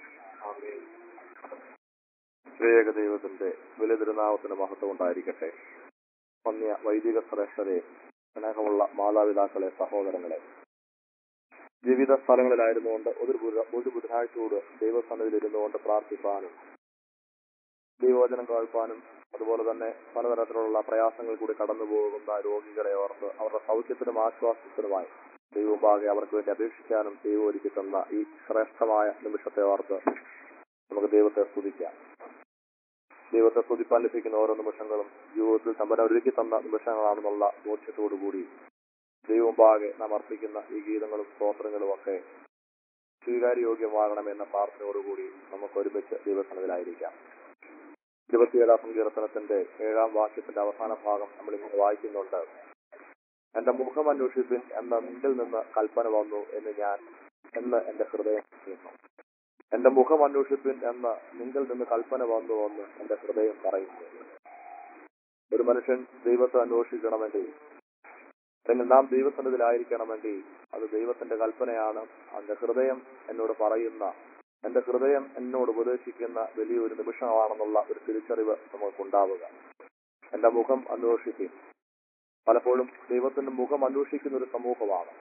ശ്രീയേക ദൈവത്തിന്റെ വലിയ തിരുനാമത്തിന് മഹത്വം ഉണ്ടായിരിക്കട്ടെ വന്യ വൈദിക ശ്രേഷ്ഠരെ സ്നേഹമുള്ള മാതാപിതാക്കളെ സഹോദരങ്ങളെ വിവിധ സ്ഥലങ്ങളിലായിരുന്നുകൊണ്ട് ഒരു ബുധ- ഒരു ബുധനാഴ്ചയോട് ദൈവസന്നിധിയിൽ ഇരുന്നുകൊണ്ട് പ്രാർത്ഥിപ്പാനും ദൈവവചനം കേൾപ്പാനും അതുപോലെ തന്നെ പലതരത്തിലുള്ള പ്രയാസങ്ങൾ കൂടി കടന്നു പോകുന്ന രോഗികളെ ഓർത്ത് അവരുടെ സൗഖ്യത്തിനും ആശ്വാസത്തിനുമായി ദൈവമുമ്പാകെ അവർക്ക് വേണ്ടി അപേക്ഷിക്കാനും ദൈവം ഒരുക്കി തന്ന ഈ ശ്രേഷ്ഠമായ നിമിഷത്തെ ഓർത്ത് നമുക്ക് ദൈവത്തെ സ്തുതിക്കാം ദൈവത്തെ സ്തുതിപ്പാൻ ലഭിക്കുന്ന ഓരോ നിമിഷങ്ങളും ജീവിതത്തിൽ തമ്പന ഒരുക്കി തന്ന നിമിഷങ്ങളാണെന്നുള്ള ബോധ്യത്തോടുകൂടി ദൈവമുമ്പാകെ നാം അർപ്പിക്കുന്ന ഈ ഗീതങ്ങളും സ്തോത്രങ്ങളും ഒക്കെ സ്വീകാര്യയോഗ്യമാകണമെന്ന പ്രാർത്ഥനയോടുകൂടി നമുക്ക് ഒരുമിച്ച് ദൈവസനത്തിലായിരിക്കാം ഇരുപത്തിയേഴാം സങ്കീർത്തനത്തിന്റെ ഏഴാം വാക്യത്തിന്റെ അവസാന ഭാഗം നമ്മൾ ഇങ്ങനെ വായിക്കുന്നുണ്ട് എന്റെ മുഖം അന്വേഷിപ്പിൻ എന്ന നിന്നിൽ നിന്ന് കൽപ്പന വന്നു എന്ന് ഞാൻ എന്ന് എന്റെ ഹൃദയം പറയുന്നു എന്റെ മുഖം അന്വേഷിപ്പിൻ എന്ന നിങ്കിൽ നിന്ന് കൽപ്പന വന്നു എന്ന് എന്റെ ഹൃദയം പറയുന്നു ഒരു മനുഷ്യൻ ദൈവത്തെ അന്വേഷിക്കണമെങ്കിൽ അല്ലെങ്കിൽ നാം ദൈവസന്നിധിയിലായിരിക്കണമെങ്കിൽ അത് ദൈവത്തിന്റെ കൽപ്പനയാണ് എന്റെ ഹൃദയം എന്നോട് പറയുന്ന എന്റെ ഹൃദയം എന്നോട് ഉപദേശിക്കുന്ന വലിയൊരു നിമിഷമാണെന്നുള്ള ഒരു തിരിച്ചറിവ് നമുക്കുണ്ടാവുക എന്റെ മുഖം അന്വേഷിക്കും പലപ്പോഴും ദൈവത്തിന്റെ മുഖം അന്വേഷിക്കുന്ന ഒരു സമൂഹമാണ്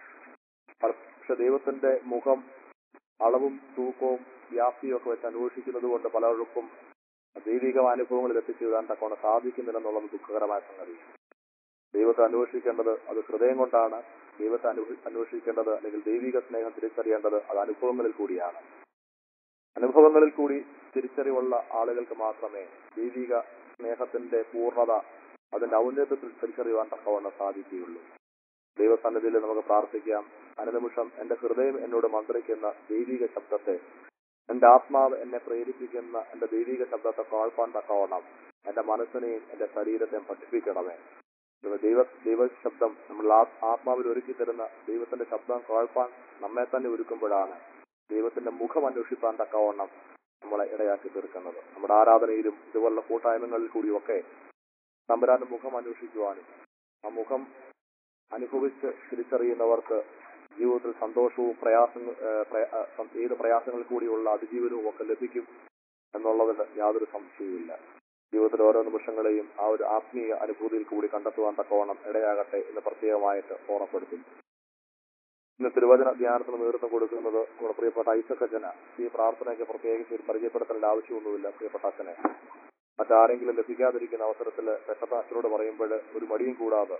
പക്ഷെ ദൈവത്തിന്റെ മുഖം അളവും തൂക്കവും വ്യാപ്തിയും ഒക്കെ വെച്ച് അന്വേഷിക്കുന്നത് കൊണ്ട് പലർക്കും ദൈവിക അനുഭവങ്ങളിൽ എത്തിച്ചേരാൻ തക്കവണ്ണം സാധിക്കുന്നില്ലെന്നുള്ളത് ദുഃഖകരമായ സംഗതി ദൈവത്തെ അന്വേഷിക്കേണ്ടത് അത് ഹൃദയം കൊണ്ടാണ് ദൈവത്തെ അനുഭവി- അന്വേഷിക്കേണ്ടത് അല്ലെങ്കിൽ ദൈവിക സ്നേഹം തിരിച്ചറിയേണ്ടത് അത് അനുഭവങ്ങളിൽ കൂടിയാണ് അനുഭവങ്ങളിൽ കൂടി തിരിച്ചറിവുള്ള ആളുകൾക്ക് മാത്രമേ ദൈവിക സ്നേഹത്തിന്റെ പൂർണ്ണത അതിന്റെ ഔന്നത്യത്തിൽ തിരിച്ചറിയുവാൻ തക്കവണ്ണം സാധിക്കുകയുള്ളൂ ദൈവസന്നിധിയിൽ നമുക്ക് പ്രാർത്ഥിക്കാം അനുനിമിഷം എന്റെ ഹൃദയം എന്നോട് മന്ത്രിക്കുന്ന ദൈവിക ശബ്ദത്തെ എന്റെ ആത്മാവ് എന്നെ പ്രേരിപ്പിക്കുന്ന എന്റെ ദൈവിക ശബ്ദത്തെ കേൾപ്പാൻ തക്കവണ്ണം എന്റെ മനസ്സിനെയും എന്റെ ശരീരത്തെയും പഠിപ്പിക്കണമേ ഇത് ദൈവ ദൈവ ശബ്ദം നമ്മൾ ആ- ആത്മാവിൽ ഒരുക്കി തരുന്ന ദൈവത്തിന്റെ ശബ്ദം കേൾപ്പാൻ നമ്മെ തന്നെ ഒരുക്കുമ്പോഴാണ് ദൈവത്തിന്റെ മുഖം അന്വേഷിപ്പാൻ തക്കവണ്ണം നമ്മളെ ഇടയാക്കി തീർക്കുന്നത് നമ്മുടെ ആരാധനയിലും ഇതുപോലുള്ള കൂട്ടായ്മകളിൽ കൂടിയൊക്കെ തമ്പുരാന്റെ മുഖം അന്വേഷിക്കുവാനും ആ മുഖം അനുഭവിച്ച് തിരിച്ചറിയുന്നവർക്ക് ജീവിതത്തിൽ സന്തോഷവും പ്രയാസങ്ങൾ ഏഹ് പ്രയ- ഏഹ് സം- ഏത് പ്രയാസങ്ങളിൽ കൂടിയുള്ള അതിജീവനവും ഒക്കെ ലഭിക്കും എന്നുള്ളതിന് യാതൊരു സംശയവുമില്ല ജീവിതത്തിലെ ഓരോ നിമിഷങ്ങളെയും ആ ഒരു ആത്മീയ അനുഭൂതിയിൽ കൂടി കണ്ടെത്തുവാൻ തക്കവണ്ണം ഇടയാകട്ടെ എന്ന് പ്രത്യേകമായിട്ട് ഓർമ്മപ്പെടുത്തുന്നു ഇന്ന് തിരുവചന ധ്യാനത്തിന് നേതൃത്വം കൊടുക്കുന്നത് നമ്മുടെ പ്രിയപ്പെട്ട ഐസക്കച്ചന ഈ പ്രാർത്ഥനയ്ക്ക് പ്രത്യേകിച്ച് ഒരു പരിചയപ്പെടുത്തേണ്ട ആവശ്യമൊന്നുമില്ല പ്രിയപ്പെട്ട അച്ഛനെ മറ്റാരെങ്കിലും ലഭിക്കാതിരിക്കുന്ന അവസരത്തിൽ പെട്ടെന്ന് അച്ഛനോട് പറയുമ്പോൾ ഒരു മടിയും കൂടാതെ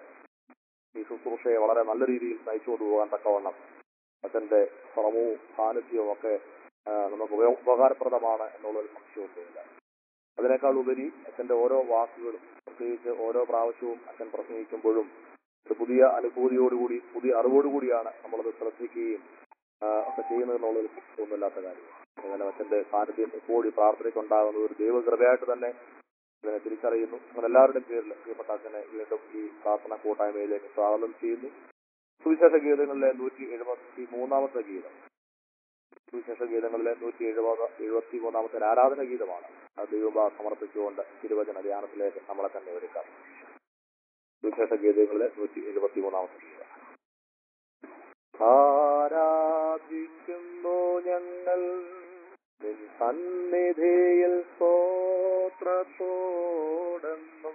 ഈ ശുശ്രൂഷയെ വളരെ നല്ല രീതിയിൽ നയിച്ചുകൊണ്ട് പോകാൻ തക്കവണ്ണം അച്ഛന്റെ ശ്രമവും സാന്നിധ്യവും ഒക്കെ ആ, നമുക്ക് ഉപയോ- ഉപകാരപ്രദമാണ് എന്നുള്ളൊരു സംശയമൊന്നുമില്ല അതിനേക്കാൾ ഉപരി അച്ഛന്റെ ഓരോ വാക്കുകളും പ്രത്യേകിച്ച് ഓരോ പ്രാവശ്യവും അച്ഛൻ പ്രസംഗിക്കുമ്പോഴും ഒരു പുതിയ അനുഭൂതിയോടുകൂടി പുതിയ അറിവോടുകൂടിയാണ് നമ്മളത് ശ്രദ്ധിക്കുകയും ആ, ഒക്കെ ചെയ്യുന്നതെന്നുള്ളൊരു ഒന്നുമില്ലാത്ത കാര്യം അങ്ങനെ അച്ഛന്റെ സാന്നിധ്യം എപ്പോഴും ഈ പ്രാർത്ഥനയ്ക്കുണ്ടാകുന്നത് ഒരു ദൈവകൃപയായിട്ട് തന്നെ ഇതിനെ തിരിച്ചറിയുന്നു അങ്ങനെ എല്ലാവരുടെയും പേരിൽ പ്രിയപ്പെട്ട അച്ഛനെ വീണ്ടും ഈ പ്രാർത്ഥന കൂട്ടായ്മയിലേക്ക് സ്വാഗതം ചെയ്യുന്നു സുവിശേഷ ഗീതങ്ങളിലെ നൂറ്റി എഴുപത്തി മൂന്നാമത്തെ ഗീതം സുവിശേഷ ഗീതങ്ങളിലെ നൂറ്റി എഴുപത് എഴുപത്തി മൂന്നാമത്തെ ഒരു ആരാധന ഗീതമാണ് ആ ദൈവഭാ സമർപ്പിച്ചുകൊണ്ട് തിരുവചന ധ്യാനത്തിലേക്ക് നമ്മളെ തന്നെ ഒരുക്കാം സുവിശേഷ ഗീതങ്ങളിലെ നൂറ്റി എഴുപത്തി മൂന്നാമത്തെ ഗീതം ആരാധിക്കുന്നു ഞങ്ങൾ നിൻ സന്നിധിയിൽ സ്തോത്രത്തോടെന്നും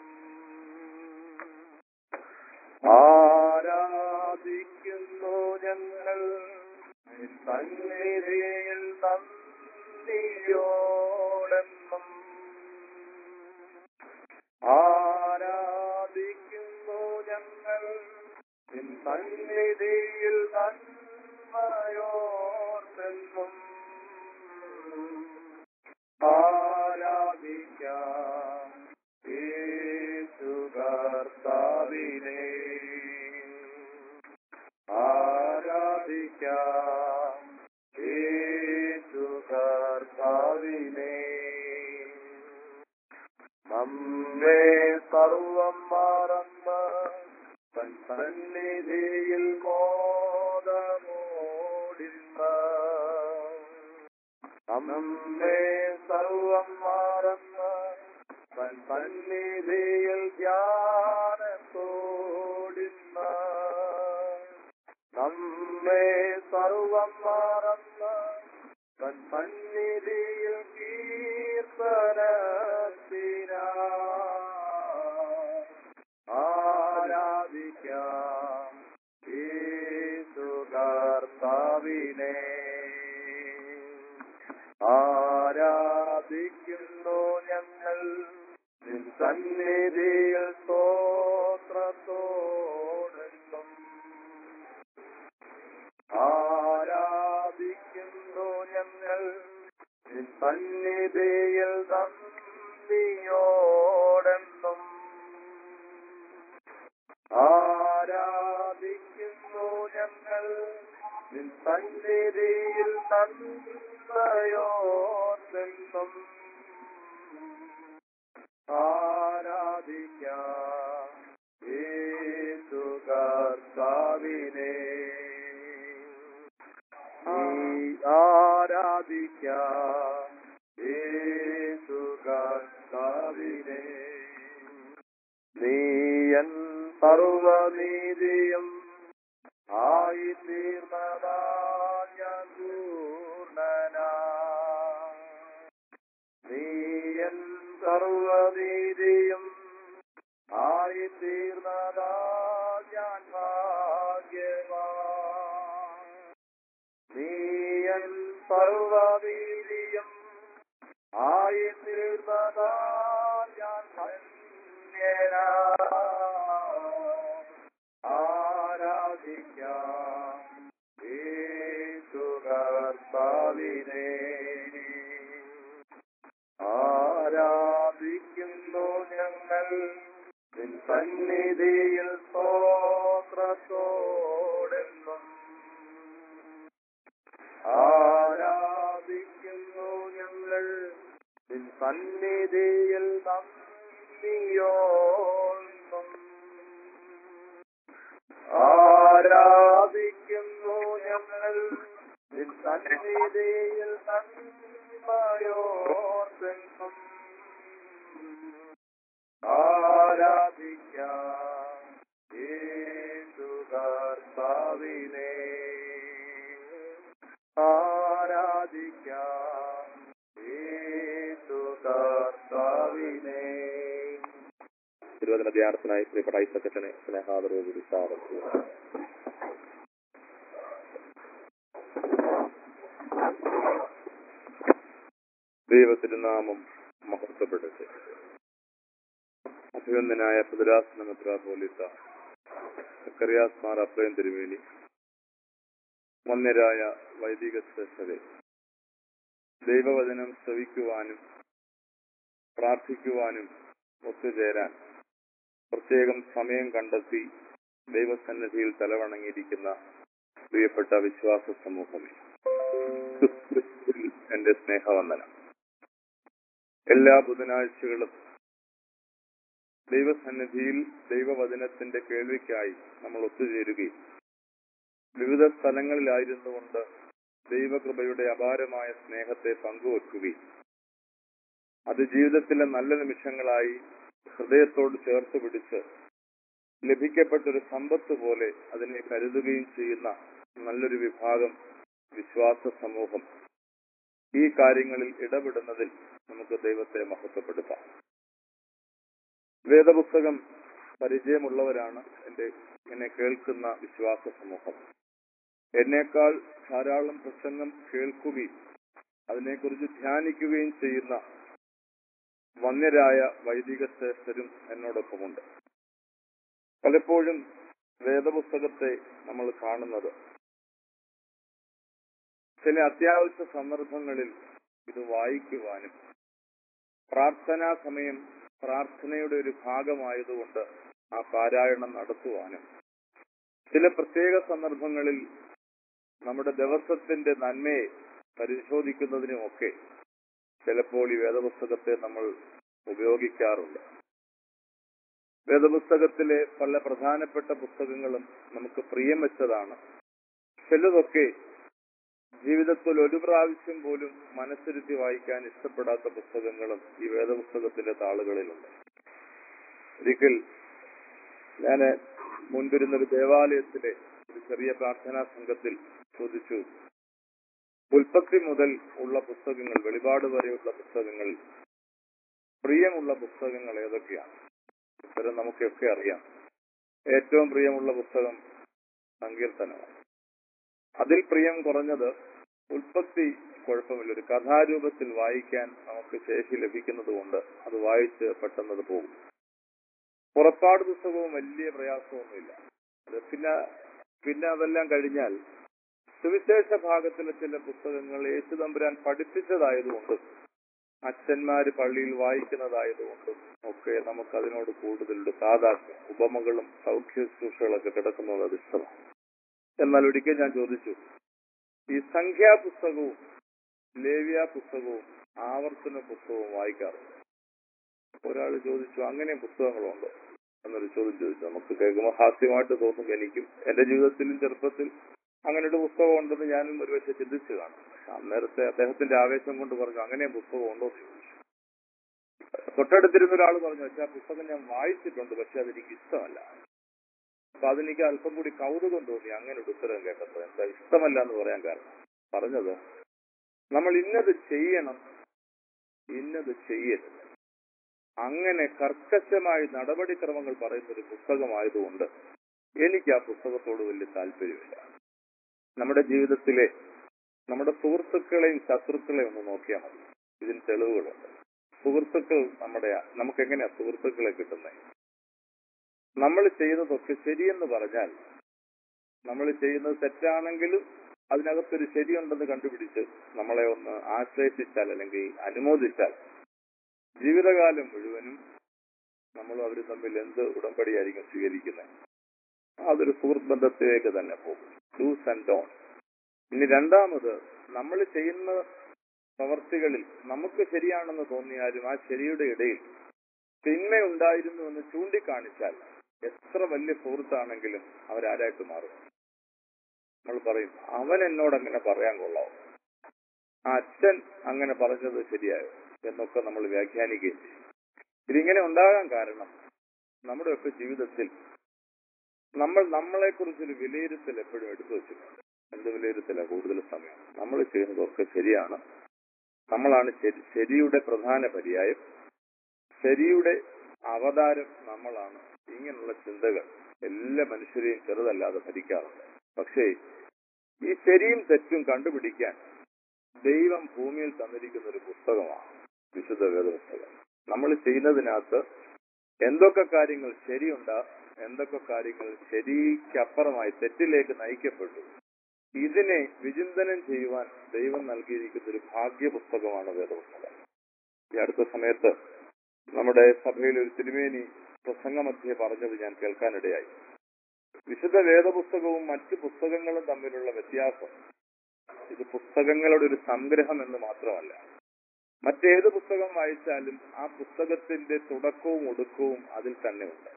ആരാധിക്കുന്നു ഞങ്ങൾ നിൻ സന്നിധിയിൽ നന്ദിയോടെന്നും ആരാധിക്കുന്നു ഞങ്ങൾ നിൻ സന്നിധിയിൽ നന്മയോർന്നെന്നും ആരാധിക്കാം യേശു കർത്താവിനെ ആരാധിക്കാം യേശു കർത്താവിനെ നമ്മെ സർവം മറന്ന് തൻ സന്നിധിയിൽ മോദമോടിന്ന നമ്മെ സർവം മറന്ന് തൻ സന്നിധിയിൽ ധ്യാനത്തോടിന്ന നമ്മെ സർവം മറന്ന് തൻ സന്നിധിയിൽ കീർത്തനത്തിന ആരാധിക്കാം യേശു കർത്താവിനെ ആരാധിക്കുന്നു ഞങ്ങൾ നിൻ സന്നിധിയിൽ സ്തോത്രത്തോടെന്നും ആരാധിക്കുന്നു ഞങ്ങൾ നിൻ സന്നിധിയിൽ നന്ദിയോടെന്നും ആരാധിക്കുന്നു ഞങ്ങൾ നിൻ സന്നിധിയിൽ നന്ദയോർന്നെന്നും ആരാധിക്കാം യേശു കർത്താവിനെ ഈ ആരാധിക്കാം യേശു കർത്താവിനെ നീയൻ സർവനീതിയും ആയി തീർന്നതായ പൂർണ്ണനാ നീയൻ സർവനീതിയും ആയി തീർന്നതായ സർവവീര്യം ആയി തീർന്നതാൽ ഞാൻ ധന്യനാ ആരാധിക്കാം യേശുകർത്താവിനെ ആരാധിക്കുന്നു ഞങ്ങൾ നിൻ സന്നിധിയിൽ സ്തോത്രത്തോടെന്നും ആരാധിക്കുന്നു ഞങ്ങൾ നിൻ സന്നിധിയിൽ നന്ദിയോന്നും ആരാധിക്കുന്നു ഞങ്ങൾ നിൻ സന്നിധിയിൽ നന്മയോർന്നും ആരാധിക്കാം യേശുകർത്താവിനെ ആരാധിക്കാം യേശുകർത്താവിനെ തിരുവചന ധ്യാനത്തിനായി ശ്രീ ഐസക്കച്ചനെ സ്നേഹാദരവ് സ്വാഗതം ചെയ്യുന്നു ദൈവത്തിന്റെ നാമം മഹത്വപ്പെടട്ടെ അഭിനന്ദനായ പുതുരാസന മെത്രാപോലിത്ത സക്കറിയാസ് മാർ അപ്രയം തിരുവേലി വന്യരായ വൈദിക ശ്രേഷ്ഠരെ ദൈവവചനം ശ്രവിക്കുവാനും പ്രാർത്ഥിക്കുവാനും ഒത്തുചേരാൻ പ്രത്യേകം സമയം കണ്ടെത്തി ദൈവസന്നിധിയിൽ തലവണങ്ങിയിരിക്കുന്ന പ്രിയപ്പെട്ട വിശ്വാസ സമൂഹമേ ക്രിസ്തുവിൽ എന്റെ സ്നേഹവന്ദനം എല്ലാ ബുധനാഴ്ചകളും ദൈവസന്നിധിയിൽ ദൈവവചനത്തിന്റെ കേൾവിക്കായി നമ്മൾ ഒത്തുചേരുകയും വിവിധ സ്ഥലങ്ങളിലായിരുന്നുകൊണ്ട് ദൈവകൃപയുടെ അപാരമായ സ്നേഹത്തെ പങ്കുവെക്കുകയും അത് ജീവിതത്തിലെ നല്ല നിമിഷങ്ങളായി ഹൃദയത്തോട് ചേർത്ത് പിടിച്ച് ലഭിക്കപ്പെട്ടൊരു സമ്പത്ത് പോലെ അതിനെ കരുതുകയും ചെയ്യുന്ന നല്ലൊരു വിഭാഗം വിശ്വാസ സമൂഹം ഈ കാര്യങ്ങളിൽ ഇടപെടുന്നതിൽ നമുക്ക് ദൈവത്തെ മഹത്വപ്പെടുത്താം വേദപുസ്തകം പരിചയമുള്ളവരാണ് എന്റെ എന്നെ കേൾക്കുന്ന വിശ്വാസ സമൂഹം എന്നേക്കാൾ ധാരാളം പ്രസംഗം കേൾക്കുകയും അതിനെക്കുറിച്ച് ധ്യാനിക്കുകയും ചെയ്യുന്ന വന്യരായ വൈദിക ശ്രേഷ്ഠരും എന്നോടൊപ്പമുണ്ട് പലപ്പോഴും വേദപുസ്തകത്തെ നമ്മൾ കാണുന്നത് ചില അത്യാവശ്യ സന്ദർഭങ്ങളിൽ ഇത് വായിക്കുവാനും പ്രാർത്ഥനാ സമയം പ്രാർത്ഥനയുടെ ഒരു ഭാഗമായതുകൊണ്ട് ആ പാരായണം നടത്തുവാനും ചില പ്രത്യേക സന്ദർഭങ്ങളിൽ നമ്മുടെ ദിവസത്തിന്റെ നന്മയെ പരിശോധിക്കുന്നതിനുമൊക്കെ ചിലപ്പോൾ ഈ വേദപുസ്തകത്തെ നമ്മൾ ഉപയോഗിക്കാറുണ്ട് വേദപുസ്തകത്തിലെ പല പ്രധാനപ്പെട്ട പുസ്തകങ്ങളും നമുക്ക് പ്രിയം വെച്ചതാണ് ചിലതൊക്കെ ജീവിതത്തിൽ ഒരു പ്രാവശ്യം പോലും മനസ്സിരുത്തി വായിക്കാൻ ഇഷ്ടപ്പെടാത്ത പുസ്തകങ്ങളും ഈ വേദപുസ്തകത്തിന്റെ താളുകളിലുണ്ട് ഒരിക്കൽ ഞാൻ മുൻപിരുന്നൊരു ദേവാലയത്തിലെ ഒരു ചെറിയ പ്രാർത്ഥനാ സംഘത്തിൽ ചോദിച്ചു ഉൽപ്പത്തി മുതൽ ഉള്ള പുസ്തകങ്ങൾ വെളിപാട് വരെയുള്ള പുസ്തകങ്ങൾ പ്രിയമുള്ള പുസ്തകങ്ങൾ ഏതൊക്കെയാണ് ഉത്തരം നമുക്കൊക്കെ അറിയാം ഏറ്റവും പ്രിയമുള്ള പുസ്തകം സങ്കീർത്തനമാണ് അതിൽ പ്രിയം കുറഞ്ഞത് ഉൽപ്പത്തി കുഴപ്പമില്ല ഒരു കഥാരൂപത്തിൽ വായിക്കാൻ നമുക്ക് ശേഷി ലഭിക്കുന്നത് കൊണ്ട് അത് വായിച്ച് പെട്ടെന്നത് പോകും പുറപ്പാട് പുസ്തകവും വലിയ പ്രയാസമൊന്നുമില്ല അത് പിന്നെ പിന്നെ അതെല്ലാം കഴിഞ്ഞാൽ സുവിശേഷ ഭാഗത്തിലെ ചില പുസ്തകങ്ങൾ യേശുതമ്പുരാൻ പഠിപ്പിച്ചതായതുകൊണ്ടും അച്ഛന്മാര് പള്ളിയിൽ വായിക്കുന്നതായതുകൊണ്ടും ഒക്കെ നമുക്ക് അതിനോട് കൂടുതൽ താതാത്മ്യം ഉപമകളും സൗഖ്യ ശുശ്രൂഷകളൊക്കെ കിടക്കുന്നത് അത് ഇഷ്ടമാണ് എന്നാൽ ഒരിക്കൽ ഞാൻ ചോദിച്ചു ഈ സംഖ്യാ പുസ്തകവും ലേവ്യ പുസ്തകവും ആവർത്തന പുസ്തകവും വായിക്കാറുണ്ട് ഒരാൾ ചോദിച്ചു അങ്ങനെ പുസ്തകങ്ങളുണ്ടോ എന്നൊരു ചോദ്യം ചോദിച്ചു നമുക്ക് കേൾക്കുമ്പോൾ ഹാസ്യമായിട്ട് തോന്നും എനിക്കും എന്റെ ജീവിതത്തിലും ചെറുപ്പത്തിൽ അങ്ങനെ ഒരു പുസ്തകം ഉണ്ടെന്ന് ഞാനും ഒരുപക്ഷെ ചിന്തിച്ചു കാണും പക്ഷെ അന്നേരത്തെ അദ്ദേഹത്തിന്റെ ആവേശം കൊണ്ട് പറഞ്ഞു അങ്ങനെ പുസ്തകം ഉണ്ടോ എന്ന് ചോദിച്ചു തൊട്ടടുത്തിരുന്ന ഒരാൾ പറഞ്ഞു പക്ഷെ ആ പുസ്തകം ഞാൻ വായിച്ചിട്ടുണ്ട് പക്ഷെ അതെനിക്ക് ഇഷ്ടമല്ല അപ്പൊ അതെനിക്ക് അല്പം കൂടി കൗതുകം തോന്നി അങ്ങനെ ഒരു ഉത്തരം കേട്ടപ്പോൾ എന്താ ഇഷ്ടമല്ല എന്ന് പറയാൻ കാരണം പറഞ്ഞത് നമ്മൾ ഇന്നത് ചെയ്യണം ഇന്നത് ചെയ്യരുത് അങ്ങനെ കർക്കശമായ നടപടിക്രമങ്ങൾ പറയുന്ന ഒരു പുസ്തകമായതുകൊണ്ട് എനിക്ക് ആ പുസ്തകത്തോട് വലിയ താല്പര്യമില്ല നമ്മുടെ ജീവിതത്തിലെ നമ്മുടെ സുഹൃത്തുക്കളെയും ശത്രുക്കളെയും ഒന്ന് നോക്കിയാൽ മതി ഇതിന് തെളിവുകളുണ്ട് സുഹൃത്തുക്കൾ നമ്മുടെ നമുക്ക് എങ്ങനെയാ സുഹൃത്തുക്കളെ കിട്ടുന്നത് നമ്മൾ ചെയ്യുന്നതൊക്കെ ശരിയെന്ന് പറഞ്ഞാൽ നമ്മൾ ചെയ്യുന്നത് തെറ്റാണെങ്കിലും അതിനകത്തൊരു ശരിയുണ്ടെന്ന് കണ്ടുപിടിച്ച് നമ്മളെ ഒന്ന് ആശ്രയിച്ചാൽ അല്ലെങ്കിൽ അനുമോദിച്ചാൽ ജീവിതകാലം മുഴുവനും നമ്മൾ അവർ തമ്മിൽ എന്ത് ഉടമ്പടിയായിരിക്കും സ്വീകരിക്കുന്നത് അതൊരു സുഹൃത്ത് ബന്ധത്തിലേക്ക് തന്നെ പോകും ഡൂസ് ആൻഡ് ഡോൺ ഇനി രണ്ടാമത് നമ്മൾ ചെയ്യുന്ന പ്രവർത്തികളിൽ നമുക്ക് ശരിയാണെന്ന് തോന്നിയാലും ആ ശരിയുടെ ഇടയിൽ തിന്മയുണ്ടായിരുന്നു എന്ന് ചൂണ്ടിക്കാണിച്ചാൽ എത്ര വലിയ സുഹൃത്താണെങ്കിലും അവരാരായിട്ട് മാറും നമ്മൾ പറയും അവൻ എന്നോട് അങ്ങനെ പറയാൻ കൊള്ളാവും ആ അച്ഛൻ അങ്ങനെ പറഞ്ഞത് ശരിയായോ എന്നൊക്കെ നമ്മൾ വ്യാഖ്യാനിക്കുകയും ചെയ്യും ഇതിങ്ങനെ ഉണ്ടാകാൻ കാരണം നമ്മുടെയൊക്കെ ജീവിതത്തിൽ നമ്മൾ നമ്മളെ കുറിച്ചൊരു വിലയിരുത്തൽ എപ്പോഴും എടുത്തു വെച്ചിട്ടുണ്ട് എന്ത് വിലയിരുത്തല കൂടുതൽ സമയം നമ്മൾ ചെയ്യുന്നതൊക്കെ ശരിയാണ് നമ്മളാണ് ശരി ശരിയുടെ പ്രധാന പര്യായം ശരിയുടെ അവതാരം നമ്മളാണ് ഇങ്ങനെയുള്ള ചിന്തകൾ എല്ലാ മനുഷ്യരെയും ചെറുതല്ലാതെ ഭരിക്കാറുണ്ട് പക്ഷേ ഈ ശരിയും തെറ്റും കണ്ടുപിടിക്കാൻ ദൈവം ഭൂമിയിൽ തന്നിരിക്കുന്ന ഒരു പുസ്തകമാണ് വിശുദ്ധ വേദപുസ്തകം നമ്മൾ ചെയ്യുന്നതിനകത്ത് എന്തൊക്കെ കാര്യങ്ങൾ ശരിയുണ്ട് എന്തൊക്കെ കാര്യങ്ങൾ ശരിക്കപ്പുറമായി തെറ്റിലേക്ക് നയിക്കപ്പെട്ടു ഇതിനെ വിചിന്തനം ചെയ്യുവാൻ ദൈവം നൽകിയിരിക്കുന്ന ഒരു ഭാഗ്യ പുസ്തകമാണ് വേദപുസ്തകം ഈ അടുത്ത സമയത്ത് നമ്മുടെ സഭയിൽ ഒരു തിരുമേനി പ്രസംഗമധ്യെ പറഞ്ഞത് ഞാൻ കേൾക്കാനിടയായി വിശുദ്ധ വേദപുസ്തകവും മറ്റ് പുസ്തകങ്ങളും തമ്മിലുള്ള വ്യത്യാസം ഇത് പുസ്തകങ്ങളുടെ ഒരു സംഗ്രഹം എന്ന് മാത്രമല്ല മറ്റേത് പുസ്തകം വായിച്ചാലും ആ പുസ്തകത്തിന്റെ തുടക്കവും ഒടുക്കവും അതിൽ തന്നെ ഉണ്ട്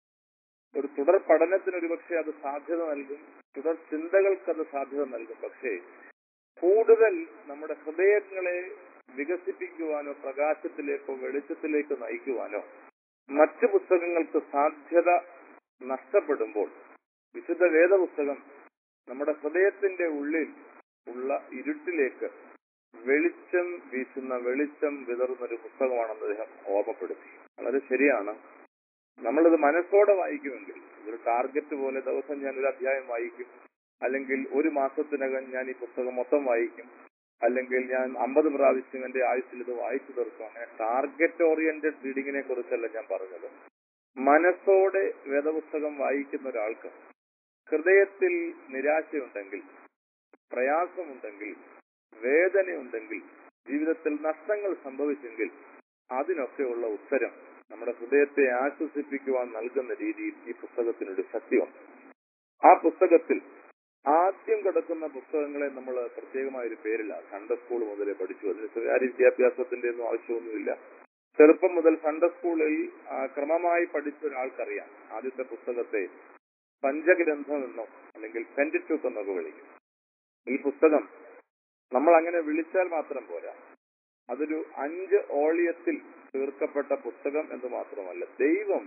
ഒരു തുടർ പഠനത്തിന് ഒരുപക്ഷെ അത് സാധ്യത നൽകും തുടർ ചിന്തകൾക്ക് അത് സാധ്യത നൽകും പക്ഷേ കൂടുതൽ നമ്മുടെ ഹൃദയങ്ങളെ വികസിപ്പിക്കുവാനോ പ്രകാശത്തിലേക്കോ വെളിച്ചത്തിലേക്കോ നയിക്കുവാനോ മറ്റ് പുസ്തകങ്ങൾക്ക് സാധ്യത നഷ്ടപ്പെടുമ്പോൾ വിശുദ്ധ വേദപുസ്തകം നമ്മുടെ ഹൃദയത്തിന്റെ ഉള്ളിൽ ഉള്ള ഇരുട്ടിലേക്ക് വെളിച്ചം വീശുന്ന വെളിച്ചം വിതറുന്ന ഒരു പുസ്തകമാണെന്ന് അദ്ദേഹം ഓർമ്മപ്പെടുത്തി വളരെ ശരിയാണ് നമ്മളിത് മനസ്സോടെ വായിക്കുമെങ്കിൽ ഒരു ടാർഗറ്റ് പോലെ ദിവസം ഞാൻ ഒരു അധ്യായം വായിക്കും അല്ലെങ്കിൽ ഒരു മാസത്തിനകം ഞാൻ ഈ പുസ്തകം മൊത്തം വായിക്കും അല്ലെങ്കിൽ ഞാൻ അമ്പത് പ്രാവശ്യം എന്റെ ആയുസ്സിൽ ഇത് വായിച്ചു തീർക്കും അങ്ങനെ ടാർഗറ്റ് ഓറിയന്റഡ് റീഡിങ്ങിനെ കുറിച്ചല്ല ഞാൻ പറഞ്ഞത് മനസ്സോടെ വേദപുസ്തകം വായിക്കുന്ന ഒരാൾക്ക് ഹൃദയത്തിൽ നിരാശയുണ്ടെങ്കിൽ പ്രയാസമുണ്ടെങ്കിൽ വേദനയുണ്ടെങ്കിൽ ജീവിതത്തിൽ നഷ്ടങ്ങൾ സംഭവിച്ചെങ്കിൽ അതിനൊക്കെയുള്ള ഉത്തരം നമ്മുടെ ഹൃദയത്തെ ആശ്വസിപ്പിക്കുവാൻ നൽകുന്ന രീതിയിൽ ഈ പുസ്തകത്തിനൊരു ശക്തിയുണ്ട് ആ പുസ്തകത്തിൽ ആദ്യം കിടക്കുന്ന പുസ്തകങ്ങളെ നമ്മൾ പ്രത്യേകമായ ഒരു പേരിലാണ് സൺഡേ സ്കൂൾ മുതലേ പഠിച്ചു അതിന് സ്വകാര്യ വിദ്യാഭ്യാസത്തിന്റെ ഒന്നും ആവശ്യമൊന്നുമില്ല ചെറുപ്പം മുതൽ സൺഡേ സ്കൂളിൽ ആ, ക്രമമായി പഠിച്ച ഒരാൾക്കറിയാം ആദ്യത്തെ പുസ്തകത്തെ പഞ്ചഗ്രന്ഥം എന്നോ അല്ലെങ്കിൽ പെൻറ്റിറ്റൂക്ക് എന്നൊക്കെ വിളിക്കും ഈ പുസ്തകം നമ്മൾ അങ്ങനെ വിളിച്ചാൽ മാത്രം പോരാ അതൊരു അഞ്ച് ഓളിയത്തിൽ തീർക്കപ്പെട്ട പുസ്തകം എന്ന് മാത്രമല്ല ദൈവം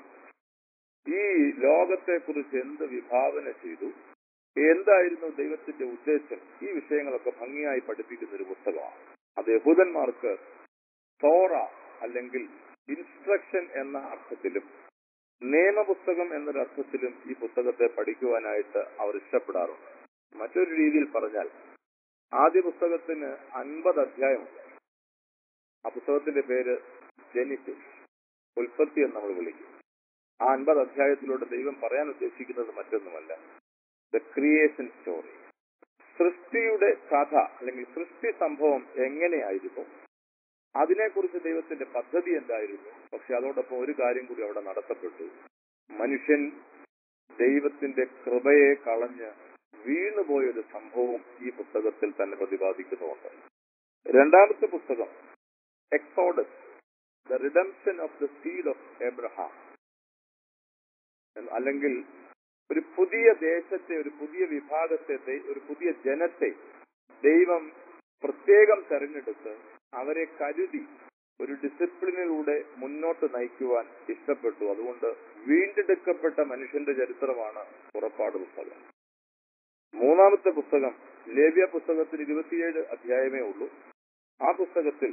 ഈ ലോകത്തെ കുറിച്ച് എന്ത് വിഭാവന ചെയ്തു എന്തായിരുന്നു ദൈവത്തിന്റെ ഉദ്ദേശം ഈ വിഷയങ്ങളൊക്കെ ഭംഗിയായി പഠിപ്പിക്കുന്ന ഒരു പുസ്തകമാണ് അത് യഹൂദന്മാർക്ക് തോറ അല്ലെങ്കിൽ ഇൻസ്ട്രക്ഷൻ എന്ന അർത്ഥത്തിലും നിയമപുസ്തകം എന്നൊരർത്ഥത്തിലും ഈ പുസ്തകത്തെ പഠിക്കുവാനായിട്ട് അവർ ഇഷ്ടപ്പെടാറുണ്ട് മറ്റൊരു രീതിയിൽ പറഞ്ഞാൽ ആദ്യ പുസ്തകത്തിന് അൻപത് അധ്യായമുണ്ട് ആ പുസ്തകത്തിന്റെ പേര് ജെനിസിസ് ഉൽപ്പത്തി എന്ന് നമ്മൾ വിളിക്കും ആ അൻപത് അധ്യായത്തിലൂടെ ദൈവം പറയാൻ ഉദ്ദേശിക്കുന്നത് മറ്റൊന്നുമല്ല ദ ക്രിയേഷൻ സ്റ്റോറി സൃഷ്ടിയുടെ കഥ അല്ലെങ്കിൽ സൃഷ്ടി സംഭവം എങ്ങനെയായിരുന്നു അതിനെക്കുറിച്ച് ദൈവത്തിന്റെ പദ്ധതി എന്തായിരുന്നു പക്ഷെ അതോടൊപ്പം ഒരു കാര്യം കൂടി അവിടെ നടത്തപ്പെട്ടു മനുഷ്യൻ ദൈവത്തിന്റെ കൃപയെ കളഞ്ഞ് വീണുപോയൊരു സംഭവം ഈ പുസ്തകത്തിൽ തന്നെ പ്രതിപാദിക്കുന്നുണ്ട് രണ്ടാമത്തെ പുസ്തകം Exodus the redemption of the seed of Abraham അല്ലെങ്കിൽ ഒരു പുതിയ ദേശത്തെ ഒരു പുതിയ വിഭാഗത്തെ ദൈ- ഒരു പുതിയ ജനത്തെ ദൈവം പ്രത്യേകം തെരഞ്ഞെടുത്ത് അവരെ കരുതി ഒരു ഡിസിപ്ലിനിലൂടെ മുന്നോട്ട് നയിക്കുവാൻ ഇഷ്ടപ്പെട്ടു അതുകൊണ്ട് വീണ്ടെടുക്കപ്പെട്ട മനുഷ്യന്റെ ചരിത്രമാണ് പുറപ്പാട് പുസ്തകം മൂന്നാമത്തെ പുസ്തകം ലേവ്യ പുസ്തകത്തിൽ ഇരുപത്തിയേഴ് അധ്യായമേ ഉള്ളൂ ആ പുസ്തകത്തിൽ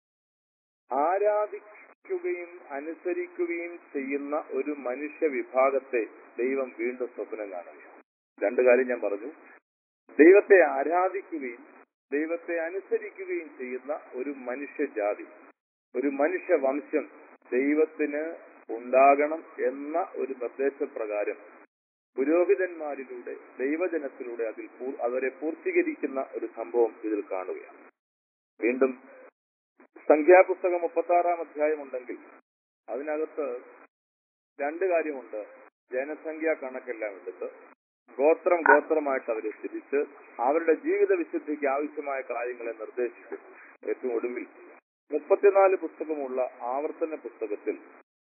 ആരാധിക്കുകയും അനുസരിക്കുകയും ചെയ്യുന്ന ഒരു മനുഷ്യ വിഭാഗത്തെ ദൈവം വീണ്ടും സ്വപ്നം കാണുകയാണ് രണ്ടു കാര്യം ഞാൻ പറഞ്ഞു ദൈവത്തെ ആരാധിക്കുകയും ദൈവത്തെ അനുസരിക്കുകയും ചെയ്യുന്ന ഒരു മനുഷ്യജാതി ഒരു മനുഷ്യവംശം ദൈവത്തിന് ഉണ്ടാകണം എന്ന ഒരു നിർദ്ദേശപ്രകാരം പുരോഹിതന്മാരിലൂടെ ദൈവജനത്തിലൂടെ അതിൽ പൂ- അവരെ പൂർത്തീകരിക്കുന്ന ഒരു സംഭവം ഇതിൽ കാണുകയാണ് വീണ്ടും സംഖ്യാപുസ്തകം മുപ്പത്തി ആറാം അധ്യായം ഉണ്ടെങ്കിൽ അതിനകത്ത് രണ്ട് കാര്യമുണ്ട് ജനസംഖ്യാ കണക്കെല്ലാം എടുത്ത് ഗോത്രം ഗോത്രമായിട്ട് അവരെ തിരിച്ച് അവരുടെ ജീവിത വിശുദ്ധിക്ക് ആവശ്യമായ കാര്യങ്ങളെ നിർദ്ദേശിച്ചു ഏറ്റവും ഒടുവിൽ മുപ്പത്തിനാല് പുസ്തകമുള്ള ആവർത്തന പുസ്തകത്തിൽ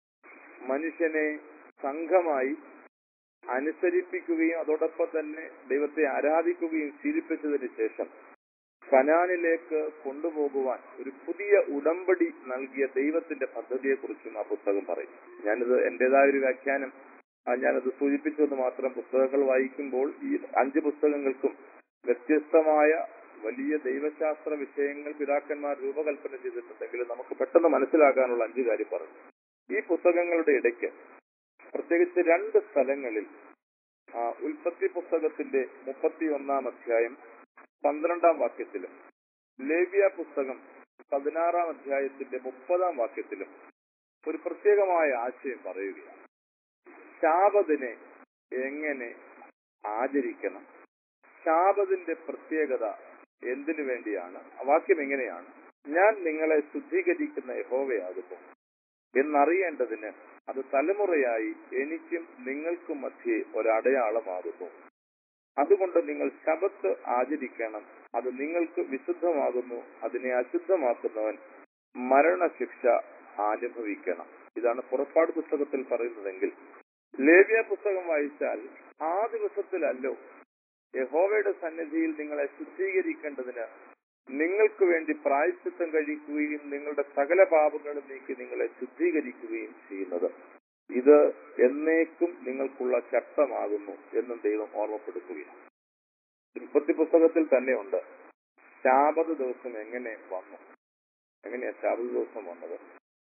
മനുഷ്യനെ സംഘമായി അനുസരിപ്പിക്കുകയും അതോടൊപ്പം തന്നെ ദൈവത്തെ ആരാധിക്കുകയും ശീലിപ്പിച്ചതിന് ശേഷം കനാനിലേക്ക് കൊണ്ടുപോകുവാൻ ഒരു പുതിയ ഉടമ്പടി നൽകിയ ദൈവത്തിന്റെ പദ്ധതിയെക്കുറിച്ചും ആ പുസ്തകം പറയും ഞാനിത് എന്റേതായ ഒരു വ്യാഖ്യാനം ആ, ഞാനത് സൂചിപ്പിച്ചെന്ന് മാത്രം പുസ്തകങ്ങൾ വായിക്കുമ്പോൾ ഈ അഞ്ച് പുസ്തകങ്ങൾക്കും വ്യത്യസ്തമായ വലിയ ദൈവശാസ്ത്ര വിഷയങ്ങൾ പിതാക്കന്മാർ രൂപകൽപ്പന ചെയ്തിട്ടുണ്ടെങ്കിൽ നമുക്ക് പെട്ടെന്ന് മനസ്സിലാക്കാനുള്ള അഞ്ച് കാര്യം പറഞ്ഞു ഈ പുസ്തകങ്ങളുടെ ഇടയ്ക്ക് പ്രത്യേകിച്ച് രണ്ട് സ്ഥലങ്ങളിൽ ആ, ഉൽപ്പത്തി പുസ്തകത്തിന്റെ മുപ്പത്തി ഒന്നാം അധ്യായം പന്ത്രണ്ടാം വാക്യത്തിലും ലേവ്യ പുസ്തകം പതിനാറാം അധ്യായത്തിന്റെ മുപ്പതാം വാക്യത്തിലും ഒരു പ്രത്യേകമായ ആശയം പറയുകയാണ് ശാപതിനെ എങ്ങനെ ആചരിക്കണം ശാപതിന്റെ പ്രത്യേകത എന്തിനു വേണ്ടിയാണ് ആ വാക്യം എങ്ങനെയാണ് ഞാൻ നിങ്ങളെ ശുദ്ധീകരിക്കുന്ന യഹോവയാകുന്നു എന്നറിയേണ്ടതിന് അത് തലമുറയായി എനിക്കും നിങ്ങൾക്കും മധ്യേ ഒരടയാളമാകുന്നു അതുകൊണ്ട് നിങ്ങൾ ശബത്ത് ആചരിക്കണം അത് നിങ്ങൾക്ക് വിശുദ്ധമാകുന്നു അതിനെ അശുദ്ധമാക്കുന്നവൻ മരണശിക്ഷ അനുഭവിക്കണം ഇതാണ് പുറപ്പാട് പുസ്തകത്തിൽ പറയുന്നതെങ്കിൽ ലേവ്യ പുസ്തകം വായിച്ചാൽ ആ ദിവസത്തിലല്ലോ യഹോവയുടെ സന്നിധിയിൽ നിങ്ങളെ ശുദ്ധീകരിക്കേണ്ടതിന് നിങ്ങൾക്ക് വേണ്ടി പ്രായശ്ചിത്തം കഴിക്കുകയും നിങ്ങളുടെ സകല പാപങ്ങളും നീക്കി നിങ്ങളെ ശുദ്ധീകരിക്കുകയും ചെയ്യുന്നത് ഇത് എന്നേക്കും നിങ്ങൾക്കുള്ള ചട്ടമാകുന്നു എന്നും ദൈവം ഓർമ്മപ്പെടുത്തുകയാണ് ഉൽപ്പത്തി പുസ്തകത്തിൽ തന്നെയുണ്ട് ശാപത ദിവസം എങ്ങനെ വന്നു എങ്ങനെയാ ശാപത ദിവസം വന്നത്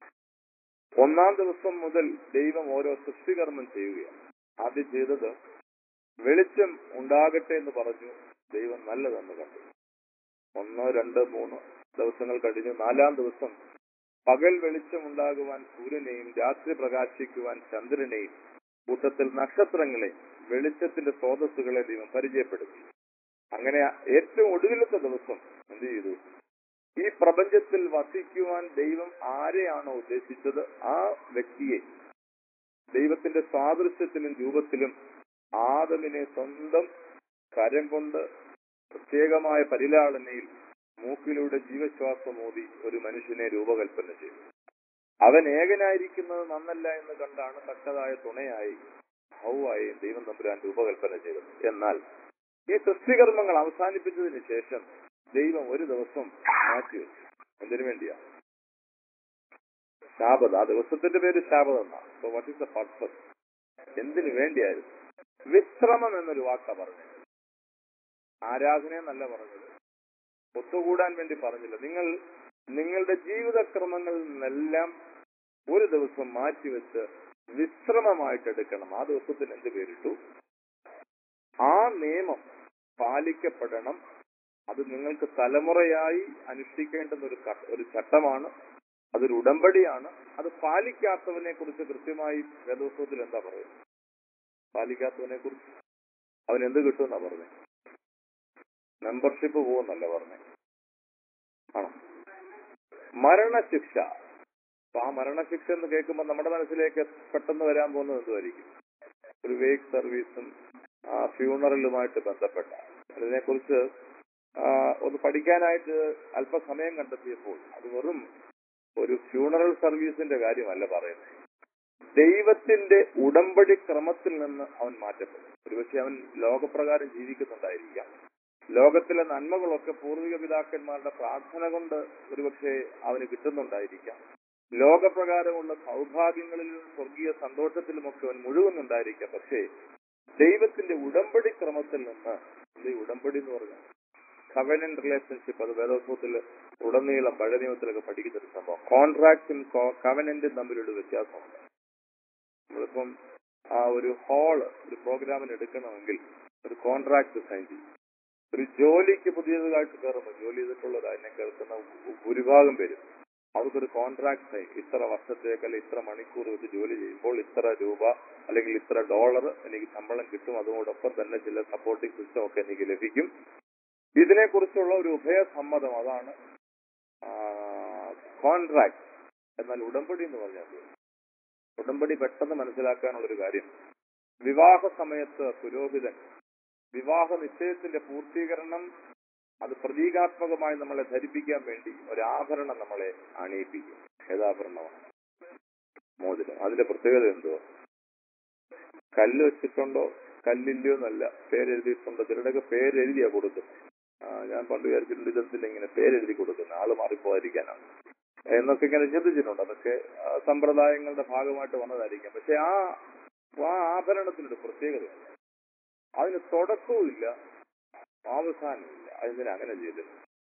ഒന്നാം ദിവസം മുതൽ ദൈവം ഓരോ സൃഷ്ടികർമ്മം ചെയ്യുകയാണ് ആദ്യം ചെയ്തത് വെളിച്ചം ഉണ്ടാകട്ടെ എന്ന് പറഞ്ഞു ദൈവം നല്ലതെന്ന് കണ്ടു ഒന്ന് രണ്ട് മൂന്ന് ദിവസങ്ങൾ കഴിഞ്ഞു നാലാം ദിവസം പകൽ വെളിച്ചം ഉണ്ടാകുവാൻ സൂര്യനെയും രാത്രി പ്രകാശിക്കുവാൻ ചന്ദ്രനെയും കൂട്ടത്തിൽ നക്ഷത്രങ്ങളെ വെളിച്ചത്തിന്റെ സ്രോതസ്സുകളെ ദൈവം പരിചയപ്പെടുത്തി അങ്ങനെ ഏറ്റവും ഒടുവിലത്തെ ദിവസം എന്ത് ചെയ്തു ഈ പ്രപഞ്ചത്തിൽ വസിക്കുവാൻ ദൈവം ആരെയാണോ ഉദ്ദേശിച്ചത് ആ വ്യക്തിയെ ദൈവത്തിന്റെ സാദൃശ്യത്തിലും രൂപത്തിലും ആദമിനെ സ്വന്തം കരം കൊണ്ട് പ്രത്യേകമായ പരിലാളനയിൽ മൂക്കിലൂടെ ജീവശ്വാസമോതി ഒരു മനുഷ്യനെ രൂപകൽപ്പന ചെയ്തു അവൻ ഏകനായിരിക്കുന്നത് നന്നല്ല എന്ന് കണ്ടാണ് തക്കതായ തുണയായി ഹൗവായി ദൈവം തമ്പുരാൻ രൂപകൽപ്പന ചെയ്തത് എന്നാൽ ഈ സൃഷ്ടികർമ്മങ്ങൾ അവസാനിപ്പിച്ചതിന് ശേഷം ദൈവം ഒരു ദിവസം മാറ്റിവെച്ചു എന്തിനു വേണ്ടിയാ ശാപത് ആ ദിവസത്തിന്റെ പേര് ശാപത് എന്നാണ് so what is the purpose എന്തിനു വേണ്ടിയായിരുന്നു വിശ്രമം എന്നൊരു വാക്കാ പറഞ്ഞത് ആരാധന എന്നല്ല പറഞ്ഞത് ഒത്തുകൂടാൻ വേണ്ടി പറഞ്ഞില്ല നിങ്ങൾ നിങ്ങളുടെ ജീവിതക്രമങ്ങളിൽ നിന്നെല്ലാം ഒരു ദിവസം മാറ്റിവെച്ച് വിശ്രമമായിട്ട് എടുക്കണം ആ ദിവസത്തിന് എന്ത് പേരിട്ടു ആ നിയമം പാലിക്കപ്പെടണം അത് നിങ്ങൾക്ക് തലമുറയായി അനുഷ്ഠിക്കേണ്ടുന്ന ഒരു ക- ഒരു ചട്ടമാണ് അതൊരു ഉടമ്പടിയാണ് അത് പാലിക്കാത്തവനെ കുറിച്ച് കൃത്യമായി വേദോത്സവത്തിൽ എന്താ പറയുന്നത് പാലിക്കാത്തവനെ കുറിച്ച് അവൻ എന്ത് കിട്ടുമെന്നാ പറഞ്ഞത് മെമ്പർഷിപ്പ് പോകുന്നല്ല പറഞ്ഞേ ആണോ മരണശിക്ഷ അപ്പൊ ആ മരണശിക്ഷ എന്ന് കേൾക്കുമ്പോൾ നമ്മുടെ മനസ്സിലേക്ക് പെട്ടെന്ന് വരാൻ പോകുന്നത് എന്തുമായിരിക്കും ഒരു വേക്ക് സർവീസും ഫ്യൂണറലുമായിട്ട് ബന്ധപ്പെട്ട അതിനെക്കുറിച്ച് ആ, ഒന്ന് പഠിക്കാനായിട്ട് അല്പസമയം കണ്ടെത്തിയപ്പോൾ അത് വെറും ഒരു ഫ്യൂണറൽ സർവീസിന്റെ കാര്യമല്ല പറയുന്നത് ദൈവത്തിന്റെ ഉടമ്പടി ക്രമത്തിൽ നിന്ന് അവൻ മാറ്റപ്പെടും ഒരുപക്ഷെ അവൻ ലോകപ്രകാരം ജീവിക്കുന്നുണ്ടായിരിക്കാം ലോകത്തിലെ നന്മകളൊക്കെ പൂർവിക പിതാക്കന്മാരുടെ പ്രാർത്ഥന കൊണ്ട് ഒരുപക്ഷെ അവന് കിട്ടുന്നുണ്ടായിരിക്കാം ലോകപ്രകാരമുള്ള സൗഭാഗ്യങ്ങളിലും സ്വർഗീയ സന്തോഷത്തിലുമൊക്കെ അവൻ മുഴുകുന്നുണ്ടായിരിക്കാം പക്ഷേ ദൈവത്തിന്റെ ഉടമ്പടി ക്രമത്തിൽ നിന്ന് എന്ത് ഈ ഉടമ്പടി എന്ന് പറഞ്ഞാൽ കവനൻ റിലേഷൻഷിപ്പ് അത് വേദോത്സവത്തിൽ ഉടനീളം പഴയ നിയമത്തിലൊക്കെ പഠിക്കുന്ന ഒരു സംഭവം കോൺട്രാക്റ്റും കവനന്റും തമ്മിലൊരു വ്യത്യാസമുണ്ട് നമ്മളിപ്പം ആ ഒരു ഹാള് ഒരു പ്രോഗ്രാമിന് എടുക്കണമെങ്കിൽ ഒരു കോൺട്രാക്ട് സൈൻ ചെയ്യും ഒരു ജോലിക്ക് പുതിയതായിട്ട് കയറുമ്പോൾ ജോലി ചെയ്തിട്ടുള്ളവർ അതിനെ കേൾക്കുന്ന ഭൂരിഭാഗം പേരും അവർക്കൊരു കോൺട്രാക്ട് ഇത്ര വർഷത്തേക്ക് അല്ലെങ്കിൽ ഇത്ര മണിക്കൂർ വെച്ച് ജോലി ചെയ്യുമ്പോൾ ഇത്ര രൂപ അല്ലെങ്കിൽ ഇത്ര ഡോളർ എനിക്ക് ശമ്പളം കിട്ടും അതോടൊപ്പം തന്നെ ചില സപ്പോർട്ടിംഗ് സിസ്റ്റം ഒക്കെ എനിക്ക് ലഭിക്കും ഇതിനെക്കുറിച്ചുള്ള ഒരു ഉഭയസമ്മതം അതാണ് കോൺട്രാക്ട് എന്നാൽ ഉടമ്പടി എന്ന് പറഞ്ഞാൽ ഉടമ്പടി പെട്ടെന്ന് മനസ്സിലാക്കാനുള്ള ഒരു കാര്യം വിവാഹ സമയത്ത് പുരോഹിതൻ വിവാഹ നിശ്ചയത്തിന്റെ പൂർത്തീകരണം അത് പ്രതീകാത്മകമായി നമ്മളെ ധരിപ്പിക്കാൻ വേണ്ടി ഒരു ആഭരണം നമ്മളെ അണിയിപ്പിക്കും ഏതാഭരണമാണ് മോതിരം അതിന്റെ പ്രത്യേകത എന്തോ കല്ല് വെച്ചിട്ടുണ്ടോ കല്ലില്ലയോ എന്നല്ല പേരെഴുതിയിട്ടുണ്ടോ ചിലരുടെയൊക്കെ പേരെഴുതിയാ കൊടുക്കുന്നത് ആ, ഞാൻ പണ്ട് വിചാരിച്ചിട്ടുണ്ട് ഇതെന്തിനാ ഇങ്ങനെ പേരെഴുതി കൊടുക്കുന്നത് ആള് മാറിപ്പോയിരിക്കാനാണ് എന്നൊക്കെ ഇങ്ങനെ ചിന്തിച്ചിട്ടുണ്ട് അതൊക്കെ ആ, സമ്പ്രദായങ്ങളുടെ ഭാഗമായിട്ട് വന്നതായിരിക്കാം പക്ഷെ ആ ആ ആഭരണത്തിനൊരു പ്രത്യേകതയുണ്ട് അതിന് തുടക്കവുമില്ല അവസാനമില്ല അതിന് അങ്ങനെ ചെയ്തത്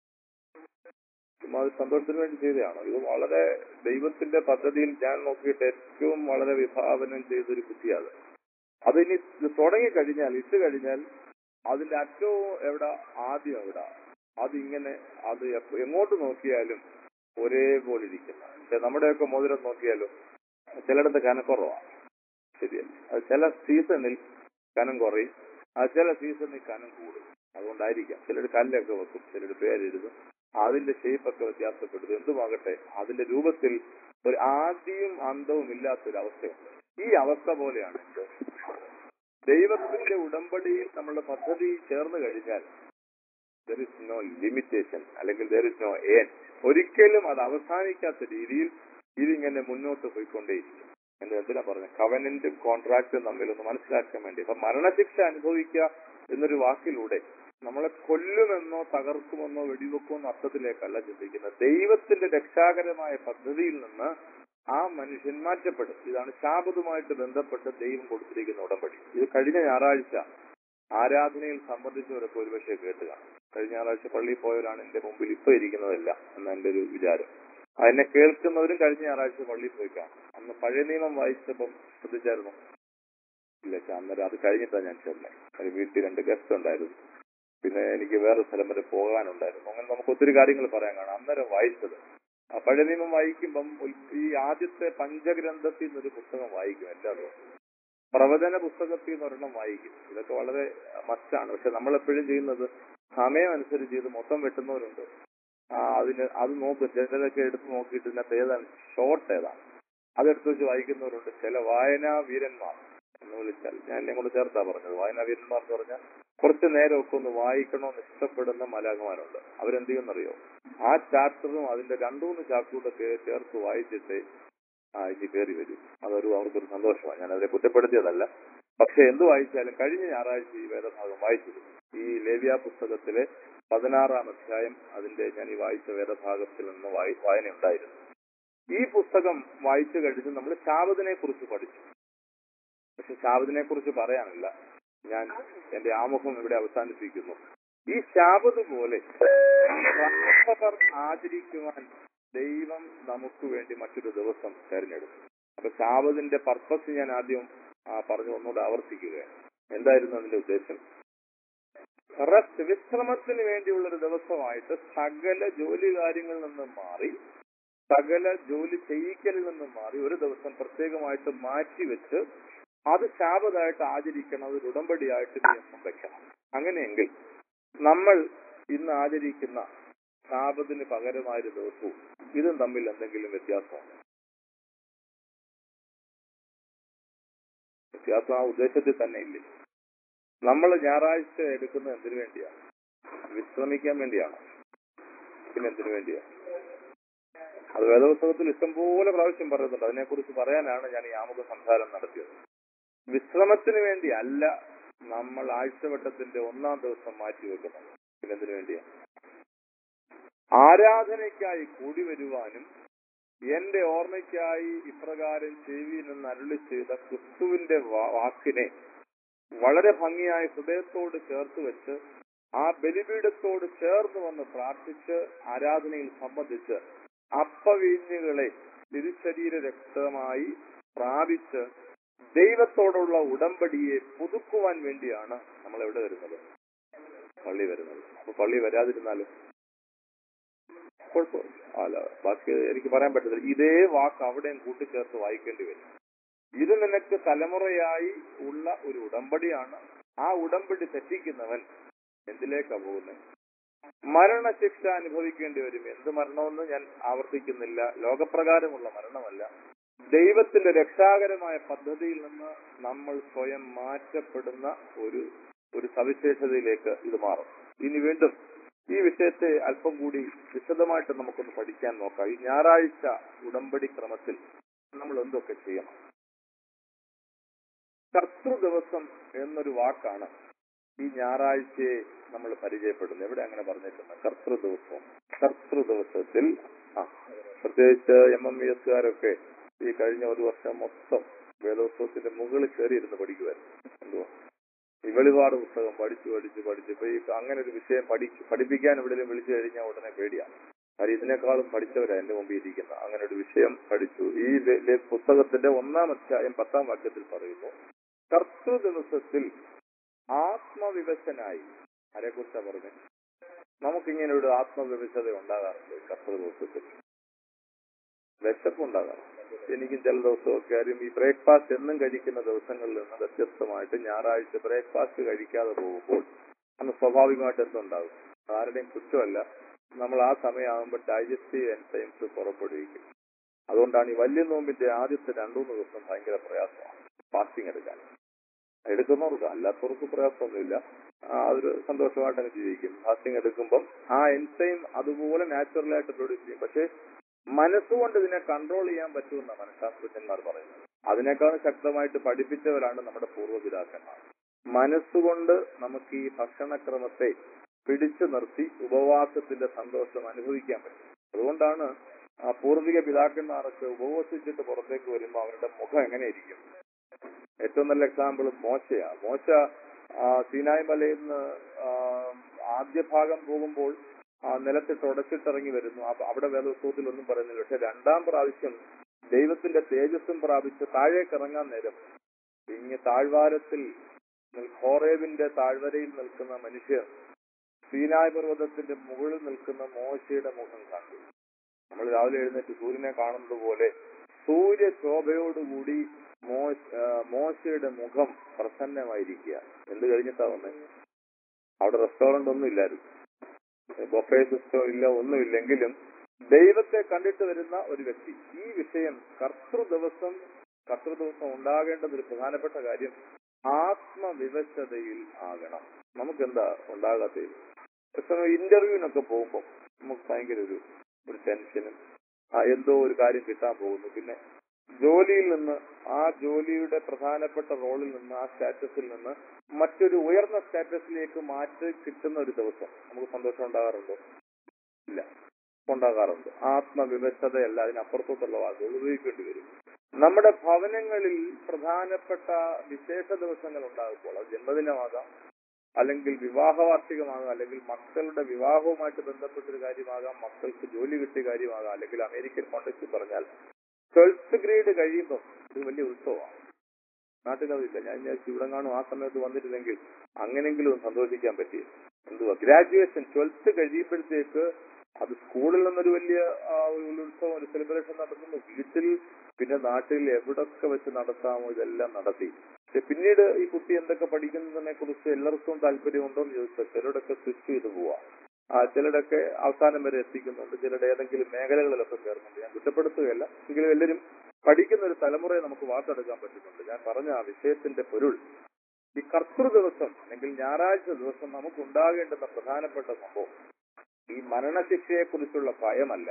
ചുമ്മാ അത് സന്തോഷത്തിന് വേണ്ടി ചെയ്തതാണോ ഇത് വളരെ ദൈവത്തിന്റെ പദ്ധതിയിൽ ഞാൻ നോക്കിയിട്ട് ഏറ്റവും വളരെ വിഭാവനം ചെയ്തൊരു കുട്ടിയാണ് അത് ഇനി ഇത് തുടങ്ങിക്കഴിഞ്ഞാൽ ഇട്ട് കഴിഞ്ഞാൽ അതിന്റെ അറ്റവും എവിടെ ആദ്യം എവിടെ അതിങ്ങനെ അത് എപ്പ- എങ്ങോട്ട് നോക്കിയാലും ഒരേപോലെ ഇരിക്കുന്ന പക്ഷെ നമ്മുടെയൊക്കെ മോതിരം നോക്കിയാലും ചിലയിടത്ത് കനക്കുറവാണ് ശരിയല്ല അത് ചില സീസണിൽ കനം കുറയും അത് ചില സീസണിൽ കനം കൂടും അതുകൊണ്ടായിരിക്കാം ചിലർ കല്ലൊക്കെ വെക്കും ചിലർ പേരെഴുതും അതിന്റെ ഷേപ്പൊക്കെ വ്യത്യാസപ്പെടും എന്തുമാകട്ടെ അതിന്റെ രൂപത്തിൽ ഒരു ആദ്യവും അന്തവും ഇല്ലാത്തൊരു അവസ്ഥയുണ്ട് ഈ അവസ്ഥ പോലെയാണ് എന്ത് ദൈവത്തിന്റെ ഉടമ്പടിയിൽ നമ്മളുടെ പദ്ധതി ചേർന്ന് കഴിഞ്ഞാൽ ദർ ഇസ് നോ ലിമിറ്റേഷൻ അല്ലെങ്കിൽ ദർ ഇസ് നോ ഏൻ ഒരിക്കലും അത് അവസാനിക്കാത്ത രീതിയിൽ ഇതിങ്ങനെ മുന്നോട്ട് പോയിക്കൊണ്ടേയിരിക്കും എന്ന് എന്തിനാ പറഞ്ഞത് കവനന്റും കോൺട്രാക്റ്റും തമ്മിലൊന്ന് മനസ്സിലാക്കാൻ വേണ്ടി അപ്പൊ മരണശിക്ഷ അനുഭവിക്കുക എന്നൊരു വാക്കിലൂടെ നമ്മളെ കൊല്ലുമെന്നോ തകർക്കുമെന്നോ വെടിവെക്കുമെന്നോ അർത്ഥത്തിലേക്കല്ല ചിന്തിക്കുന്നത് ദൈവത്തിന്റെ രക്ഷാകരമായ പദ്ധതിയിൽ നിന്ന് ആ മനുഷ്യൻ മാറ്റപ്പെടും ഇതാണ് ശാപതുമായിട്ട് ബന്ധപ്പെട്ട് ദൈവം കൊടുത്തിരിക്കുന്ന ഉടമ്പടി ഇത് കഴിഞ്ഞ ഞായറാഴ്ച ആരാധനയിൽ സംബന്ധിച്ചവരൊക്കെ ഒരുപക്ഷെ കേട്ട് കാണും കഴിഞ്ഞ ഞായറാഴ്ച പള്ളിയിൽ പോയവരാണ് എന്റെ മുമ്പിൽ ഇപ്പൊ ഇരിക്കുന്നതല്ല എന്ന എന്റെ ഒരു വിചാരം അതിനെ കേൾക്കുന്നവരും കഴിഞ്ഞ ഞായറാഴ്ച പള്ളിയിൽ പോയി കാണും അന്ന് പഴയ നിയമം വായിച്ചപ്പം ശ്രദ്ധിച്ചായിരുന്നു ഇല്ല ചാ, അന്നേരം അത് കഴിഞ്ഞിട്ടാണ് ഞാൻ ചെന്നൈ ഒരു വീട്ടിൽ രണ്ട് ഗസ്റ്റ് ഉണ്ടായിരുന്നു പിന്നെ എനിക്ക് വേറെ സ്ഥലം വരെ പോകാനുണ്ടായിരുന്നു അങ്ങനെ നമുക്ക് ഒത്തിരി കാര്യങ്ങൾ പറയാൻ കാണാം അന്നേരം വായിച്ചത് ആ പഴയ നിയമം വായിക്കുമ്പം ഉൽ- ഈ ആദ്യത്തെ പഞ്ചഗ്രന്ഥത്തിൽ നിന്നൊരു പുസ്തകം വായിക്കും എല്ലാ ദിവസവും പ്രവചന പുസ്തകത്തിൽ നിന്ന് ഒരെണ്ണം വായിക്കും ഇതൊക്കെ വളരെ മസ്റ്റാണ് പക്ഷെ നമ്മളെപ്പോഴും ചെയ്യുന്നത് സമയം അനുസരിച്ച് ഇത് മൊത്തം വെട്ടുന്നവരുണ്ട് ആ അതിന് അത് നോക്കും ചിലതൊക്കെ എടുത്ത് നോക്കിയിട്ട് ഇതിനകത്ത് ഏതാണ് ഷോർട്ട് ഏതാണ് അതെടുത്ത് വെച്ച് വായിക്കുന്നവരുണ്ട് ചില വായനാ വീരന്മാർ എന്ന് വിളിച്ചാൽ ഞാൻ എന്നെ കൊണ്ട് ചേർത്താ പറഞ്ഞത് വായനാ വീരന്മാർ എന്ന് പറഞ്ഞാൽ കുറച്ച് നേരമൊക്കെ ഒന്ന് വായിക്കണമെന്ന് ഇഷ്ടപ്പെടുന്ന മലാഖമാരുണ്ട് അവരെന്ത് ചെയ്യുമെന്നറിയോ ആ ചാപ്റ്ററും അതിന്റെ രണ്ടു മൂന്ന് ചാപ്റ്ററും ചേർത്ത് വായിച്ചിട്ട് ആ ഇനി കയറി വരും അതൊരു അവർക്കൊരു സന്തോഷമാണ് ഞാൻ അവരെ കുറ്റപ്പെടുത്തിയതല്ല പക്ഷെ എന്ത് വായിച്ചാലും കഴിഞ്ഞ ഞായറാഴ്ച ഈ വേദഭാഗം വായിച്ചിരുന്നു ഈ ലേവ്യ പുസ്തകത്തിലെ പതിനാറാം അധ്യായം അതിന്റെ ഞാൻ ഈ വായിച്ച വേദഭാഗത്തിൽ നിന്ന് വായി വായന ഉണ്ടായിരുന്നു ഈ പുസ്തകം വായിച്ചു കഴിഞ്ഞ് നമ്മൾ ശാബദിനെ കുറിച്ച് പഠിച്ചു പക്ഷെ ശാബദിനെ കുറിച്ച് പറയാനില്ല ഞാൻ എന്റെ ആമുഖം ഇവിടെ അവസാനിപ്പിക്കുന്നു ഈ ശാബത് പോലെ ക്രൈസ്തവർ ആചരിക്കുവാൻ ദൈവം നമുക്ക് വേണ്ടി മറ്റൊരു ദിവസം തെരഞ്ഞെടുത്തു അപ്പൊ ശാബദിന്റെ പർപ്പസ് ഞാൻ ആദ്യം ആ, പറഞ്ഞു ഒന്നുകൂടെ ആവർത്തിക്കുകയാണ് എന്തായിരുന്നു അതിന്റെ ഉദ്ദേശം റെസ്റ്റ് വിശ്രമത്തിന് വേണ്ടിയുള്ള ഒരു ദിവസമായിട്ട് സകല ജോലി കാര്യങ്ങളിൽ നിന്നും മാറി സകല ജോലി ചെയ്യിക്കലിൽ നിന്നും മാറി ഒരു ദിവസം പ്രത്യേകമായിട്ട് മാറ്റിവെച്ച് അത് ശാപതായിട്ട് ആചരിക്കണം അതൊരു ഉടമ്പടിയായിട്ട് നിയമം വെക്കണം അങ്ങനെയെങ്കിൽ നമ്മൾ ഇന്ന് ആചരിക്കുന്ന ശാപത്തിന് പകരമായൊരു ദിവസവും ഇതും തമ്മിൽ എന്തെങ്കിലും വ്യത്യാസമുണ്ട് വ്യത്യാസം ആ ഉദ്ദേശത്തിൽ തന്നെ ഇല്ലേ നമ്മൾ ഞായറാഴ്ച എടുക്കുന്നത് എന്തിനു വേണ്ടിയാണ് വിശ്രമിക്കാൻ വേണ്ടിയാണ് പിന്നെ എന്തിനു വേണ്ടിയാണ് അത് വേദപുസ്തകത്തിൽ ഇഷ്ടംപോലെ പ്രാവശ്യം പറയുന്നുണ്ട് അതിനെക്കുറിച്ച് പറയാനാണ് ഞാൻ ഈ ആമുഖ സംസാരം നടത്തിയത് വിശ്രമത്തിന് വേണ്ടി അല്ല നമ്മൾ ആഴ്ചവട്ടത്തിന്റെ ഒന്നാം ദിവസം മാറ്റി വെക്കുന്നത് പിന്നെ എന്തിനു വേണ്ടിയാ ആരാധനയ്ക്കായി കൂടി വരുവാനും എന്റെ ഓർമ്മയ്ക്കായി ഇപ്രകാരം ചെയ്യുവിനെന്ന് അരുളി ചെയ്ത ക്രിസ്തുവിന്റെ വാ- വാക്കിനെ വളരെ ഭംഗിയായി ഹൃദയത്തോട് ചേർത്ത് വെച്ച് ആ ബലിപീഠത്തോട് ചേർന്ന് വന്ന് പ്രാർത്ഥിച്ച് ആരാധനയിൽ സംബന്ധിച്ച് അപ്പവീഞ്ഞുകളെ തിരുശരീര രക്തമായി പ്രാപിച്ച് ദൈവത്തോടുള്ള ഉടമ്പടിയെ പുതുക്കുവാൻ വേണ്ടിയാണ് നമ്മൾ എവിടെ വരുന്നത് പള്ളി വരുന്നത് അപ്പൊ പള്ളി വരാതിരുന്നാലും കുഴപ്പമില്ല അല്ല ബാക്കി എനിക്ക് പറയാൻ പറ്റത്തില്ല ഇതേ വാക്ക് അവിടെയും കൂട്ടിച്ചേർത്ത് വായിക്കേണ്ടി വരും ഇത് നിനക്ക് തലമുറയായി ഉള്ള ഒരു ഉടമ്പടിയാണ് ആ ഉടമ്പടി തെറ്റിക്കുന്നവൻ എന്തിലേക്കാ പോകുന്നത് മരണശിക്ഷ അനുഭവിക്കേണ്ടി വരും എന്ത് മരണമെന്ന് ഞാൻ ആവർത്തിക്കുന്നില്ല ലോകപ്രകാരമുള്ള മരണമല്ല ദൈവത്തിന്റെ രക്ഷാകരമായ പദ്ധതിയിൽ നിന്ന് നമ്മൾ സ്വയം മാറ്റപ്പെടുന്ന ഒരു ഒരു സവിശേഷതയിലേക്ക് ഇത് മാറും ഇനി വീണ്ടും ഈ വിഷയത്തെ അല്പം കൂടി വിശദമായിട്ട് നമുക്കൊന്ന് പഠിക്കാൻ നോക്കാം ഈ ഞായറാഴ്ച ഉടമ്പടി ക്രമത്തിൽ നമ്മൾ എന്തൊക്കെ ചെയ്യണം കർത്തൃ ദിവസം എന്നൊരു വാക്കാണ് ഈ ഞായറാഴ്ചയെ നമ്മൾ പരിചയപ്പെടുന്നത് എവിടെ അങ്ങനെ പറഞ്ഞേക്കുന്നത് കർത്തൃ ദിവസം കർത്തൃ ദിവസത്തിൽ ആ പ്രത്യേകിച്ച് എം എം വി എസ്കാരൊക്കെ ഈ കഴിഞ്ഞ ഒരു വർഷം മൊത്തം വേദോത്സവത്തിന്റെ മുകളിൽ കയറിയിരുന്ന് പഠിക്കുമായിരുന്നു എന്തുവാ ഈ വെളിപാട് പുസ്തകം പഠിച്ചു പഠിച്ചു പഠിച്ചു ഇപ്പൊ ഈ അങ്ങനെ ഒരു വിഷയം പഠിച്ചു പഠിപ്പിക്കാൻ എവിടെയും വിളിച്ചു കഴിഞ്ഞാൽ ഉടനെ പേടിയാണ് കാര്യം ഇതിനേക്കാളും പഠിച്ചവരാ എന്റെ മുമ്പിൽ ഇരിക്കുന്ന അങ്ങനെ ഒരു വിഷയം പഠിച്ചു ഈ വെ- വെ- പുസ്തകത്തിന്റെ ഒന്നാം അധ്യായം പത്താം വാക്യത്തിൽ പറയുന്നു കർത്തൃ ദിവസത്തിൽ ആത്മവിവശനായി ആരെക്കുറിച്ചാ പറഞ്ഞത് നമുക്കിങ്ങനെ ഒരു ആത്മവിവശത ഉണ്ടാകാറുണ്ട് ഈ കർത്തൃ ദിവസത്തിൽ വിശപ്പുണ്ടാകാറുണ്ട് എനിക്കും ചില ദിവസമൊക്കെ ആരും ഈ ബ്രേക്ക്ഫാസ്റ്റ് എന്നും കഴിക്കുന്ന ദിവസങ്ങളിൽ നിന്ന് വ്യത്യസ്തമായിട്ട് ഞായറാഴ്ച ബ്രേക്ക്ഫാസ്റ്റ് കഴിക്കാതെ പോകുമ്പോൾ അന്ന് സ്വാഭാവികമായിട്ട് എന്തുണ്ടാകും ആരുടെയും കുറ്റമല്ല നമ്മൾ ആ സമയമാകുമ്പോൾ ഡൈജസ്റ്റീവ് എൻസൈംസ് പുറപ്പെടുവിക്കും അതുകൊണ്ടാണ് ഈ വലിയ നോമ്പിന്റെ ആദ്യത്തെ രണ്ടു മൂന്ന് ദിവസം ഭയങ്കര പ്രയാസമാണ് ഫാസ്റ്റിംഗ് എടുക്കാൻ എടുക്കുന്നവർക്ക് അല്ലാത്തവർക്ക് പ്രയാസമൊന്നുമില്ല ആ, അതൊരു സന്തോഷമായിട്ട് അങ്ങ് ജീവിക്കും ഫാസ്റ്റിംഗ് എടുക്കുമ്പം ആ എൻസൈം അതുപോലെ നാച്ചുറലായിട്ട് പ്രൊഡ്യൂസ് ചെയ്യും പക്ഷേ മനസ്സുകൊണ്ട് ഇതിനെ കൺട്രോൾ ചെയ്യാൻ പറ്റുമെന്നാണ് മനഃശാസ്ത്രജ്ഞന്മാർ പറയുന്നത് അതിനേക്കാൾ ശക്തമായിട്ട് പഠിപ്പിച്ചവരാണ് നമ്മുടെ പൂർവ്വപിതാക്കന്മാർ മനസ്സുകൊണ്ട് നമുക്ക് ഈ ഭക്ഷണക്രമത്തെ പിടിച്ചു നിർത്തി ഉപവാസത്തിന്റെ സന്തോഷം അനുഭവിക്കാൻ പറ്റും അതുകൊണ്ടാണ് ആ പൂർവിക പിതാക്കന്മാരൊക്കെ ഉപവസിച്ചിട്ട് പുറത്തേക്ക് വരുമ്പോൾ അവരുടെ മുഖം എങ്ങനെയിരിക്കും ഏറ്റവും നല്ല എക്സാമ്പിൾ മോശയാ മോശ ആ, സീനായ് മലയിൽ നിന്ന് ആ, ആദ്യ ഭാഗം പോകുമ്പോൾ ആ, നിലത്തിട്ട് ഉടച്ചിട്ടിറങ്ങി വരുന്നു അപ്പൊ അവിടെ വേദോത്സവത്തിൽ ഒന്നും പറയുന്നില്ല പക്ഷെ രണ്ടാം പ്രാവശ്യം ദൈവത്തിന്റെ തേജസ്സും പ്രാപിച്ച് താഴേക്ക് ഇറങ്ങാൻ നേരം ഇങ്ങ് താഴ്വാരത്തിൽ നിൽ- ഹോറേബിന്റെ താഴ്വരയിൽ നിൽക്കുന്ന മനുഷ്യർ സീനായ് പർവ്വതത്തിന്റെ മുകളിൽ നിൽക്കുന്ന മോശയുടെ മുഖം കണ്ടു നമ്മൾ രാവിലെ എഴുന്നേറ്റ് സൂര്യനെ കാണുന്നത് പോലെ സൂര്യശോഭയോടുകൂടി മോ- ആ, മോശയുടെ മുഖം പ്രസന്നമായിരിക്കുക എന്ത് കഴിഞ്ഞിട്ടാ വന്നത് അവിടെ റെസ്റ്റോറന്റ് ഒന്നും ഇല്ലായിരുന്നു ബൊഫേ സിസ്റ്റം ഇല്ല ഒന്നുമില്ലെങ്കിലും ദൈവത്തെ കണ്ടിട്ട് വരുന്ന ഒരു വ്യക്തി ഈ വിഷയം കർത്തൃ ദിവസം കർത്തൃ ദിവസം ഉണ്ടാകേണ്ടത് ഒരു പ്രധാനപ്പെട്ട കാര്യം ആത്മവിവശതയിൽ ആകണം നമുക്കെന്താ ഉണ്ടാകാത്തത് പക്ഷെ ഇന്റർവ്യൂവിനൊക്കെ പോകുമ്പോൾ നമുക്ക് ഭയങ്കര ഒരു ഒരു ടെൻഷനും ആ, എന്തോ ഒരു കാര്യം കിട്ടാൻ പോകുന്നു പിന്നെ ജോലിയിൽ നിന്ന് ആ ജോലിയുടെ പ്രധാനപ്പെട്ട റോളിൽ നിന്ന് ആ സ്റ്റാറ്റസിൽ നിന്ന് മറ്റൊരു ഉയർന്ന സ്റ്റാറ്റസിലേക്ക് മാറ്റി കിട്ടുന്ന ഒരു ദിവസം നമുക്ക് സന്തോഷം ഉണ്ടാകാറുണ്ടോ ഇല്ല ഉണ്ടാകാറുണ്ട് ആത്മവിവശതയല്ല അതിനപ്പുറത്തോട്ടുള്ള വാക്കുകൾ ഉപയോഗിക്കേണ്ടി വരും നമ്മുടെ ഭവനങ്ങളിൽ പ്രധാനപ്പെട്ട വിശേഷ ദിവസങ്ങൾ ഉണ്ടാകുമ്പോൾ അത് ജന്മദിനമാകാം അല്ലെങ്കിൽ വിവാഹ വാർഷികമാകാം അല്ലെങ്കിൽ മക്കളുടെ വിവാഹവുമായിട്ട് ബന്ധപ്പെട്ടൊരു കാര്യമാകാം മക്കൾക്ക് ജോലി കിട്ടിയ കാര്യമാകാം അല്ലെങ്കിൽ അമേരിക്കൻ കോണ്ടക്സ്റ്റ് പറഞ്ഞാൽ ട്വൽത്ത് ഗ്രേഡ് കഴിയുമ്പോൾ ഇത് വലിയ ഉത്സവമാണ് നാട്ടിലതില്ല ഞാൻ വിചാരിച്ചു ഇവിടെ കാണും ആ സമയത്ത് വന്നിരുന്നെങ്കിൽ അങ്ങനെങ്കിലും ഒന്ന് സന്തോഷിക്കാൻ പറ്റി എന്തുവാ ഗ്രാജുവേഷൻ ട്വൽത്ത് കഴിയുമ്പോഴത്തേക്ക് അത് സ്കൂളിൽ നിന്നൊരു വലിയ ആ, ഒരു ഉത്സവം ഒരു സെലിബ്രേഷൻ നടത്തുന്നു വീട്ടിൽ പിന്നെ നാട്ടിൽ എവിടൊക്കെ വെച്ച് നടത്താമോ ഇതെല്ലാം നടത്തി പക്ഷെ പിന്നീട് ഈ കുട്ടി എന്തൊക്കെ പഠിക്കുന്നതിനെ കുറിച്ച് എല്ലാവർക്കും താല്പര്യമുണ്ടോ എന്ന് ചോദിച്ചാൽ ചിലരൊക്കെ സ്വിച്ച് ചെയ്ത് പോവാ ആ ചിലരൊക്കെ അവസാനം വരെ എത്തിക്കുന്നുണ്ട് ചിലരുടെ ഏതെങ്കിലും മേഖലകളിലൊക്കെ കയറുന്നുണ്ട് ഞാൻ കുറ്റപ്പെടുത്തുകയല്ല എങ്കിലും എല്ലാവരും പഠിക്കുന്ന ഒരു തലമുറയെ നമുക്ക് വാർത്തെടുക്കാൻ പറ്റുന്നുണ്ട് ഞാൻ പറഞ്ഞ ആ വിഷയത്തിന്റെ പൊരുൾ ഈ കർത്തൃ ദിവസം അല്ലെങ്കിൽ ഞായറാഴ്ച ദിവസം നമുക്ക് ഉണ്ടാകേണ്ടുന്ന പ്രധാനപ്പെട്ട സംഭവം ഈ മരണശിക്ഷയെ കുറിച്ചുള്ള ഭയമല്ല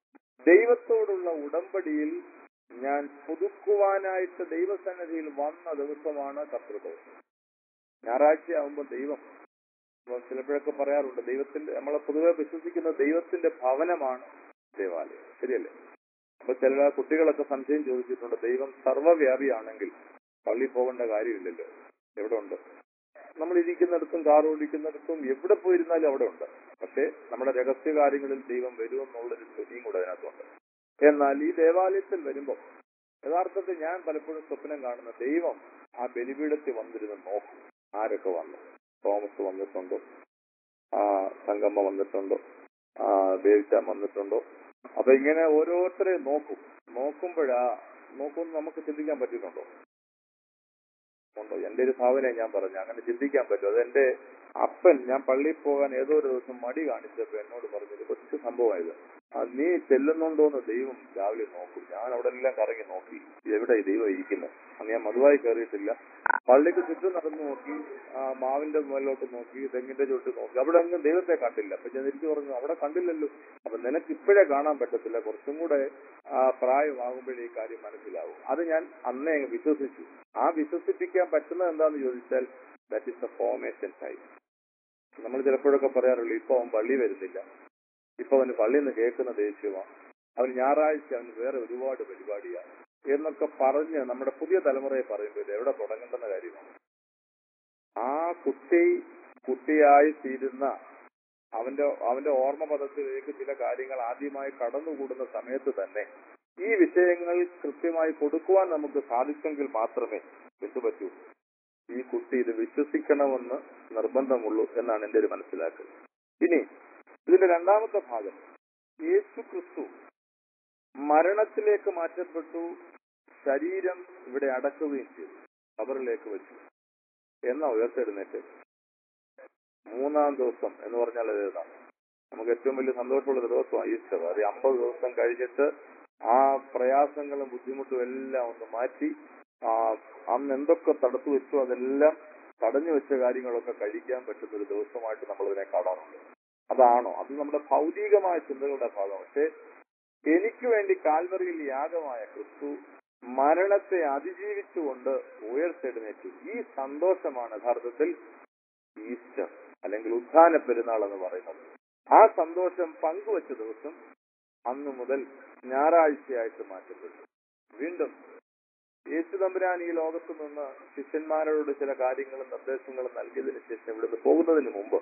ദൈവത്തോടുള്ള ഉടമ്പടിയിൽ ഞാൻ പുതുക്കുവാനായിട്ട് ദൈവസന്നിധിയിൽ വന്ന ദിവസമാണ് കർത്തൃദിവസം ഞായറാഴ്ച ആവുമ്പോൾ ദൈവം ഇപ്പൊ ചിലപ്പോഴൊക്കെ പറയാറുണ്ട് ദൈവത്തിന്റെ നമ്മളെ പൊതുവെ വിശ്വസിക്കുന്ന ദൈവത്തിന്റെ ഭവനമാണ് ദേവാലയം ശരിയല്ലേ അപ്പൊ ചില കുട്ടികളൊക്കെ സംശയം ചോദിച്ചിട്ടുണ്ട് ദൈവം സർവ്വവ്യാപിയാണെങ്കിൽ പള്ളി പോകേണ്ട കാര്യമില്ലല്ലോ എവിടെ ഉണ്ട് നമ്മൾ ഇരിക്കുന്നിടത്തും കാർ ഓടിക്കുന്നിടത്തും എവിടെ പോയിരുന്നാലും അവിടെ ഉണ്ട് പക്ഷേ നമ്മുടെ രഹസ്യ കാര്യങ്ങളിൽ ദൈവം വരുമെന്നുള്ളൊരു സ്ഥിതിയും കൂടെ അതിനകത്തുണ്ട് എന്നാൽ ഈ ദേവാലയത്തിൽ വരുമ്പോൾ യഥാർത്ഥത്തിൽ ഞാൻ പലപ്പോഴും സ്വപ്നം കാണുന്ന ദൈവം ആ ബലിപീഠത്തിൽ വന്നിരുന്ന് നോക്കും ആരൊക്കെ വന്നു തോമസ് വന്നിട്ടുണ്ടോ ആ സംഗമം വന്നിട്ടുണ്ടോ ആ ബേബിച്ചാൻ വന്നിട്ടുണ്ടോ അപ്പൊ ഇങ്ങനെ ഓരോരുത്തരെയും നോക്കും നോക്കുമ്പോഴാ നോക്കുമെന്ന് നമുക്ക് ചിന്തിക്കാൻ പറ്റുന്നുണ്ടോ ഉണ്ടോ എന്റെ ഒരു ഭാവനയെ ഞാൻ പറഞ്ഞു അങ്ങനെ ചിന്തിക്കാൻ പറ്റും അത് എന്റെ അപ്പൻ ഞാൻ പള്ളിയിൽ പോകാൻ ഏതോ ഒരു ദിവസം മടി കാണിച്ചപ്പോ എന്നോട് പറഞ്ഞത് കൊച്ചു സംഭവമായത് ആ നീ ചെല്ലുന്നുണ്ടോന്ന് ദൈവം രാവിലെ നോക്കും ഞാൻ അവിടെ എല്ലാം കറങ്ങി നോക്കി എവിടെ ഈ ദൈവം ഇരിക്കുന്നത് അന്ന് ഞാൻ മധുവായി കയറിയിട്ടില്ല പള്ളിക്ക് ചുറ്റും നടന്നു നോക്കി ആ മാവിന്റെ മുകളിലോട്ട് നോക്കി തെങ്ങിന്റെ ചുറ്റും നോക്കി അവിടെ ഒന്നും ദൈവത്തെ കണ്ടില്ല അപ്പൊ ഞാൻ തിരിച്ചു പറഞ്ഞു അവിടെ കണ്ടില്ലല്ലോ അപ്പൊ നിനക്ക് ഇപ്പോഴേ കാണാൻ പറ്റത്തില്ല കുറച്ചും കൂടെ ആ പ്രായമാകുമ്പോഴേ ഈ കാര്യം മനസ്സിലാവും അത് ഞാൻ അന്നേ അങ്ങ് വിശ്വസിച്ചു ആ വിശ്വസിപ്പിക്കാൻ പറ്റുന്നത് എന്താന്ന് ചോദിച്ചാൽ that is the formation time നമ്മൾ ചിലപ്പോഴൊക്കെ പറയാറുള്ളൂ ഇപ്പൊ അവൻ പള്ളി വരുന്നില്ല ഇപ്പൊ അവന് പള്ളിയിൽ നിന്ന് കേൾക്കുന്ന ദേഷ്യമാണ് അവൻ ഞായറാഴ്ച അവന് വേറെ ഒരുപാട് പരിപാടിയാണ് എന്നൊക്കെ പറഞ്ഞ് നമ്മുടെ പുതിയ തലമുറയെ പറയുമ്പോൾ ഇത് എവിടെ തുടങ്ങേണ്ടെന്ന കാര്യമാണ് ആ കുട്ടി കുട്ടിയായി തീരുന്ന അവന്റെ അവന്റെ ഓർമ്മ പദത്തിലേക്ക് ചില കാര്യങ്ങൾ ആദ്യമായി കടന്നുകൂടുന്ന സമയത്ത് തന്നെ ഈ വിഷയങ്ങൾ കൃത്യമായി കൊടുക്കുവാൻ നമുക്ക് സാധിച്ചെങ്കിൽ മാത്രമേ എന്തു പറ്റൂ ഈ കുട്ടി ഇത് വിശ്വസിക്കണമെന്ന് നിർബന്ധമുള്ളൂ എന്നാണ് എന്റെ ഒരു മനസ്സിലാക്കൽ ഇനി ഇതിന്റെ രണ്ടാമത്തെ ഭാഗം യേശു ക്രിസ്തു മരണത്തിലേക്ക് മാറ്റപ്പെട്ടു ശരീരം ഇവിടെ അടക്കുകയും ചെയ്തു കബറിലേക്ക് വെച്ചു എന്ന ഉയർത്തെഴുന്നേറ്റ് മൂന്നാം ദിവസം എന്ന് പറഞ്ഞാൽ അത് ഏതാണ് നമുക്ക് ഏറ്റവും വലിയ സന്തോഷമുള്ള ഒരു ദിവസമാണ് ഈസ്റ്റർ അത് അമ്പത് ദിവസം കഴിഞ്ഞിട്ട് ആ പ്രയാസങ്ങളും ബുദ്ധിമുട്ടും എല്ലാം ഒന്ന് മാറ്റി ആ അന്ന് എന്തൊക്കെ തടുത്തു വെച്ചു അതെല്ലാം തടഞ്ഞു വെച്ച കാര്യങ്ങളൊക്കെ കഴിക്കാൻ പറ്റുന്ന ഒരു ദിവസമായിട്ട് നമ്മൾ ഇതിനെ കാണാറുണ്ട് അതാണോ അത് നമ്മുടെ ഭൗതികമായ ചിന്തകളുടെ ഭാഗം പക്ഷേ എനിക്ക് വേണ്ടി കാൽവറിയിൽ യാഗമായ ക്രിസ്തു മരണത്തെ അതിജീവിച്ചുകൊണ്ട് ഉയർത്തെഴുന്നേറ്റു ഈ സന്തോഷമാണ് യഥാർത്ഥത്തിൽ ഈസ്റ്റർ അല്ലെങ്കിൽ ഉത്ഥാന പെരുന്നാൾ എന്ന് പറയുന്നത് ആ സന്തോഷം പങ്കുവച്ച ദിവസം അന്നു മുതൽ ഞായറാഴ്ചയായിട്ട് മാറ്റപ്പെട്ടു വീണ്ടും യേശു തമ്പുരാൻ ഈ ലോകത്ത് നിന്ന് ശിഷ്യന്മാരോട് ചില കാര്യങ്ങളും നിർദ്ദേശങ്ങളും നൽകിയതിനു ശേഷം ഇവിടുന്ന് പോകുന്നതിന് മുമ്പ്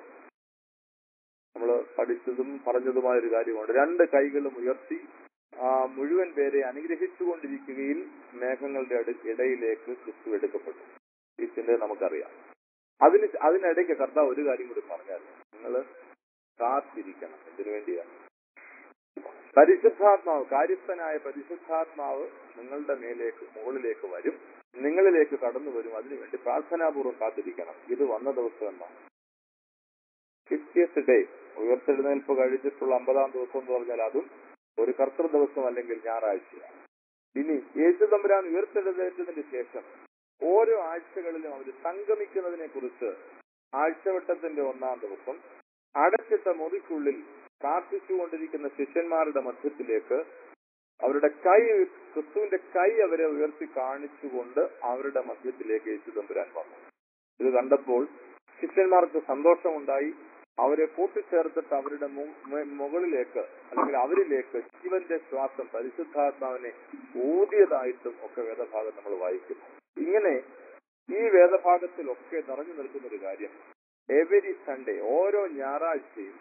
നമ്മൾ പഠിച്ചതും പറഞ്ഞതുമായ ഒരു കാര്യമുണ്ട് രണ്ട് കൈകളും ഉയർത്തി ആ മുഴുവൻ പേരെ അനുഗ്രഹിച്ചുകൊണ്ടിരിക്കുകയിൽ മേഘങ്ങളുടെ അടു- ഇടയിലേക്ക് ക്രിസ്തു എടുക്കപ്പെട്ടു ഈ ചിന്ത നമുക്കറിയാം അതിന് അതിനിടയ്ക്ക് കർത്താവ് ഒരു കാര്യം കൂടി പറഞ്ഞാൽ നിങ്ങൾ കാത്തിരിക്കണം എന്തിനു വേണ്ടിയാണ് പരിശുദ്ധാത്മാവ് കാര്യസ്ഥനായ പരിശുദ്ധാത്മാവ് നിങ്ങളുടെ മേലേക്ക് മുകളിലേക്ക് വരും നിങ്ങളിലേക്ക് കടന്നു വരും അതിനുവേണ്ടി പ്രാർത്ഥനാപൂർവ്വം കാത്തിരിക്കണം ഇത് വന്ന ദിവസം എന്നാണ് ഫിഫ്റ്റിയത്ത് ഡേ ഉയർത്തെഴുന്നേൽപ്പ് കഴിഞ്ഞിട്ടുള്ള അമ്പതാം ദിവസം എന്ന് പറഞ്ഞാൽ അതും ഒരു കർത്തൃ ദിവസം അല്ലെങ്കിൽ ഞായറാഴ്ചയാണ് ഇനി യേശു തമ്പുരാൻ ഉയർത്തെഴുന്നേറ്റതിന് ശേഷം ഓരോ ആഴ്ചകളിലും അവർ സംഗമിക്കുന്നതിനെ കുറിച്ച് ആഴ്ചവട്ടത്തിന്റെ ഒന്നാം ദിവസം അടച്ചിട്ട മുറിക്കുള്ളിൽ പ്രാർത്ഥിച്ചുകൊണ്ടിരിക്കുന്ന ശിഷ്യന്മാരുടെ മധ്യത്തിലേക്ക് അവരുടെ കൈ ക്രിസ്തുവിന്റെ കൈ അവരെ ഉയർത്തി കാണിച്ചുകൊണ്ട് അവരുടെ മധ്യത്തിലേക്ക് യേശു തമ്പുരാൻ വന്നു ഇത് കണ്ടപ്പോൾ ശിഷ്യന്മാർക്ക് സന്തോഷമുണ്ടായി അവരെ കൂട്ടിച്ചേർത്തിട്ട് അവരുടെ മു- മു- മുകളിലേക്ക് അല്ലെങ്കിൽ അവരിലേക്ക് ജീവന്റെ ശ്വാസം പരിശുദ്ധാത്മാവിനെ ഊതിയതായിട്ടും ഒക്കെ വേദഭാഗം നമ്മൾ വായിക്കുന്നു ഇങ്ങനെ ഈ വേദഭാഗത്തിലൊക്കെ നിറഞ്ഞു നിൽക്കുന്ന ഒരു കാര്യം എവരി സൺഡേ ഓരോ ഞായറാഴ്ചയും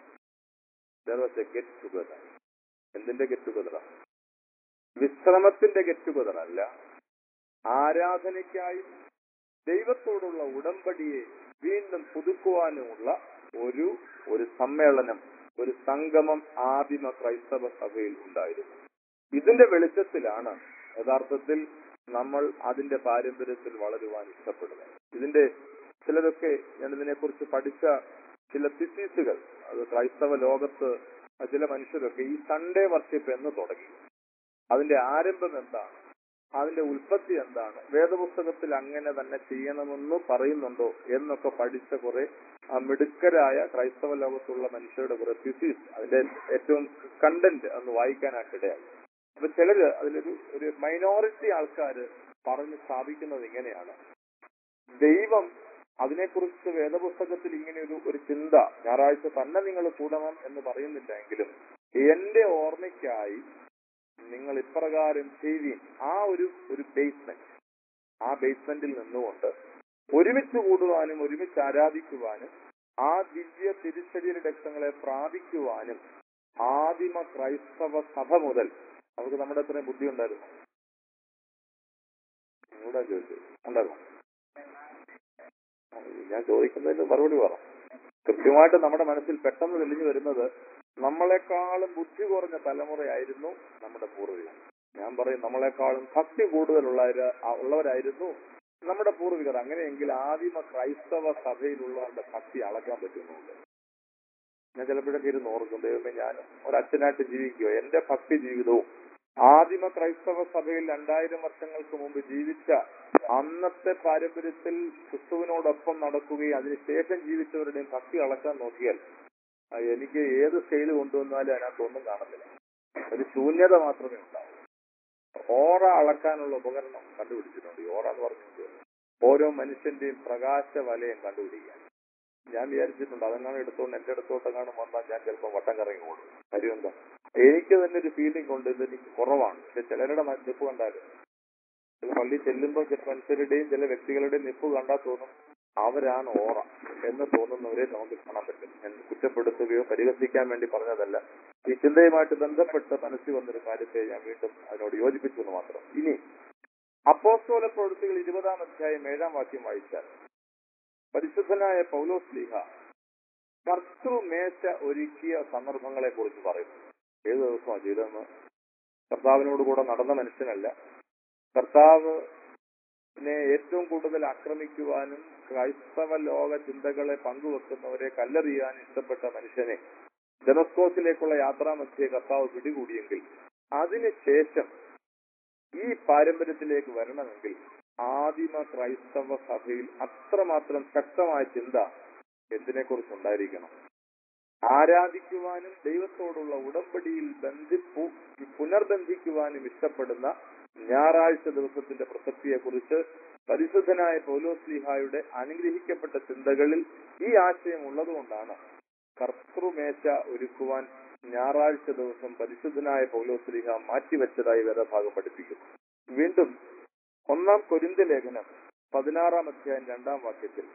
എ ഗെറ്റ് ടുഗദർ എന്തിന്റെ ഗെറ്റ് ടുഗദറാണ് വിശ്രമത്തിന്റെ ഗെറ്റ് ടുഗദർ അല്ല ആരാധനയ്ക്കായും ദൈവത്തോടുള്ള ഉടമ്പടിയെ വീണ്ടും പുതുക്കുവാനുമുള്ള ഒരു ഒരു സമ്മേളനം ഒരു സംഗമം ആദിമ ക്രൈസ്തവ സഭയിൽ ഉണ്ടായിരുന്നു ഇതിന്റെ വെളിച്ചത്തിലാണ് യഥാർത്ഥത്തിൽ നമ്മൾ അതിന്റെ പാരമ്പര്യത്തിൽ വളരുവാൻ ഇഷ്ടപ്പെടുന്നത് ഇതിന്റെ ചിലതൊക്കെ ഞാൻ ഇതിനെക്കുറിച്ച് പഠിച്ച ചില തിസീസുകൾ അത് ക്രൈസ്തവ ലോകത്ത് ചില മനുഷ്യരൊക്കെ ഈ സൺഡേ വർഷിപ്പ് എന്ന് തുടങ്ങി അതിന്റെ ആരംഭം എന്താണ് അതിന്റെ ഉൽപ്പത്തി എന്താണ് വേദപുസ്തകത്തിൽ അങ്ങനെ തന്നെ ചെയ്യണമെന്ന് പറയുന്നുണ്ടോ എന്നൊക്കെ പഠിച്ച കുറെ ആ മിടുക്കരായ ക്രൈസ്തവ ലോകത്തുള്ള മനുഷ്യരുടെ കുറെ തിസീസ് അതിന്റെ ഏറ്റവും കണ്ടന്റ് ഒന്ന് വായിക്കാനായിട്ടിടയായി അപ്പൊ ചിലര് അതിലൊരു ഒരു മൈനോറിറ്റി ആൾക്കാര് പറഞ്ഞ് സ്ഥാപിക്കുന്നത് ഇങ്ങനെയാണ് ദൈവം അതിനെക്കുറിച്ച് വേദപുസ്തകത്തിൽ ഇങ്ങനെ ഒരു ഒരു ചിന്ത ഞായറാഴ്ച തന്നെ നിങ്ങൾ കൂടണം എന്ന് പറയുന്നില്ല എങ്കിലും എന്റെ ഓർമ്മയ്ക്കായി നിങ്ങൾ ഇപ്രകാരം ചെയ്യുകയും ആ ഒരു ഒരു ബേസ്മെന്റ് ആ ബേസ്മെന്റിൽ നിന്നുകൊണ്ട് ഒരുമിച്ച് കൂടുവാനും ഒരുമിച്ച് ആരാധിക്കുവാനും ആ ദിവ്യ തിരിച്ചടിയുടെ രക്തങ്ങളെ പ്രാപിക്കുവാനും ആദിമ ക്രൈസ്തവ സഭ മുതൽ നമുക്ക് നമ്മുടെ അത്രയും ബുദ്ധി ഉണ്ടായിരുന്നു ഇവിടെ ചോദിച്ചു ഉണ്ടായിരുന്നു ഞാൻ ചോദിക്കുന്നതിന് മറുപടി പറ കൃത്യമായിട്ട് നമ്മുടെ മനസ്സിൽ പെട്ടെന്ന് തെളിഞ്ഞു വരുന്നത് നമ്മളെക്കാളും ബുദ്ധി കുറഞ്ഞ തലമുറയായിരുന്നു നമ്മുടെ പൂർവികർ ഞാൻ പറയും നമ്മളെക്കാളും ഭക്തി കൂടുതലുള്ള ഉള്ളവരായിരുന്നു നമ്മുടെ പൂർവികർ അങ്ങനെയെങ്കിൽ ആദിമ ക്രൈസ്തവ സഭയിലുള്ളവരുടെ ഭക്തി അളക്കാൻ പറ്റുന്നുണ്ട് ഞാൻ ചിലപ്പോഴൊക്കെ ഇരുന്ന് ഓർക്കും ദൈവമേ ഞാൻ ഒരച്ഛനായിട്ട് ജീവിക്കുക എന്റെ ഭക്തി ജീവിതവും ആദിമ ക്രൈസ്തവ സഭയിൽ രണ്ടായിരം വർഷങ്ങൾക്ക് മുമ്പ് ജീവിച്ച അന്നത്തെ പാരമ്പര്യത്തിൽ ക്രിസ്തുവിനോടൊപ്പം നടക്കുകയും അതിനുശേഷം ജീവിച്ചവരുടെയും ഭക്തി അളക്കാൻ നോക്കിയാൽ ആ, എനിക്ക് ഏത് സ്കെയിൽ കൊണ്ടുവന്നാലും അതിനകത്തൊന്നും കാണുന്നില്ല ഒരു ശൂന്യത മാത്രമേ ഉണ്ടാവൂ ഓറ അളക്കാനുള്ള ഉപകരണം കണ്ടുപിടിച്ചിട്ടുണ്ട് ഈ ഓറ എന്ന് പറഞ്ഞത് ഓരോ മനുഷ്യന്റെയും പ്രകാശ വലയം കണ്ടുപിടിക്കാൻ ഞാൻ വിചാരിച്ചിട്ടുണ്ട് അതെങ്ങാനും എടുത്തോണ്ട് എന്റെ അടുത്തോട്ടെങ്ങാനും വന്നാൽ ഞാൻ ചിലപ്പോൾ വട്ടം കറങ്ങി ഓടും കാര്യം എന്താ എനിക്ക് തന്നെ ഒരു ഫീലിംഗ് ഉണ്ട് ഇത് എനിക്ക് കുറവാണ് പക്ഷെ ചിലരുടെ ന- നിപ്പ് കണ്ടാൽ ചില പള്ളി ചെല്ലുമ്പോൾ ചില മനുഷ്യരുടെയും ചില വ്യക്തികളുടെയും നിപ്പ് കണ്ടാൽ തോന്നും അവരാണ് ഓറ എന്ന് തോന്നുന്നവരെ നമുക്ക് കാണാൻ പറ്റും ഞാൻ കുറ്റപ്പെടുത്തുകയോ പരിഹസിക്കാൻ വേണ്ടി പറഞ്ഞതല്ല ഈ ചിന്തയുമായിട്ട് ബന്ധപ്പെട്ട് മനസ്സിൽ വന്നൊരു കാര്യത്തെ ഞാൻ വീണ്ടും അതിനോട് യോജിപ്പിച്ചു എന്ന് മാത്രം ഇനി അപ്പോസ്തോല പ്രവൃത്തികൾ ഇരുപതാം അധ്യായം ഏഴാം വാക്യം വായിച്ചാൽ പരിശുദ്ധനായ പൗലോസ് ലീഹ കർത്തൃമേശ ഒരുക്കിയ സന്ദർഭങ്ങളെ കുറിച്ച് പറയുന്നു ഏത് ദിവസമാണ് ചെയ്തതെന്ന് കർത്താവിനോട് കൂടെ നടന്ന മനുഷ്യനല്ല കർത്താവിനെ ഏറ്റവും കൂടുതൽ ആക്രമിക്കുവാനും ക്രൈസ്തവ ലോക ചിന്തകളെ പങ്കുവെക്കുന്നവരെ കല്ലെറിയാൻ ഇഷ്ടപ്പെട്ട മനുഷ്യനെ ഡെമസ്കോസിലേക്കുള്ള യാത്രാമധ്യേ കർത്താവ് പിടികൂടിയെങ്കിൽ അതിനുശേഷം ഈ പാരമ്പര്യത്തിലേക്ക് വരണമെങ്കിൽ ആദിമ ക്രൈസ്തവ സഭയിൽ അത്രമാത്രം ശക്തമായ ചിന്ത എന്തിനെ കുറിച്ചുണ്ടായിരിക്കണം ആരാധിക്കുവാനും ദൈവത്തോടുള്ള ഉടമ്പടിയിൽ ബന്ധിപ്പു പുനർബന്ധിക്കുവാനും ഇഷ്ടപ്പെടുന്ന ഞായറാഴ്ച ദിവസത്തിന്റെ പ്രസക്തിയെക്കുറിച്ച് പരിശുദ്ധനായ പൗലോസ്ലിഹായുടെ അനുഗ്രഹിക്കപ്പെട്ട ചിന്തകളിൽ ഈ ആശയം ഉള്ളതുകൊണ്ടാണ് കർത്തൃമേശ ഒരുക്കുവാൻ ഞായറാഴ്ച ദിവസം പരിശുദ്ധനായ പൗലോസ്ലിഹ മാറ്റിവെച്ചതായി വേദഭാഗം പഠിപ്പിക്കുന്നു വീണ്ടും ഒന്നാം കൊരിന്ത ലേഖനം പതിനാറാം അധ്യായം രണ്ടാം വാക്യത്തിൽ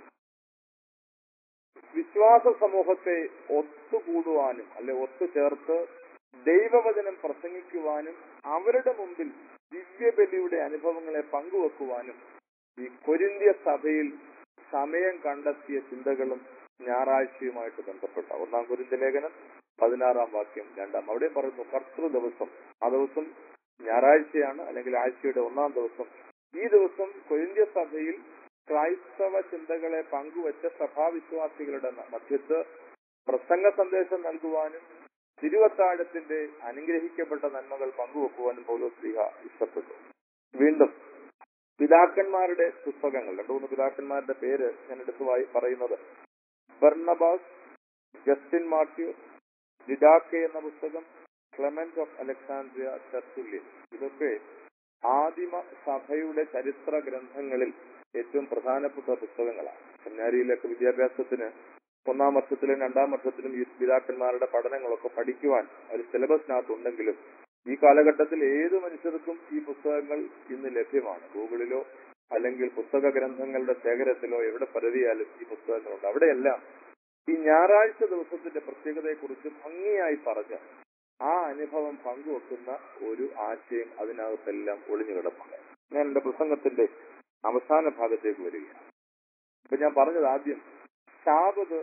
വിശ്വാസ സമൂഹത്തെ ഒത്തുകൂടുവാനും അല്ലെ ഒത്തുചേർത്ത് ദൈവവചനം പ്രസംഗിക്കുവാനും അവരുടെ മുമ്പിൽ ദിവ്യബലിയുടെ അനുഭവങ്ങളെ പങ്കുവെക്കുവാനും ഈ കൊരിന്ത്യ സഭയിൽ സമയം കണ്ടെത്തിയ ചിന്തകളും ഞായറാഴ്ചയുമായിട്ട് ബന്ധപ്പെട്ട ഒന്നാം കുരിന്ത ലേഖനം പതിനാറാം വാക്യം രണ്ടാം അവിടെ പറയുന്നു കർത്തൃ ദിവസം ആ ദിവസം ഞായറാഴ്ചയാണ് അല്ലെങ്കിൽ ആഴ്ചയുടെ ഒന്നാം ദിവസം ഈ ദിവസം കൊരിന്ത്യ സഭയിൽ ക്രൈസ്തവ ചിന്തകളെ പങ്കുവച്ച സഭാവിശ്വാസികളുടെ മധ്യത്ത് പ്രസംഗ സന്ദേശം നൽകുവാനും തിരുവത്താഴത്തിന്റെ അനുഗ്രഹിക്കപ്പെട്ട നന്മകൾ പങ്കുവെക്കുവാനും പൗലോസ് ശ്രീഹ ഇഷ്ടപ്പെട്ടു വീണ്ടും പിതാക്കന്മാരുടെ പുസ്തകങ്ങൾ രണ്ടു മൂന്ന് പിതാക്കന്മാരുടെ പേര് ഞാൻ എടുത്തു വായി പറയുന്നത് ബർണബാസ് ജസ്റ്റിൻ മാത്യു ഡിഡാക്കെ എന്ന പുസ്തകം ക്ലെമന്റ് ഓഫ് അലക്സാൻഡ്രിയ ചർച്ചുല്യൻ ഇതൊക്കെ ആദിമ സഭയുടെ ചരിത്ര ഗ്രന്ഥങ്ങളിൽ ഏറ്റവും പ്രധാനപ്പെട്ട പുസ്തകങ്ങളാണ് സെമിനാരിയിലൊക്കെ വിദ്യാഭ്യാസത്തിന് ഒന്നാം വർഷത്തിലും രണ്ടാം വർഷത്തിലും ഈ പിതാക്കന്മാരുടെ പഠനങ്ങളൊക്കെ പഠിക്കുവാൻ ഒരു സിലബസിനകത്ത് ഉണ്ടെങ്കിലും ഈ കാലഘട്ടത്തിൽ ഏത് മനുഷ്യർക്കും ഈ പുസ്തകങ്ങൾ ഇന്ന് ലഭ്യമാണ് ഗൂഗിളിലോ അല്ലെങ്കിൽ പുസ്തക ഗ്രന്ഥങ്ങളുടെ ശേഖരത്തിലോ എവിടെ പരതിയാലും ഈ പുസ്തകങ്ങളുണ്ട് അവിടെയെല്ലാം ഈ ഞായറാഴ്ച ദിവസത്തിന്റെ പ്രത്യേകതയെക്കുറിച്ച് ഭംഗിയായി പറഞ്ഞ് ആ അനുഭവം പങ്കുവെക്കുന്ന ഒരു ആശയം അതിനകത്തെല്ലാം ഒളിഞ്ഞു കിടപ്പുണ്ട് ഞാൻ എന്റെ പ്രസംഗത്തിന്റെ അവസാന ഭാഗത്തേക്ക് വരികയാണ് ഇപ്പൊ ഞാൻ പറഞ്ഞത് ആദ്യം ശാപത്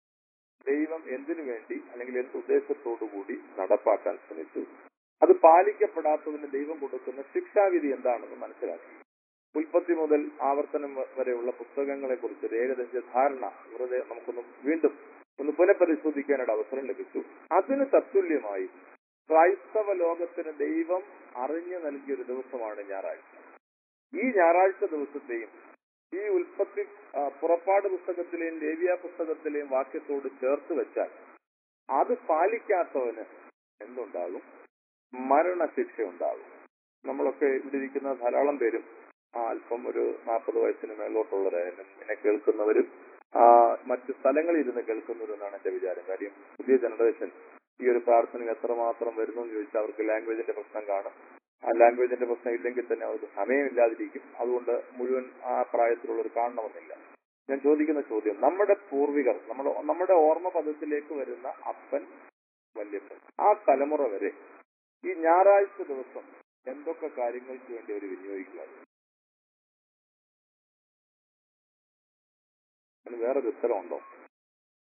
ദൈവം എന്തിനു വേണ്ടി അല്ലെങ്കിൽ എന്ത് ഉദ്ദേശത്തോടു കൂടി നടപ്പാക്കാൻ ശ്രമിച്ചു അത് പാലിക്കപ്പെടാത്തതിന് ദൈവം കൊടുക്കുന്ന ശിക്ഷാവിധി എന്താണെന്ന് മനസ്സിലാക്കി ഉൽപ്പത്തി മുതൽ ആവർത്തനം വ- വരെയുള്ള പുസ്തകങ്ങളെ കുറിച്ച് ഒരു ഏകദേശ ധാരണ വെറുതെ നമുക്കൊന്ന് വീണ്ടും ഒന്ന് പുനഃപരിശോധിക്കാനുള്ള അവസരം ലഭിച്ചു അതിന് തത്തുല്യമായി ക്രൈസ്തവ ലോകത്തിന് ദൈവം അറിഞ്ഞു നൽകിയ ഒരു ദിവസമാണ് ഞായറാഴ്ച ഈ ഞായറാഴ്ച ദിവസത്തെയും ഈ ഉൽപ്പത്തി ആ, പുറപ്പാട് പുസ്തകത്തിലെയും ലേവ്യ പുസ്തകത്തിലെയും വാക്യത്തോട് ചേർത്ത് വെച്ചാൽ അത് പാലിക്കാത്തവന് എന്തുണ്ടാകും മരണശിക്ഷ ഉണ്ടാകും നമ്മളൊക്കെ ഇവിടെ ഇരിക്കുന്ന ധാരാളം പേരും ആ, അല്പം ഒരു നാൽപ്പത് വയസ്സിന് മേലോട്ടുള്ളവരായാലും എന്നെ കേൾക്കുന്നവരും ആ, മറ്റ് സ്ഥലങ്ങളിൽ ഇരുന്ന് കേൾക്കുന്നവരെന്നാണ് എന്റെ വിചാരം കാര്യം പുതിയ ജനറേഷൻ ഈ ഒരു പ്രാർത്ഥനയിൽ എത്രമാത്രം വരുന്നു എന്ന് ചോദിച്ചാൽ അവർക്ക് ലാംഗ്വേജിന്റെ പ്രശ്നം കാണും ആ ലാംഗ്വേജിന്റെ പ്രശ്നം ഇല്ലെങ്കിൽ തന്നെ അവർക്ക് സമയമില്ലാതിരിക്കും അതുകൊണ്ട് മുഴുവൻ ആ പ്രായത്തിലുള്ളവർ കാണണമെന്നില്ല ഞാൻ ചോദിക്കുന്ന ചോദ്യം നമ്മുടെ പൂർവികർ നമ്മുടെ നമ്മുടെ ഓർമ്മ പദത്തിലേക്ക് വരുന്ന അപ്പൻ വല്യപ്പൻ ആ തലമുറ വരെ ഈ ഞായറാഴ്ച ദിവസം എന്തൊക്കെ കാര്യങ്ങൾക്ക് വേണ്ടി അവർ വിനിയോഗിക്കുമായിരുന്നു അതിന് വേറൊരു ഉത്തരമുണ്ടോ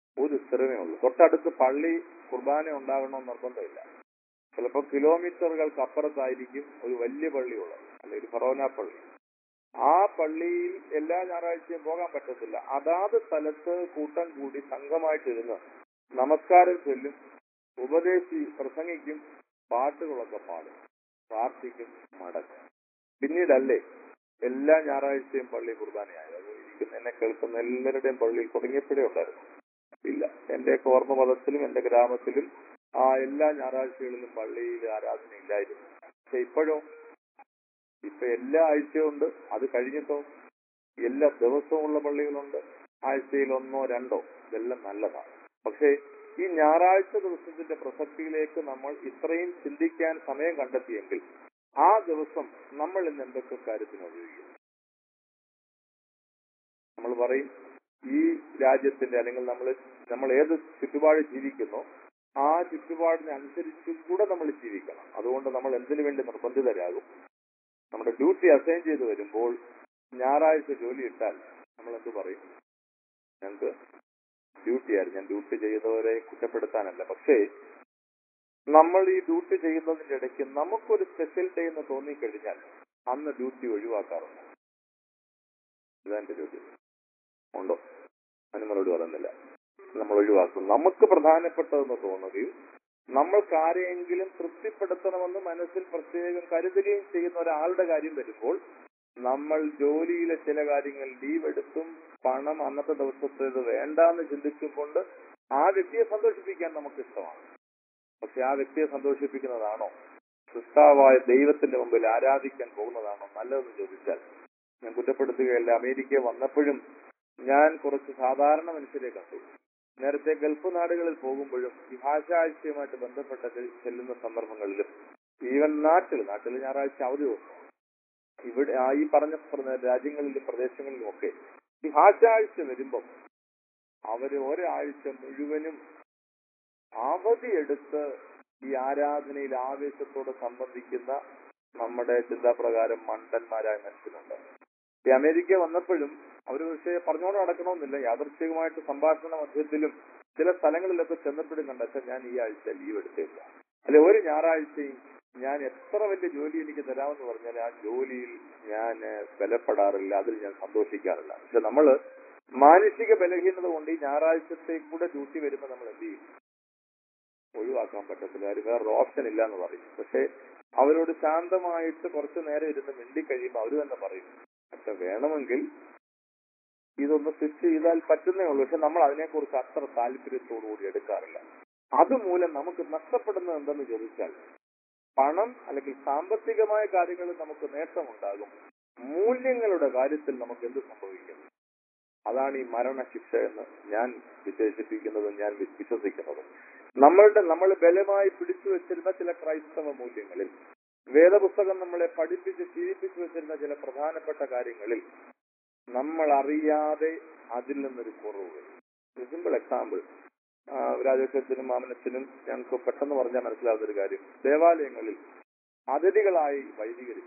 ഒരു ഉത്തരവേ ഉള്ളൂ തൊട്ടടുത്ത് പള്ളി കുർബാന ഉണ്ടാകണമെന്ന് നിർബന്ധമില്ല ചിലപ്പോൾ കിലോമീറ്ററുകൾക്ക് അപ്പുറത്തായിരിക്കും ഒരു വലിയ പള്ളിയുള്ളത് അല്ലെങ്കിൽ ഒരു ഫറോന പള്ളി ആ പള്ളിയിൽ എല്ലാ ഞായറാഴ്ചയും പോകാൻ പറ്റത്തില്ല അതാത് സ്ഥലത്ത് കൂട്ടം കൂടി സംഘമായിട്ടിരുന്ന് നമസ്കാരം ചൊല്ലും ഉപദേശി പ്രസംഗിക്കും പാട്ടുകളൊക്കെ പാടും പ്രാർത്ഥിക്കും മടക്കും പിന്നീടല്ലേ എല്ലാ ഞായറാഴ്ചയും പള്ളി കുർബാനയായത് അത് ഇരിക്കുന്ന എന്നെ കേൾക്കുന്ന എല്ലാവരുടെയും പള്ളിയിൽ തുടങ്ങിയപ്പോഴേ ഉണ്ടായിരുന്നു ഇല്ല എന്റെയൊക്കെ ഓർമ്മ പദത്തിലും എന്റെ ഗ്രാമത്തിലും ആ എല്ലാ ഞായറാഴ്ചകളിലും പള്ളിയിൽ ആരാധന ഇല്ലായിരുന്നു പക്ഷെ ഇപ്പോഴോ ഇപ്പൊ എല്ലാ ആഴ്ചയും ഉണ്ട് അത് കഴിഞ്ഞിട്ടോ എല്ലാ ദിവസവും ഉള്ള പള്ളികളുണ്ട് ആഴ്ചയിൽ ഒന്നോ രണ്ടോ ഇതെല്ലാം നല്ലതാണ് പക്ഷേ ഈ ഞായറാഴ്ച ദിവസത്തിന്റെ പ്രസക്തിയിലേക്ക് നമ്മൾ ഇത്രയും ചിന്തിക്കാൻ സമയം കണ്ടെത്തിയെങ്കിൽ ആ ദിവസം നമ്മൾ ഇന്ന് എന്തൊക്കെ കാര്യത്തിന് ഉപയോഗിക്കും നമ്മൾ പറയും ഈ രാജ്യത്തിന്റെ അല്ലെങ്കിൽ നമ്മൾ നമ്മൾ ഏത് ചുറ്റുപാട് ജീവിക്കുന്നോ ആ ചുറ്റുപാടിനനുസരിച്ച് കൂടെ നമ്മൾ ജീവിക്കണം അതുകൊണ്ട് നമ്മൾ എന്തിനു വേണ്ടി നിർബന്ധിതരാകും നമ്മുടെ ഡ്യൂട്ടി അസൈൻ ചെയ്ത് വരുമ്പോൾ ഞായറാഴ്ച ജോലി ഇട്ടാൽ നമ്മൾ എന്ത് പറയും ഞങ്ങൾക്ക് ഡ്യൂട്ടി ആയിരുന്നു ഞാൻ ഡ്യൂട്ടി ചെയ്തവരെ കുറ്റപ്പെടുത്താനല്ല പക്ഷേ നമ്മൾ ഈ ഡ്യൂട്ടി ചെയ്യുന്നതിന്റെ ഇടയ്ക്ക് നമുക്കൊരു സ്പെഷ്യൽ ഡേ എന്ന് തോന്നിക്കഴിഞ്ഞാൽ അന്ന് ഡ്യൂട്ടി ഒഴിവാക്കാറുണ്ട് ഇതെന്റെ ചോദ്യം ഉണ്ടോ അതിന് മറുപടി പറയുന്നില്ല നമ്മൾ ഒഴിവാക്കും നമുക്ക് പ്രധാനപ്പെട്ടതെന്ന് തോന്നുകയും നമ്മൾക്ക് ആരെയെങ്കിലും തൃപ്തിപ്പെടുത്തണമെന്ന് മനസ്സിൽ പ്രത്യേകം കരുതുകയും ചെയ്യുന്ന ഒരാളുടെ കാര്യം വരുമ്പോൾ നമ്മൾ ജോലിയിലെ ചില കാര്യങ്ങൾ ലീവ് എടുത്തും പണം അന്നത്തെ ദിവസത്തേത് വേണ്ടാന്ന് ചിന്തിച്ചുകൊണ്ട് ആ വ്യക്തിയെ സന്തോഷിപ്പിക്കാൻ നമുക്ക് ഇഷ്ടമാണ് പക്ഷെ ആ വ്യക്തിയെ സന്തോഷിപ്പിക്കുന്നതാണോ സൃഷ്ടാവായ ദൈവത്തിന്റെ മുമ്പിൽ ആരാധിക്കാൻ പോകുന്നതാണോ നല്ലതെന്ന് ചോദിച്ചാൽ ഞാൻ കുറ്റപ്പെടുത്തുകയല്ല അമേരിക്ക വന്നപ്പോഴും ഞാൻ കുറച്ച് സാധാരണ മനുഷ്യരെ കണ്ടു നേരത്തെ ഗൾഫ് നാടുകളിൽ പോകുമ്പോഴും ഈ ഭാഷാഴ്ചയുമായിട്ട് ബന്ധപ്പെട്ട ചെ- ചെല്ലുന്ന സന്ദർഭങ്ങളിലും ഈവൻ നാട്ടിൽ നാട്ടിൽ ഞായറാഴ്ച അവധി ദിവസം ഇവിടെ ആ ഈ പറഞ്ഞ പ്ര- രാജ്യങ്ങളിലും പ്രദേശങ്ങളിലും ഒക്കെ ഈ ഭാഷാഴ്ച വരുമ്പം അവര് ഒരാഴ്ച മുഴുവനും അവധിയെടുത്ത് ഈ ആരാധനയിൽ ആവേശത്തോടെ സംബന്ധിക്കുന്ന നമ്മുടെ ചിന്താപ്രകാരം മണ്ടന്മാരായ മനുഷ്യരുണ്ട് ഈ അമേരിക്ക വന്നപ്പോഴും അവർ പക്ഷേ പറഞ്ഞുകൊണ്ട് നടക്കണമെന്നില്ല യാദൃശ്ചികമായിട്ട് സംഭാഷണ മധ്യത്തിലും ചില സ്ഥലങ്ങളിലൊക്കെ ചെന്നപ്പോഴും കണ്ട "അച്ഛാ, ഞാൻ ഈ ആഴ്ച ലീവ് എടുത്തേക്ക അല്ലെ ഒരു ഞായറാഴ്ചയും ഞാൻ എത്ര വലിയ ജോലി എനിക്ക് തരാമെന്ന് പറഞ്ഞാൽ ആ ജോലിയിൽ ഞാൻ ഏഹ്, ബലപ്പെടാറില്ല അതിൽ ഞാൻ സന്തോഷിക്കാറില്ല പക്ഷെ നമ്മള് മാനസിക ബലഹീനത കൊണ്ട് ഈ ഞായറാഴ്ചത്തേക്ക് കൂടെ ഡ്യൂട്ടി വരുമ്പോൾ നമ്മൾ എന്ത് ചെയ്യും ഒഴിവാക്കാൻ പറ്റത്തില്ല അതിന് വേറൊരു ഓപ്ഷൻ ഇല്ല എന്ന് പറയും പക്ഷെ അവരോട് ശാന്തമായിട്ട് കുറച്ചു നേരം ഇരുന്ന് മിണ്ടി കഴിയുമ്പോൾ അവർ തന്നെ പറയും പക്ഷെ വേണമെങ്കിൽ ഇതൊന്ന് സ്വിച്ച് ചെയ്താൽ പറ്റുന്നേ ഉള്ളൂ പക്ഷെ നമ്മൾ അതിനെക്കുറിച്ച് അത്ര താല്പര്യത്തോടുകൂടി എടുക്കാറില്ല അതുമൂലം നമുക്ക് നഷ്ടപ്പെടുന്നത് എന്തെന്ന് ചോദിച്ചാൽ പണം അല്ലെങ്കിൽ സാമ്പത്തികമായ കാര്യങ്ങളിൽ നമുക്ക് നേട്ടമുണ്ടാകും മൂല്യങ്ങളുടെ കാര്യത്തിൽ നമുക്ക് എന്ത് സംഭവിക്കും അതാണ് ഈ മരണശിക്ഷ എന്ന് ഞാൻ വിശേഷിപ്പിക്കുന്നതും ഞാൻ വി- വിശ്വസിക്കുന്നതും നമ്മളുടെ നമ്മൾ ബലമായി പിടിച്ചു വെച്ചിരുന്ന ചില ക്രൈസ്തവ മൂല്യങ്ങളിൽ വേദപുസ്തകം നമ്മളെ പഠിപ്പിച്ച് ശീലിപ്പിച്ചു വെച്ചിരുന്ന ചില പ്രധാനപ്പെട്ട കാര്യങ്ങളിൽ നമ്മൾ അറിയാതെ അതിൽ നിന്നൊരു കുറവ് വരും സിമ്പിൾ എക്സാമ്പിൾ രാജേഷത്തിനും മാമനത്തിനും ഞങ്ങൾക്ക് പെട്ടെന്ന് പറഞ്ഞാൽ മനസ്സിലാവുന്ന ഒരു കാര്യം ദേവാലയങ്ങളിൽ അതിഥികളായി വൈദികരും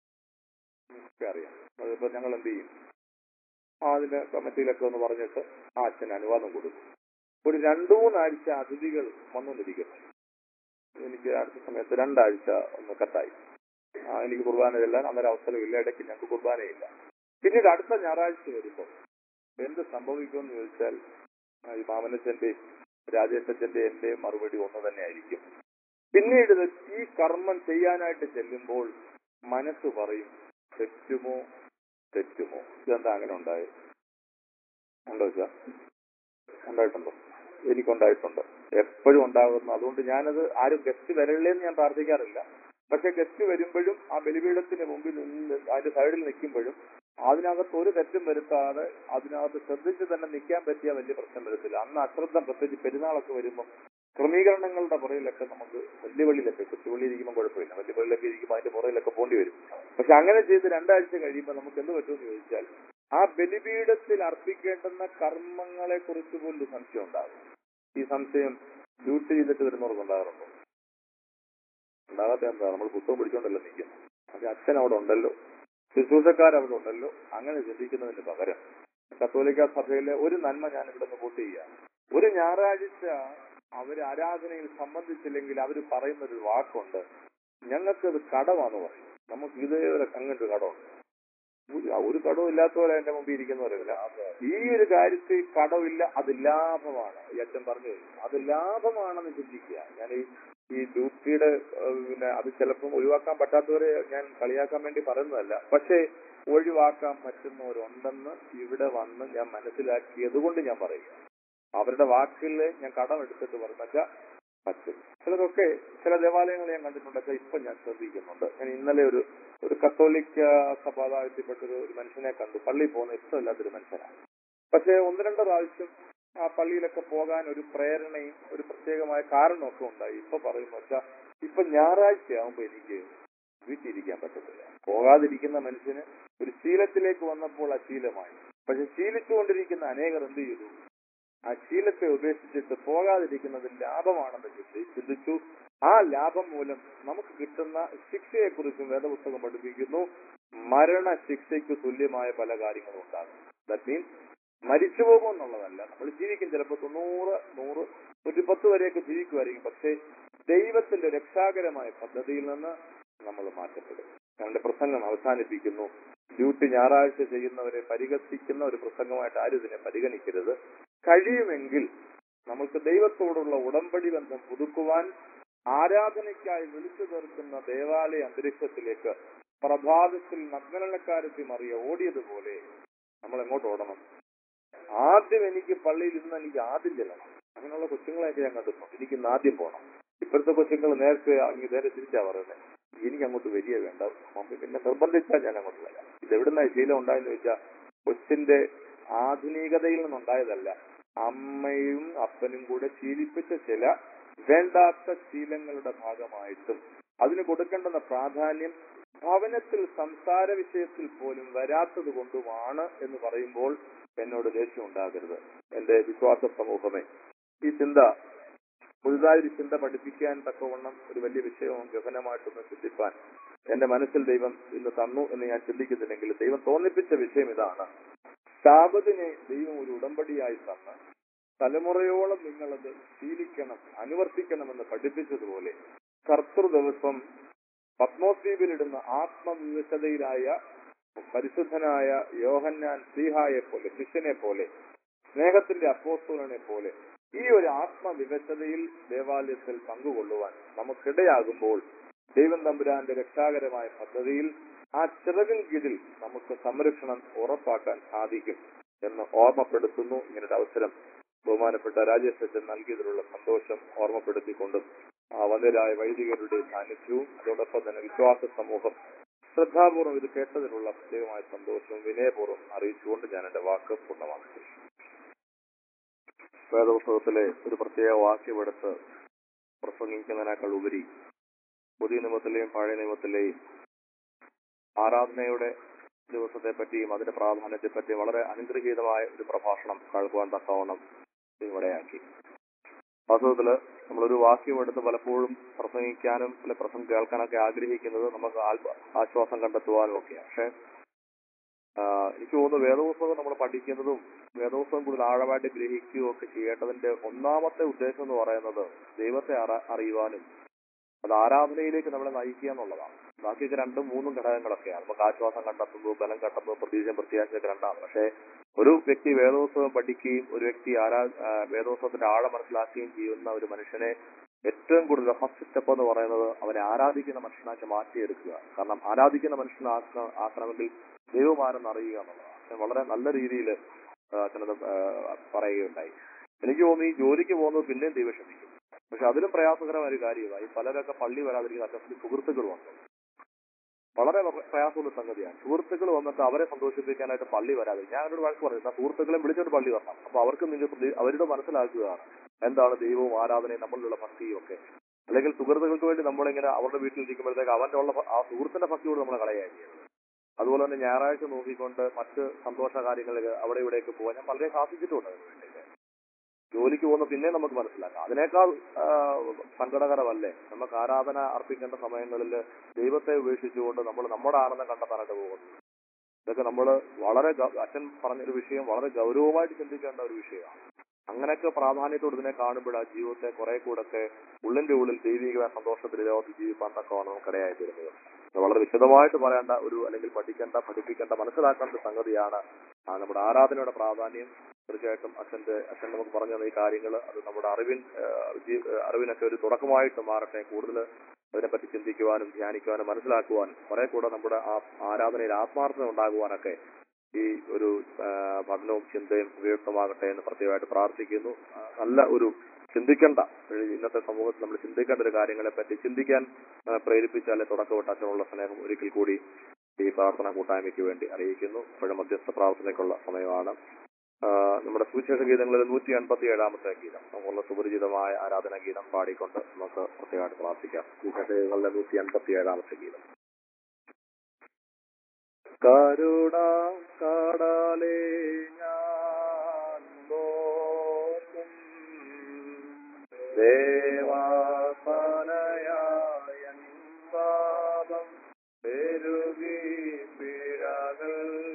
ഒക്കെ അറിയാം അതിപ്പോ ഞങ്ങൾ എന്ത് ചെയ്യും ആ അതിന്റെ കമ്മിറ്റിയിലൊക്കെ ഒന്ന് പറഞ്ഞിട്ട് ആ അച്ഛന് അനുവാദം കൊടുക്കും ഒരു രണ്ടു മൂന്നാഴ്ച അതിഥികൾ വന്നുകൊണ്ടിരിക്കുന്നു എനിക്ക് അടുത്ത സമയത്ത് രണ്ടാഴ്ച ഒന്ന് കട്ടായി ആ, എനിക്ക് കുർബാന ചെല്ലാൻ അന്നേരം അവസരമില്ല ഇടയ്ക്ക് ഞങ്ങൾക്ക് കുർബാനയില്ല പിന്നീട് അടുത്ത ഞായറാഴ്ച വരുമ്പോൾ എന്ത് സംഭവിക്കുമെന്ന് ചോദിച്ചാൽ ആ, ഈ മാമനച്ചന്റെയും രാജേഷച്ചന്റെ എന്റെ മറുപടി ഒന്ന് തന്നെയായിരിക്കും പിന്നീട് ഇത് ഈ കർമ്മം ചെയ്യാനായിട്ട് ചെല്ലുമ്പോൾ മനസ്സ് പറയും തെറ്റുമോ തെറ്റുമോ ഇതെന്താ അങ്ങനെ ഉണ്ടായത് ഉണ്ടോ സാർ ഉണ്ടായിട്ടുണ്ടോ എനിക്കുണ്ടായിട്ടുണ്ട് എപ്പോഴും ഉണ്ടാകുന്നു അതുകൊണ്ട് ഞാനത് ആരും ഗസ്റ്റ് വരല്ലേന്ന് ഞാൻ പ്രാർത്ഥിക്കാറില്ല പക്ഷെ ഗസ്റ്റ് വരുമ്പോഴും ആ ബലിപീഠത്തിന് മുമ്പിൽ നിന്ന് അതിന്റെ സൈഡിൽ നിൽക്കുമ്പോഴും അതിനകത്ത് ഒരു തെറ്റും വരുത്താതെ അതിനകത്ത് ശ്രദ്ധിച്ച് തന്നെ നിൽക്കാൻ പറ്റിയ വലിയ പ്രശ്നം വരത്തില്ല അന്ന് അശ്രദ്ധ പ്രത്യേകിച്ച് പെരുന്നാളൊക്കെ വരുമ്പോൾ ക്രമീകരണങ്ങളുടെ പുറയിലൊക്കെ നമുക്ക് വലിയ പള്ളിയിലൊക്കെ കൊച്ചുപള്ളി ഇരിക്കുമ്പോൾ കുഴപ്പമില്ല വലിയ പള്ളിയിലൊക്കെ ഇരിക്കുമ്പോൾ അതിന്റെ പുറയിലൊക്കെ പോണ്ടി വരും പക്ഷെ അങ്ങനെ ചെയ്ത് രണ്ടാഴ്ച കഴിയുമ്പോൾ നമുക്ക് എന്ത് പറ്റുമെന്ന് ചോദിച്ചാൽ ആ ബലിപീഠത്തിൽ അർപ്പിക്കേണ്ടുന്ന കർമ്മങ്ങളെ കുറിച്ച് പോലും സംശയം ഉണ്ടാകും ഈ സംശയം ഡ്യൂട്ടി ചെയ്തിട്ട് വരുന്നവർക്ക് ഉണ്ടാകാറുണ്ടോ ഉണ്ടാകാത്ത എന്താ നമ്മൾ പുസ്തകം പിടിച്ചോണ്ടല്ലോ നിൽക്കുന്നു പക്ഷെ അച്ഛൻ അവിടെ ഉണ്ടല്ലോ ശുശ്രൂഷക്കാർ അവിടെ ഉണ്ടല്ലോ അങ്ങനെ ചിന്തിക്കുന്നതിന് പകരം കത്തോലിക്ക സഭയിലെ ഒരു നന്മ ഞാൻ ഇവിടെ നിന്ന് കൂട്ടി ചെയ്യാം ഒരു ഞായറാഴ്ച അവർ ആരാധനയിൽ സംബന്ധിച്ചില്ലെങ്കിൽ അവർ പറയുന്ന ഒരു വാക്കുണ്ട് ഞങ്ങൾക്കത് കടമാന്ന് പറയും നമുക്ക് ഇതേപോലെ അങ്ങനെ ഒരു കടമുണ്ട് ഒരു- ഒരു കടവും ഇല്ലാത്തവരെ എന്റെ മുമ്പിൽ ഇരിക്കുന്നവരല്ല ഈ ഒരു കാര്യത്തിൽ കടമില്ല അത് ലാഭമാണ് ഈ അച്ഛൻ പറഞ്ഞു കഴിഞ്ഞു. അത് ലാഭമാണെന്ന് ചിന്തിക്കുക ഞാൻ ഈ ഈ ഡ്യൂട്ടിയുടെ ഏഹ്, പിന്നെ അത് ചിലപ്പം ഒഴിവാക്കാൻ പറ്റാത്തവരെ ഞാൻ കളിയാക്കാൻ വേണ്ടി പറയുന്നതല്ല പക്ഷേ ഒഴിവാക്കാൻ പറ്റുന്നവരുണ്ടെന്ന് ഇവിടെ വന്ന് ഞാൻ മനസ്സിലാക്കിയത് കൊണ്ട് ഞാൻ പറയുക അവരുടെ വാക്കിൽ ഞാൻ കടം എടുത്തിട്ട് പറഞ്ഞാൽ പറ്റും ചിലരൊക്കെ ചില ദേവാലയങ്ങൾ ഞാൻ കണ്ടിട്ടുണ്ടൊക്കെ ഇപ്പൊ ഞാൻ ശ്രദ്ധിക്കുന്നുണ്ട് ഞാൻ ഇന്നലെ ഒരു ഒരു കത്തോലിക്ക സഭാതാഴ്ത്തിപ്പെട്ട ഒരു ഒരു മനുഷ്യനെ കണ്ടു പള്ളിയിൽ പോകുന്ന ഇഷ്ടമില്ലാത്തൊരു മനുഷ്യനാണ് പക്ഷേ ഒന്ന് രണ്ട് പ്രാവശ്യം ആ പള്ളിയിലൊക്കെ പോകാൻ ഒരു പ്രേരണയും ഒരു പ്രത്യേകമായ കാരണമൊക്കെ ഉണ്ടായി ഇപ്പൊ പറയുന്ന വെച്ചാൽ ഇപ്പൊ ഞായറാഴ്ച ആകുമ്പോ എനിക്ക് വീട്ടിലിരിക്കാൻ പറ്റത്തില്ല പോകാതിരിക്കുന്ന മനുഷ്യന് ഒരു ശീലത്തിലേക്ക് വന്നപ്പോൾ ആ ശീലമായി പക്ഷെ ശീലിച്ചുകൊണ്ടിരിക്കുന്ന അനേകർ എന്ത് ചെയ്തു ആ ശീലത്തെ ഉപേക്ഷിച്ചിട്ട് പോകാതിരിക്കുന്നത് ലാഭമാണെന്ന് ചിന്തി ചിന്തിച്ചു ആ ലാഭം മൂലം നമുക്ക് കിട്ടുന്ന ശിക്ഷയെക്കുറിച്ചും വേദപുസ്തകം പഠിപ്പിക്കുന്നു മരണ ശിക്ഷയ്ക്ക് തുല്യമായ പല കാര്യങ്ങളും ഉണ്ടാകും ദാറ്റ് മീൻസ് മരിച്ചു പോകും എന്നുള്ളതല്ല നമ്മൾ ജീവിക്കും ചിലപ്പോൾ തൊണ്ണൂറ് നൂറ് ഒരു പത്ത് വരെയൊക്കെ ജീവിക്കുമായിരിക്കും പക്ഷേ ദൈവത്തിന്റെ രക്ഷാകരമായ പദ്ധതിയിൽ നിന്ന് നമ്മൾ മാറ്റപ്പെടും ഞങ്ങളുടെ പ്രസംഗം അവസാനിപ്പിക്കുന്നു ഡ്യൂട്ടി ഞായറാഴ്ച ചെയ്യുന്നവരെ പരിഹസിക്കുന്ന ഒരു പ്രസംഗമായിട്ട് ആരും ഇതിനെ പരിഗണിക്കരുത് കഴിയുമെങ്കിൽ നമുക്ക് ദൈവത്തോടുള്ള ഉടമ്പടി ബന്ധം പുതുക്കുവാൻ ആരാധനയ്ക്കായി വിളിച്ചു തീർക്കുന്ന ദേവാലയ അന്തരീക്ഷത്തിലേക്ക് പ്രഭാതത്തിൽ നഗ്നക്കാരത്തി മറിയ ഓടിയതുപോലെ നമ്മൾ എങ്ങോട്ട് ഓടണം ആദ്യം എനിക്ക് പള്ളിയിൽ ഇന്ന് എനിക്ക് ആദ്യം ചെല്ലണം അങ്ങനെയുള്ള കൊച്ചുങ്ങളെയൊക്കെ ഞാൻ കണ്ടിട്ടുണ്ട് എനിക്ക് ഇന്ന് ആദ്യം പോകണം ഇപ്പോഴത്തെ കൊച്ചുങ്ങൾ നേരത്തെ അങ്ങ് നേരെ തിരിച്ചാ പറയുന്നത് എനിക്ക് അങ്ങോട്ട് വരിക വേണ്ട മമ്മി പിന്നെ നിർബന്ധിച്ചാൽ ഞാൻ അങ്ങോട്ട് വരാം ഇത് എവിടുന്ന ശീലം ഉണ്ടായെന്ന് വെച്ചാൽ കൊച്ചിന്റെ ആധുനികതയിൽ നിന്നുണ്ടായതല്ല അമ്മയും അപ്പനും കൂടെ ശീലിപ്പിച്ച ചില വേണ്ടാത്ത ശീലങ്ങളുടെ ഭാഗമായിട്ടും അതിന് കൊടുക്കേണ്ടുന്ന പ്രാധാന്യം ഭവനത്തിൽ സംസാര വിഷയത്തിൽ പോലും വരാത്തത് കൊണ്ടുമാണ് എന്ന് പറയുമ്പോൾ എന്നോട് ദേഷ്യം ഉണ്ടാകരുത് എന്റെ വിശ്വാസ സമൂഹമേ ഈ ചിന്ത പുതുതായി ഒരു ചിന്ത പഠിപ്പിക്കാൻ തക്കവണ്ണം ഒരു വലിയ വിഷയവും ഗഹനമായിട്ടൊന്ന് ചിന്തിപ്പാൻ എന്റെ മനസ്സിൽ ദൈവം ഇന്ന് തന്നു എന്ന് ഞാൻ ചിന്തിക്കുന്നില്ലെങ്കിൽ ദൈവം തോന്നിപ്പിച്ച വിഷയം ഇതാണ് ശാപത്തിനെ ദൈവം ഒരു ഉടമ്പടിയായി തന്ന് തലമുറയോളം നിങ്ങളത് ശീലിക്കണം അനുവർത്തിക്കണമെന്ന് പഠിപ്പിച്ചതുപോലെ കർത്തൃ ദിവസം പത്മോദ്വീപിലിടുന്ന ആത്മവിവശതയിലായ പരിശുദ്ധനായ യോഹന്നാൻ ശ്രീഹായെ പോലെ ശിഷ്യനെ പോലെ സ്നേഹത്തിന്റെ അപ്പോസ്തലനെ പോലെ ഈ ഒരു ആത്മവിവശതയിൽ ദേവാലയത്തിൽ പങ്കുകൊള്ളുവാൻ നമുക്കിടയാകുമ്പോൾ ദൈവം തമ്പുരാന്റെ രക്ഷാകരമായ പദ്ധതിയിൽ ആ ചിറകിൻ കീഴിൽ നമുക്ക് സംരക്ഷണം ഉറപ്പാക്കാൻ സാധിക്കും എന്ന് ഓർമ്മപ്പെടുത്തുന്നു ഇങ്ങനൊരു അവസരം ബഹുമാനപ്പെട്ട രാജേഷ് അച്ഛൻ നൽകിയതിലുള്ള സന്തോഷം ഓർമ്മപ്പെടുത്തിക്കൊണ്ടും ആ വന്യരായ വൈദികരുടെ സാന്നിധ്യവും അതോടൊപ്പം തന്നെ വിശ്വാസ സമൂഹം ശ്രദ്ധാപൂർവം ഇത് കേട്ടതിനുള്ള പ്രത്യേകമായ സന്തോഷവും വിനയപൂർവ്വം അറിയിച്ചുകൊണ്ട് ഞാൻ എന്റെ വാക്ക് പൂർണ്ണമാക്കി വേദപുസ്തകത്തിലെ ഒരു പ്രത്യേക വാക്യമെടുത്ത് പ്രസംഗിക്കുന്നതിനേക്കാൾ ഉപരി പുതിയ നിയമത്തിലെയും പഴയ നിയമത്തിലെയും ആരാധനയുടെ ദിവസത്തെ പറ്റിയും അതിന്റെ പ്രാധാന്യത്തെ പറ്റിയും വളരെ അനുഗ്രഹീതമായ ഒരു പ്രഭാഷണം കേൾക്കുവാൻ തക്കവണ്ണം ഇവിടെയാക്കി വാസ്തവത്തില് നമ്മളൊരു വാക്യം എടുത്ത് പലപ്പോഴും പ്രസംഗിക്കാനും അല്ലെ പ്രസംഗം കേൾക്കാനൊക്കെ ആഗ്രഹിക്കുന്നത് നമുക്ക് ആത്മ ആശ്വാസം കണ്ടെത്തുവാനും ഒക്കെയാണ് പക്ഷെ എനിക്ക് തോന്നുന്നു വേദപുസ്തകം നമ്മൾ പഠിക്കുന്നതും വേദപുസ്തകം കൂടുതൽ ആഴമായിട്ട് ഗ്രഹിക്കുകയും ഒക്കെ ചെയ്യേണ്ടതിന്റെ ഒന്നാമത്തെ ഉദ്ദേശം എന്ന് പറയുന്നത് ദൈവത്തെ അറ- അറിയുവാനും അത് ആരാധനയിലേക്ക് നമ്മളെ നയിക്കുക എന്നുള്ളതാണ് ബാക്കിയൊക്കെ രണ്ടും മൂന്നും ഘടകങ്ങളൊക്കെയാണ് നമുക്ക് ആശ്വാസം കണ്ടെത്തുന്നു ബലം കണ്ടെത്തുന്നു പ്രതീക്ഷ പ്രത്യാശയൊക്കെ രണ്ടാണ് പക്ഷേ ഒരു വ്യക്തി വേദോത്സവം പഠിക്കുകയും ഒരു വ്യക്തി ആരാ ആ, വേദോത്സവത്തിന്റെ ആഴം മനസ്സിലാക്കുകയും ചെയ്യുന്ന ഒരു മനുഷ്യനെ ഏറ്റവും കൂടുതൽ ഫസ്റ്റ് സ്റ്റെപ്പ് എന്ന് പറയുന്നത് അവനെ ആരാധിക്കുന്ന മനുഷ്യനാക്കി മാറ്റിയെടുക്കുക കാരണം ആരാധിക്കുന്ന മനുഷ്യനാക്ക ആക്കണമെങ്കിൽ ദൈവമാരെന്ന് അറിയുക എന്നുള്ളതാണ് അച്ഛൻ വളരെ നല്ല രീതിയിൽ അച്ഛനത് ആ, പറയുകയുണ്ടായി എനിക്ക് തോന്നുന്നു ഈ ജോലിക്ക് പോകുന്നത് പിന്നെയും ദൈവം ക്ഷമിക്കും പക്ഷെ അതിലും പ്രയാസകരമായ ഒരു കാര്യമായി പലരൊക്കെ പള്ളി വരാതിരിക്കുന്ന അച്ഛൻ സുഹൃത്തുക്കളുമുണ്ട് വളരെ പ്ര- പ്രയാസമുള്ള സംഗതിയാണ് സുഹൃത്തുക്കൾ വന്നിട്ട് അവരെ സന്തോഷിപ്പിക്കാനായിട്ട് പള്ളി വരാതെ ഞാൻ അവരോട് വഴക്ക് പറഞ്ഞു "എന്നാ സുഹൃത്തുക്കളെ വിളിച്ചോട്ട് പള്ളി വരണം അപ്പൊ അവർക്ക് നിങ്ങൾ പ്രതി- അവരുടെ മനസ്സിലാക്കുകയാണ് എന്താണ് ദൈവവും ആരാധനയും നമ്മളിലുള്ള ഭക്തിയും ഒക്കെ അല്ലെങ്കിൽ സുഹൃത്തുക്കൾക്ക് വേണ്ടി നമ്മളിങ്ങനെ അവരുടെ വീട്ടിൽ ഇരിക്കുമ്പോഴത്തേക്ക് അവന്റെ ഉള്ള ഭ- ആ സുഹൃത്തിന്റെ ഭക്തിയോട് നമ്മൾ കളയുകയാണ് ചെയ്യുന്നത് അതുപോലെ തന്നെ ഞായറാഴ്ച നോക്കിക്കൊണ്ട് മറ്റ് സന്തോഷ കാര്യങ്ങളിൽ അവിടെ ഇവിടെയൊക്കെ പോകാൻ ഞാൻ വളരെ സാധിച്ചിട്ടുണ്ട് അതിന് വേണ്ടിയിട്ട് ജോലിക്ക് പോകുന്ന പിന്നെ നമുക്ക് മനസ്സിലാക്കാം അതിനേക്കാൾ ആ, സങ്കടകരമല്ലേ നമുക്ക് ആരാധന അർപ്പിക്കേണ്ട സമയങ്ങളിൽ ദൈവത്തെ ഉപേക്ഷിച്ചുകൊണ്ട് നമ്മൾ നമ്മുടെ ആനന്ദം കണ്ടെത്താനായിട്ട് പോകുന്നു ഇതൊക്കെ നമ്മൾ വളരെ ഗ- അച്ഛൻ പറഞ്ഞൊരു വിഷയം വളരെ ഗൗരവമായിട്ട് ചിന്തിക്കേണ്ട ഒരു വിഷയമാണ് അങ്ങനെയൊക്കെ പ്രാധാന്യത്തോട് ഇതിനെ കാണുമ്പോൾ ആ ജീവിതത്തെ കുറെ കൂടൊക്കെ ഉള്ളിന്റെ ഉള്ളിൽ ദൈവിക സന്തോഷത്തിൽ ലോകത്തിൽ ജീവിക്കാൻ തക്കമാണ് നമുക്കിടയായി തീരുന്നത് ഇത് വളരെ വിശദമായിട്ട് പറയേണ്ട ഒരു അല്ലെങ്കിൽ പഠിക്കേണ്ട പഠിപ്പിക്കേണ്ട മനസ്സിലാക്കേണ്ട ഒരു സംഗതിയാണ് ആ നമ്മുടെ ആരാധനയുടെ പ്രാധാന്യം തീർച്ചയായിട്ടും അച്ഛന്റെ അച്ഛൻ നമുക്ക് പറഞ്ഞു തന്ന ഈ കാര്യങ്ങൾ അത് നമ്മുടെ അറിവിൻ ആ, ജീ- ആ, അറിവിനൊക്കെ ഒരു തുടക്കമായിട്ട് മാറട്ടെ കൂടുതൽ അതിനെപ്പറ്റി ചിന്തിക്കുവാനും ധ്യാനിക്കുവാനും മനസ്സിലാക്കുവാനും കുറെ കൂടെ നമ്മുടെ ആ ആരാധനയിൽ ആത്മാർത്ഥത ഉണ്ടാകുവാനൊക്കെ ഈ ഒരു ആ, പഠനവും ചിന്തയും ഉപയുക്തമാകട്ടെ എന്ന് പ്രത്യേകമായിട്ട് പ്രാർത്ഥിക്കുന്നു ആ, നല്ല ഒരു ചിന്തിക്കേണ്ട ഒരു ഇന്നത്തെ സമൂഹത്തിൽ നമ്മൾ ചിന്തിക്കേണ്ട ഒരു കാര്യങ്ങളെ പറ്റി ചിന്തിക്കാൻ ആ, പ്രേരിപ്പിച്ചാലേ തുടക്കമിട്ട അച്ഛനുള്ള സ്നേഹം ഒരിക്കൽ കൂടി ഈ പ്രാർത്ഥന കൂട്ടായ്മയ്ക്ക് വേണ്ടി അറിയിക്കുന്നു ഇപ്പോഴും മധ്യസ്ഥ പ്രാർത്ഥനയ്ക്കുള്ള സമയമാണ് ആ, നമ്മുടെ സുവിശേഷ ഗീതങ്ങളിൽ നൂറ്റി എൺപത്തി ഏഴാമത്തെ ഗീതം നമുക്കുള്ള സുപരിചിതമായ ആരാധന ഗീതം പാടിക്കൊണ്ട് നമുക്ക് പ്രത്യേകമായിട്ട് പ്രാർത്ഥിക്കാം സുവിശേഷ ഗീതങ്ങളിലെ നൂറ്റി എൺപത്തി ഏഴാമത്തെ ഗീതം കരുണ കടലേ ഞാൻ നോക്കും ദേവാസനയായ പാപം പെരുകി പിഴകൾ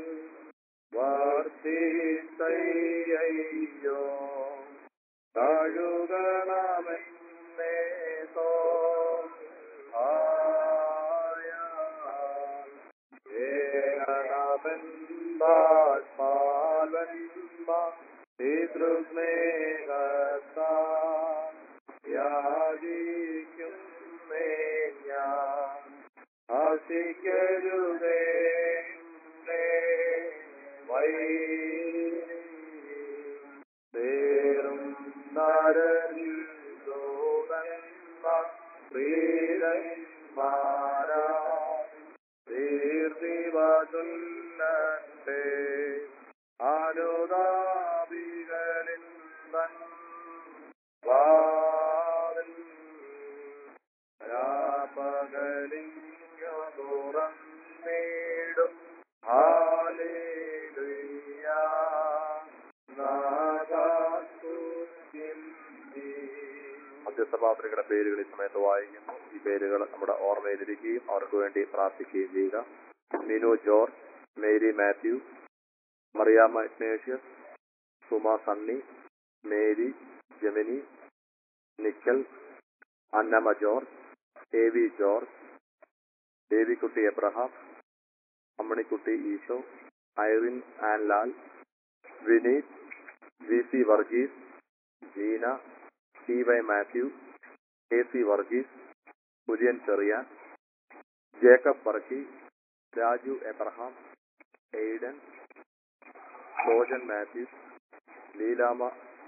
വാർത്തിയ്യോ കഴുകണമെന്നേ തോ ആയ ആശിക്കരുതേ പേരും നരനിൽ ദൂതന്മ പ്രീരന്മാരാ ദീർഘിവതുല്ലത്തെ അനുതാപികളിൽ തൻ വാതിൽ രാപകലിങ്ങു തുറന്നേടും ഹാലേലുയ്യ മധ്യസ്ഥപാത്രികളുടെ പേരുകൾ ഈ സമയത്ത് വായിക്കുന്നു ഈ പേരുകൾ നമ്മുടെ ഓർമ്മയിലിരിക്കുകയും അവർക്ക് വേണ്ടി പ്രാർത്ഥിക്കുകയും ചെയ്യുക Minu George Mary Mathew Mariamma Ignatius Suma Sunny Mary Jemini നിക്കൽ Annamma George A V George Devikkutty Abraham Ammanikkutty Eesho Irene Ann Lal Vineeth V C Varghese Jeena C Y Mathew K C Varghese Kurian Cherian Jacob പറക്കി Raju Abraham Aidan Sojan Mathews Leelamma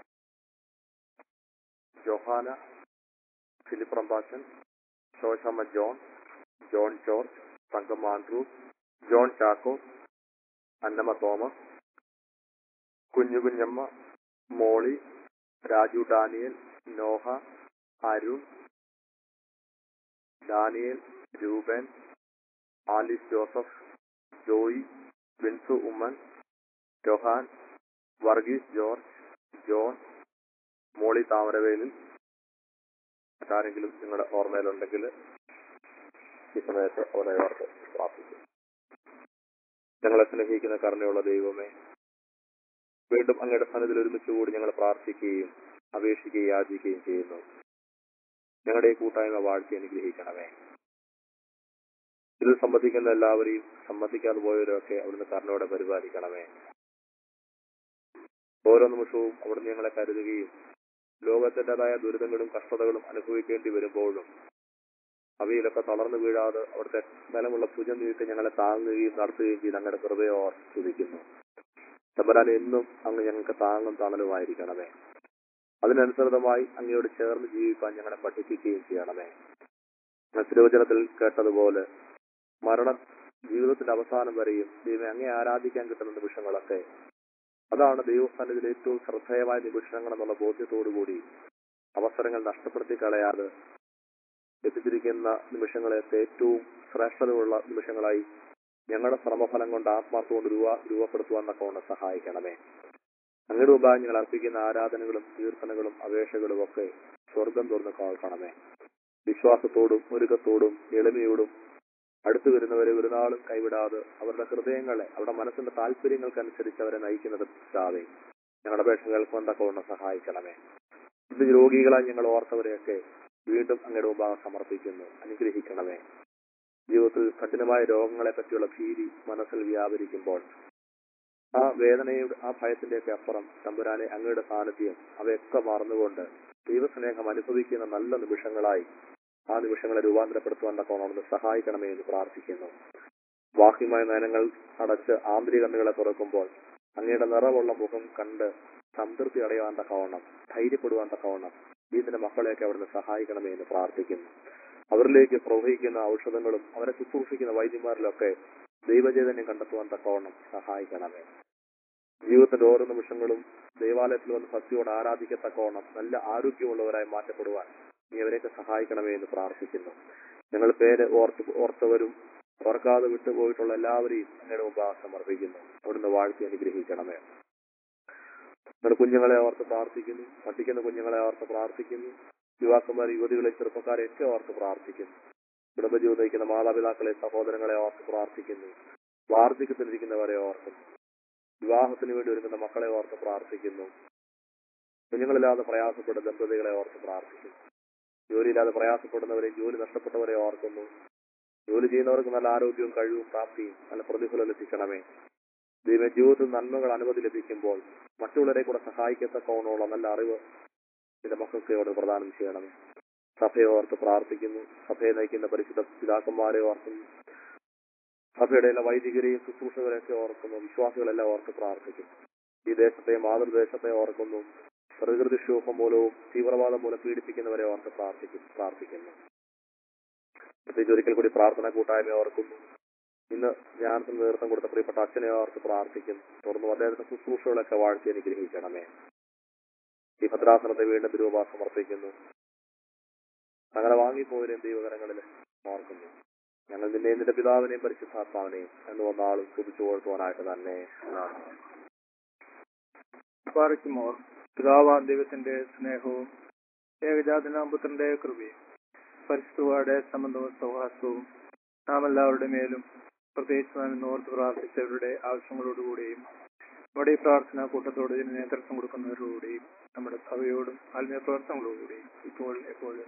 Johanna Philip Rambachan Sosamma John John George Thankam Andrews John Chacko Annamma Thomas Kunju Kunjamma Molly Raju Daniel Noah Arun Daniel രൂപൻ Alice Joseph Joy Vinsu Oommen Johan Varghese George John Molly Thamaravelil ആരെങ്കിലും നിങ്ങളുടെ ഓർമ്മയിലുണ്ടെങ്കിൽ ഈ സമയത്ത് അവരെ ഓർത്ത് പ്രാർത്ഥിക്കും ഞങ്ങളെ സ്നേഹിക്കുന്ന കരുണയുള്ള ദൈവമേ വീണ്ടും അങ്ങയുടെ സന്നിധിയിൽ ഒരുമിച്ച് കൂടി ഞങ്ങൾ പ്രാർത്ഥിക്കുകയും അപേക്ഷിക്കുകയും യാചിക്കുകയും ചെയ്യുന്നു ഞങ്ങളുടെ ഈ കൂട്ടായ്മ വാഴ്ത്തി അനുഗ്രഹിക്കണമേ ഇതിൽ സംബന്ധിക്കുന്ന എല്ലാവരെയും സംബന്ധിക്കാതെ പോയവരൊക്കെ അവിടുന്ന് കരുണയോടെ പരിപാലിക്കണമേ ഓരോ നിമിഷവും അവിടുന്ന് ഞങ്ങളെ കരുതുകയും ലോകത്തിൻ്റെതായ ദുരിതങ്ങളും കഷ്ടതകളും അനുഭവിക്കേണ്ടി വരുമ്പോഴും അവയിലൊക്കെ തളർന്നു വീഴാതെ അവിടുത്തെ ബലമുള്ള ഭുജം നീട്ടി ഞങ്ങളെ താങ്ങുകയും നടത്തുകയും ചെയ്ത് അങ്ങയുടെ കൃപയോ സ്തുതിക്കുന്നു തമ്പരാൻ എന്നും അങ്ങ് ഞങ്ങൾക്ക് താങ്ങും തണലുമായിരിക്കണമേ അതിനനുസൃതമായി അങ്ങയോട് ചേർന്ന് ജീവിക്കാൻ ഞങ്ങളെ പഠിപ്പിക്കുകയും ചെയ്യണമേ ഞാൻ തിരുവചനത്തിൽ കേട്ടതുപോലെ മരണം ജീവിതത്തിന്റെ അവസാനം വരെയും ദൈവം അങ്ങേ ആരാധിക്കാൻ കിട്ടുന്ന നിമിഷങ്ങളൊക്കെ അതാണ് ദൈവസ്ഥാനത്തിൽ ഏറ്റവും ശ്രദ്ധേയമായ നിമിഷങ്ങൾ എന്നുള്ള ബോധ്യത്തോടുകൂടി അവസരങ്ങൾ നഷ്ടപ്പെടുത്തി കളയാതെ എത്തിച്ചിരിക്കുന്ന നിമിഷങ്ങളെയൊക്കെ ഏറ്റവും ശ്രേഷ്ഠതയുള്ള നിമിഷങ്ങളായി ഞങ്ങളുടെ ശ്രമഫലം കൊണ്ട് ആത്മാർത്ഥം കൊണ്ട് രൂപ രൂപപ്പെടുത്തുവാൻ കൊണ്ട് സഹായിക്കണമേ അങ്ങയുടെ മുമ്പായി ഞങ്ങൾ അർപ്പിക്കുന്ന ആരാധനകളും കീർത്തനകളും അപേക്ഷകളും ഒക്കെ സ്വർഗം തുറന്ന് കേൾക്കണമേ വിശ്വാസത്തോടും ഒരുക്കത്തോടും എളിമയോടും അടുത്തു വരുന്നവരെ ഒരു നാളും കൈവിടാതെ അവരുടെ ഹൃദയങ്ങളെ അവരുടെ മനസ്സിന്റെ താല്പര്യങ്ങൾക്കനുസരിച്ച് അവരെ നയിക്കുന്നത് പിതാവേ ഞങ്ങളുടെ അപേക്ഷ കേൾക്കുവാൻ തക്കവണ്ണം സഹായിക്കണമേ ഇത് രോഗികളായി ഞങ്ങൾ ഓർത്തവരെയൊക്കെ വീണ്ടും അങ്ങയുടെ മുമ്പാകെ സമർപ്പിക്കുന്നു അനുഗ്രഹിക്കണമേ ജീവിതത്തിൽ കഠിനമായ രോഗങ്ങളെ പറ്റിയുള്ള ഭീതി മനസ്സിൽ വ്യാപരിക്കുമ്പോൾ ആ വേദനയുടെ ആ ഭയത്തിന്റെയൊക്കെ അപ്പുറം തമ്പുരാനെ അങ്ങയുടെ സാന്നിധ്യം അവയൊക്കെ മറന്നുകൊണ്ട് ദൈവസ്നേഹം അനുഭവിക്കുന്ന നല്ല നിമിഷങ്ങളായി ആ നിമിഷങ്ങളെ രൂപാന്തരപ്പെടുത്തുവാൻ തക്കവണ്ണം സഹായിക്കണമേ എന്ന് പ്രാർത്ഥിക്കുന്നു ബാഹ്യമായ നയനങ്ങൾ അടച്ച് ആന്തരിക കണ്ണുകളെ തുറക്കുമ്പോൾ അങ്ങയുടെ നിറവുള്ള മുഖം കണ്ട് സംതൃപ്തി അടയാൻ തക്കവണ്ണം ധൈര്യപ്പെടുവാൻ തക്കവണ്ണം ഇതിന്റെ മക്കളെയൊക്കെ അവിടുന്ന് സഹായിക്കണമേ എന്ന് പ്രാർത്ഥിക്കുന്നു അവരിലേക്ക് പ്രവഹിക്കുന്ന ഔഷധങ്ങളും അവരെ ശുശ്രൂഷിക്കുന്ന വൈദ്യന്മാരിലൊക്കെ ദൈവചൈതന്യം കണ്ടെത്തുവാൻ തക്കവണ്ണം സഹായിക്കണമേ ജീവിതത്തിന്റെ ഓരോ നിമിഷങ്ങളും ദൈവാലയത്തിൽ വന്ന് ഭക്തിയോട് ആരാധിക്കത്തക്കവണ്ണം നല്ല ആരോഗ്യമുള്ളവരായി മാറ്റപ്പെടുവാൻ നീ അവരെയൊക്കെ സഹായിക്കണമേ എന്ന് പ്രാർത്ഥിക്കുന്നു ഞങ്ങൾ പേര് ഓർത്ത് ഓർത്തവരും ഓർക്കാതെ വിട്ടുപോയിട്ടുള്ള എല്ലാവരെയും അങ്ങയുടെ മുമ്പാകെ സമർപ്പിക്കുന്നു അവിടുന്ന് വാഴ്ത്തി അനുഗ്രഹിക്കണമേ ഞങ്ങൾ കുഞ്ഞുങ്ങളെ ഓർത്ത് പ്രാർത്ഥിക്കുന്നു പഠിക്കുന്ന കുഞ്ഞുങ്ങളെ ഓർത്ത് പ്രാർത്ഥിക്കുന്നു യുവാക്കന്മാർ യുവതികളെ ചെറുപ്പക്കാരെ ഒക്കെ ഓർത്ത് പ്രാർത്ഥിക്കുന്നു കുടുംബജീവിതം നയിക്കുന്ന മാതാപിതാക്കളെ സഹോദരങ്ങളെ ഓർത്ത് പ്രാർത്ഥിക്കുന്നു വാർദ്ധക്യത്തിലിരിക്കുന്നവരെ ഓർക്കുന്നു വിവാഹത്തിന് വേണ്ടി ഒരുങ്ങുന്ന മക്കളെ ഓർത്ത് പ്രാർത്ഥിക്കുന്നു കുഞ്ഞുങ്ങളില്ലാതെ പ്രയാസപ്പെടുന്ന ദമ്പതികളെ ഓർത്ത് പ്രാർത്ഥിക്കുന്നു ജോലിയില്ലാതെ പ്രയാസപ്പെടുന്നവരെ ജോലി നഷ്ടപ്പെട്ടവരെ ഓർക്കുന്നു ജോലി ചെയ്യുന്നവർക്ക് നല്ല ആരോഗ്യവും കഴിവും പ്രാപ്തിയും നല്ല പ്രതിഫലം ലഭിക്കണമേ ദൈവ ജീവിതത്തിൽ നന്മകൾ അനുമതി ലഭിക്കുമ്പോൾ മറ്റുള്ളവരെ കൂടെ സഹായിക്കത്തക്കവണ്ണമുള്ള നല്ല അറിവ് ഇതിന്റെ മക്കൾക്ക് അവിടെ പ്രദാനം ചെയ്യണമേ സഭയെ ഓർത്ത് പ്രാർത്ഥിക്കുന്നു സഭയെ നയിക്കുന്ന പരിശുദ്ധ പിതാക്കന്മാരെ ഓർക്കുന്നു സഭയുടെ എല്ലാ വൈദികരെയും ശുശ്രൂഷകരെയൊക്കെ ഓർക്കുന്നു വിശ്വാസികളെല്ലാം ഓർത്ത് പ്രാർത്ഥിക്കുന്നു ഈ ദേശത്തെ മാതൃദേശത്തെ ഓർക്കുന്നു പ്രകൃതിക്ഷോഭം മൂലവും തീവ്രവാദം മൂലം പീഡിപ്പിക്കുന്നവരെ ഓർത്ത് പ്രാർത്ഥിക്കുന്നു പ്രാർത്ഥിക്കുന്നു പ്രത്യേകിച്ച് ഒരിക്കൽ കൂടി പ്രാർത്ഥന കൂട്ടായ്മ ഓർക്കുന്നു ഇന്ന് ധ്യാനത്തിന് നേതൃത്വം കൊടുത്ത പ്രിയപ്പെട്ട അച്ഛനെ ഓർത്ത് പ്രാർത്ഥിക്കുന്നു തുടർന്ന് അദ്ദേഹത്തിന്റെ ശുശ്രൂഷകളൊക്കെ വാഴ്ത്തി അനുഗ്രഹിക്കണമേ ഈ ഭദ്രാസനത്തെ വീണ്ടും തിരുവ സമർപ്പിക്കുന്നു അങ്ങനെ വാങ്ങിപ്പോയവരെയും ദൈവകരങ്ങളിൽ ഓർക്കുന്നു ഞങ്ങൾ നിന്നെയും നിന്റെ പിതാവിനെയും പരിശുദ്ധാത്മാവിനെയും എന്ന് ഒന്നാളും സ്തുതിച്ചു കൊടുക്കുവാനായിട്ട് തന്നെ പാറയ്ക്കുമോർ പിതാവാൻ ദൈവത്തിന്റെ സ്നേഹവും ഏകജാതനാമ്പുത്രന്റെ കൃപയും പരിശുദ്ധയുടെ സംബന്ധവും സൗഹാസവും നാം എല്ലാവരുടെ മേലും പ്രത്യേകിച്ച് നാം ഇന്ന് ഓർത്ത് പ്രാർത്ഥിച്ചവരുടെ ആവശ്യങ്ങളോടുകൂടിയും നമ്മുടെ ഈ പ്രാർത്ഥനാ കൂട്ടത്തോട് ഇതിന് നേതൃത്വം കൊടുക്കുന്നവരോടുകൂടിയും നമ്മുടെ സഭയോടും ആത്മീയ പ്രവർത്തനങ്ങളോടുകൂടിയും ഇപ്പോൾ എപ്പോഴും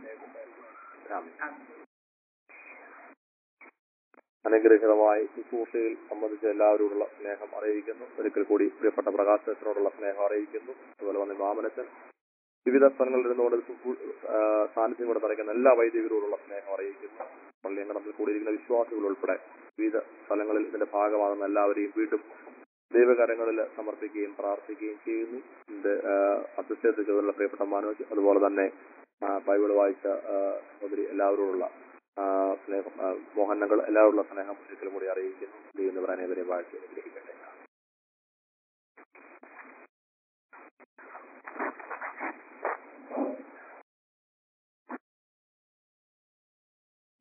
അനുഗ്രഹിതമായി ശുശ്രൂഷയിൽ സംബന്ധിച്ച എല്ലാവരോടുള്ള സ്നേഹം അറിയിക്കുന്നു ഒരിക്കൽ കൂടി പ്രിയപ്പെട്ട പ്രകാശനോടുള്ള സ്നേഹം അറിയിക്കുന്നു അതുപോലെ വന്ന് മാമനച്ചൻ വിവിധ സ്ഥലങ്ങളിൽ ഇരുന്നുകൊണ്ട് ശുശ്രൂ- ആ, സാന്നിധ്യം കൂടെ നിറയ്ക്കുന്ന എല്ലാ വൈദികരോടുള്ള സ്നേഹം അറിയിക്കുന്നു പള്ളിയങ്കണത്തിൽ കൂടിയിരിക്കുന്ന വിശ്വാസികൾ ഉൾപ്പെടെ വിവിധ സ്ഥലങ്ങളിൽ ഇതിന്റെ ഭാഗമാകുന്ന എല്ലാവരെയും വീണ്ടും ദൈവകരങ്ങളിൽ സമർപ്പിക്കുകയും പ്രാർത്ഥിക്കുകയും ചെയ്യുന്നു ഇതിന്റെ അസിസ്റ്റന്റ് ചെയ്തുള്ള പ്രിയപ്പെട്ട മനോജ് അതുപോലെ തന്നെ ആ, ബൈബിൾ വായിച്ച ആ, സഹോദരി എല്ലാവരോടുള്ള ആ, സ്നേഹം ആ, മോഹനങ്ങൾ എല്ലാവരോടുള്ള സ്നേഹം ഒരിക്കലും കൂടി അറിയിക്കുന്നു ദൈവം അനേവരെ വാഴ്ച അനുഗ്രഹിക്കട്ടെ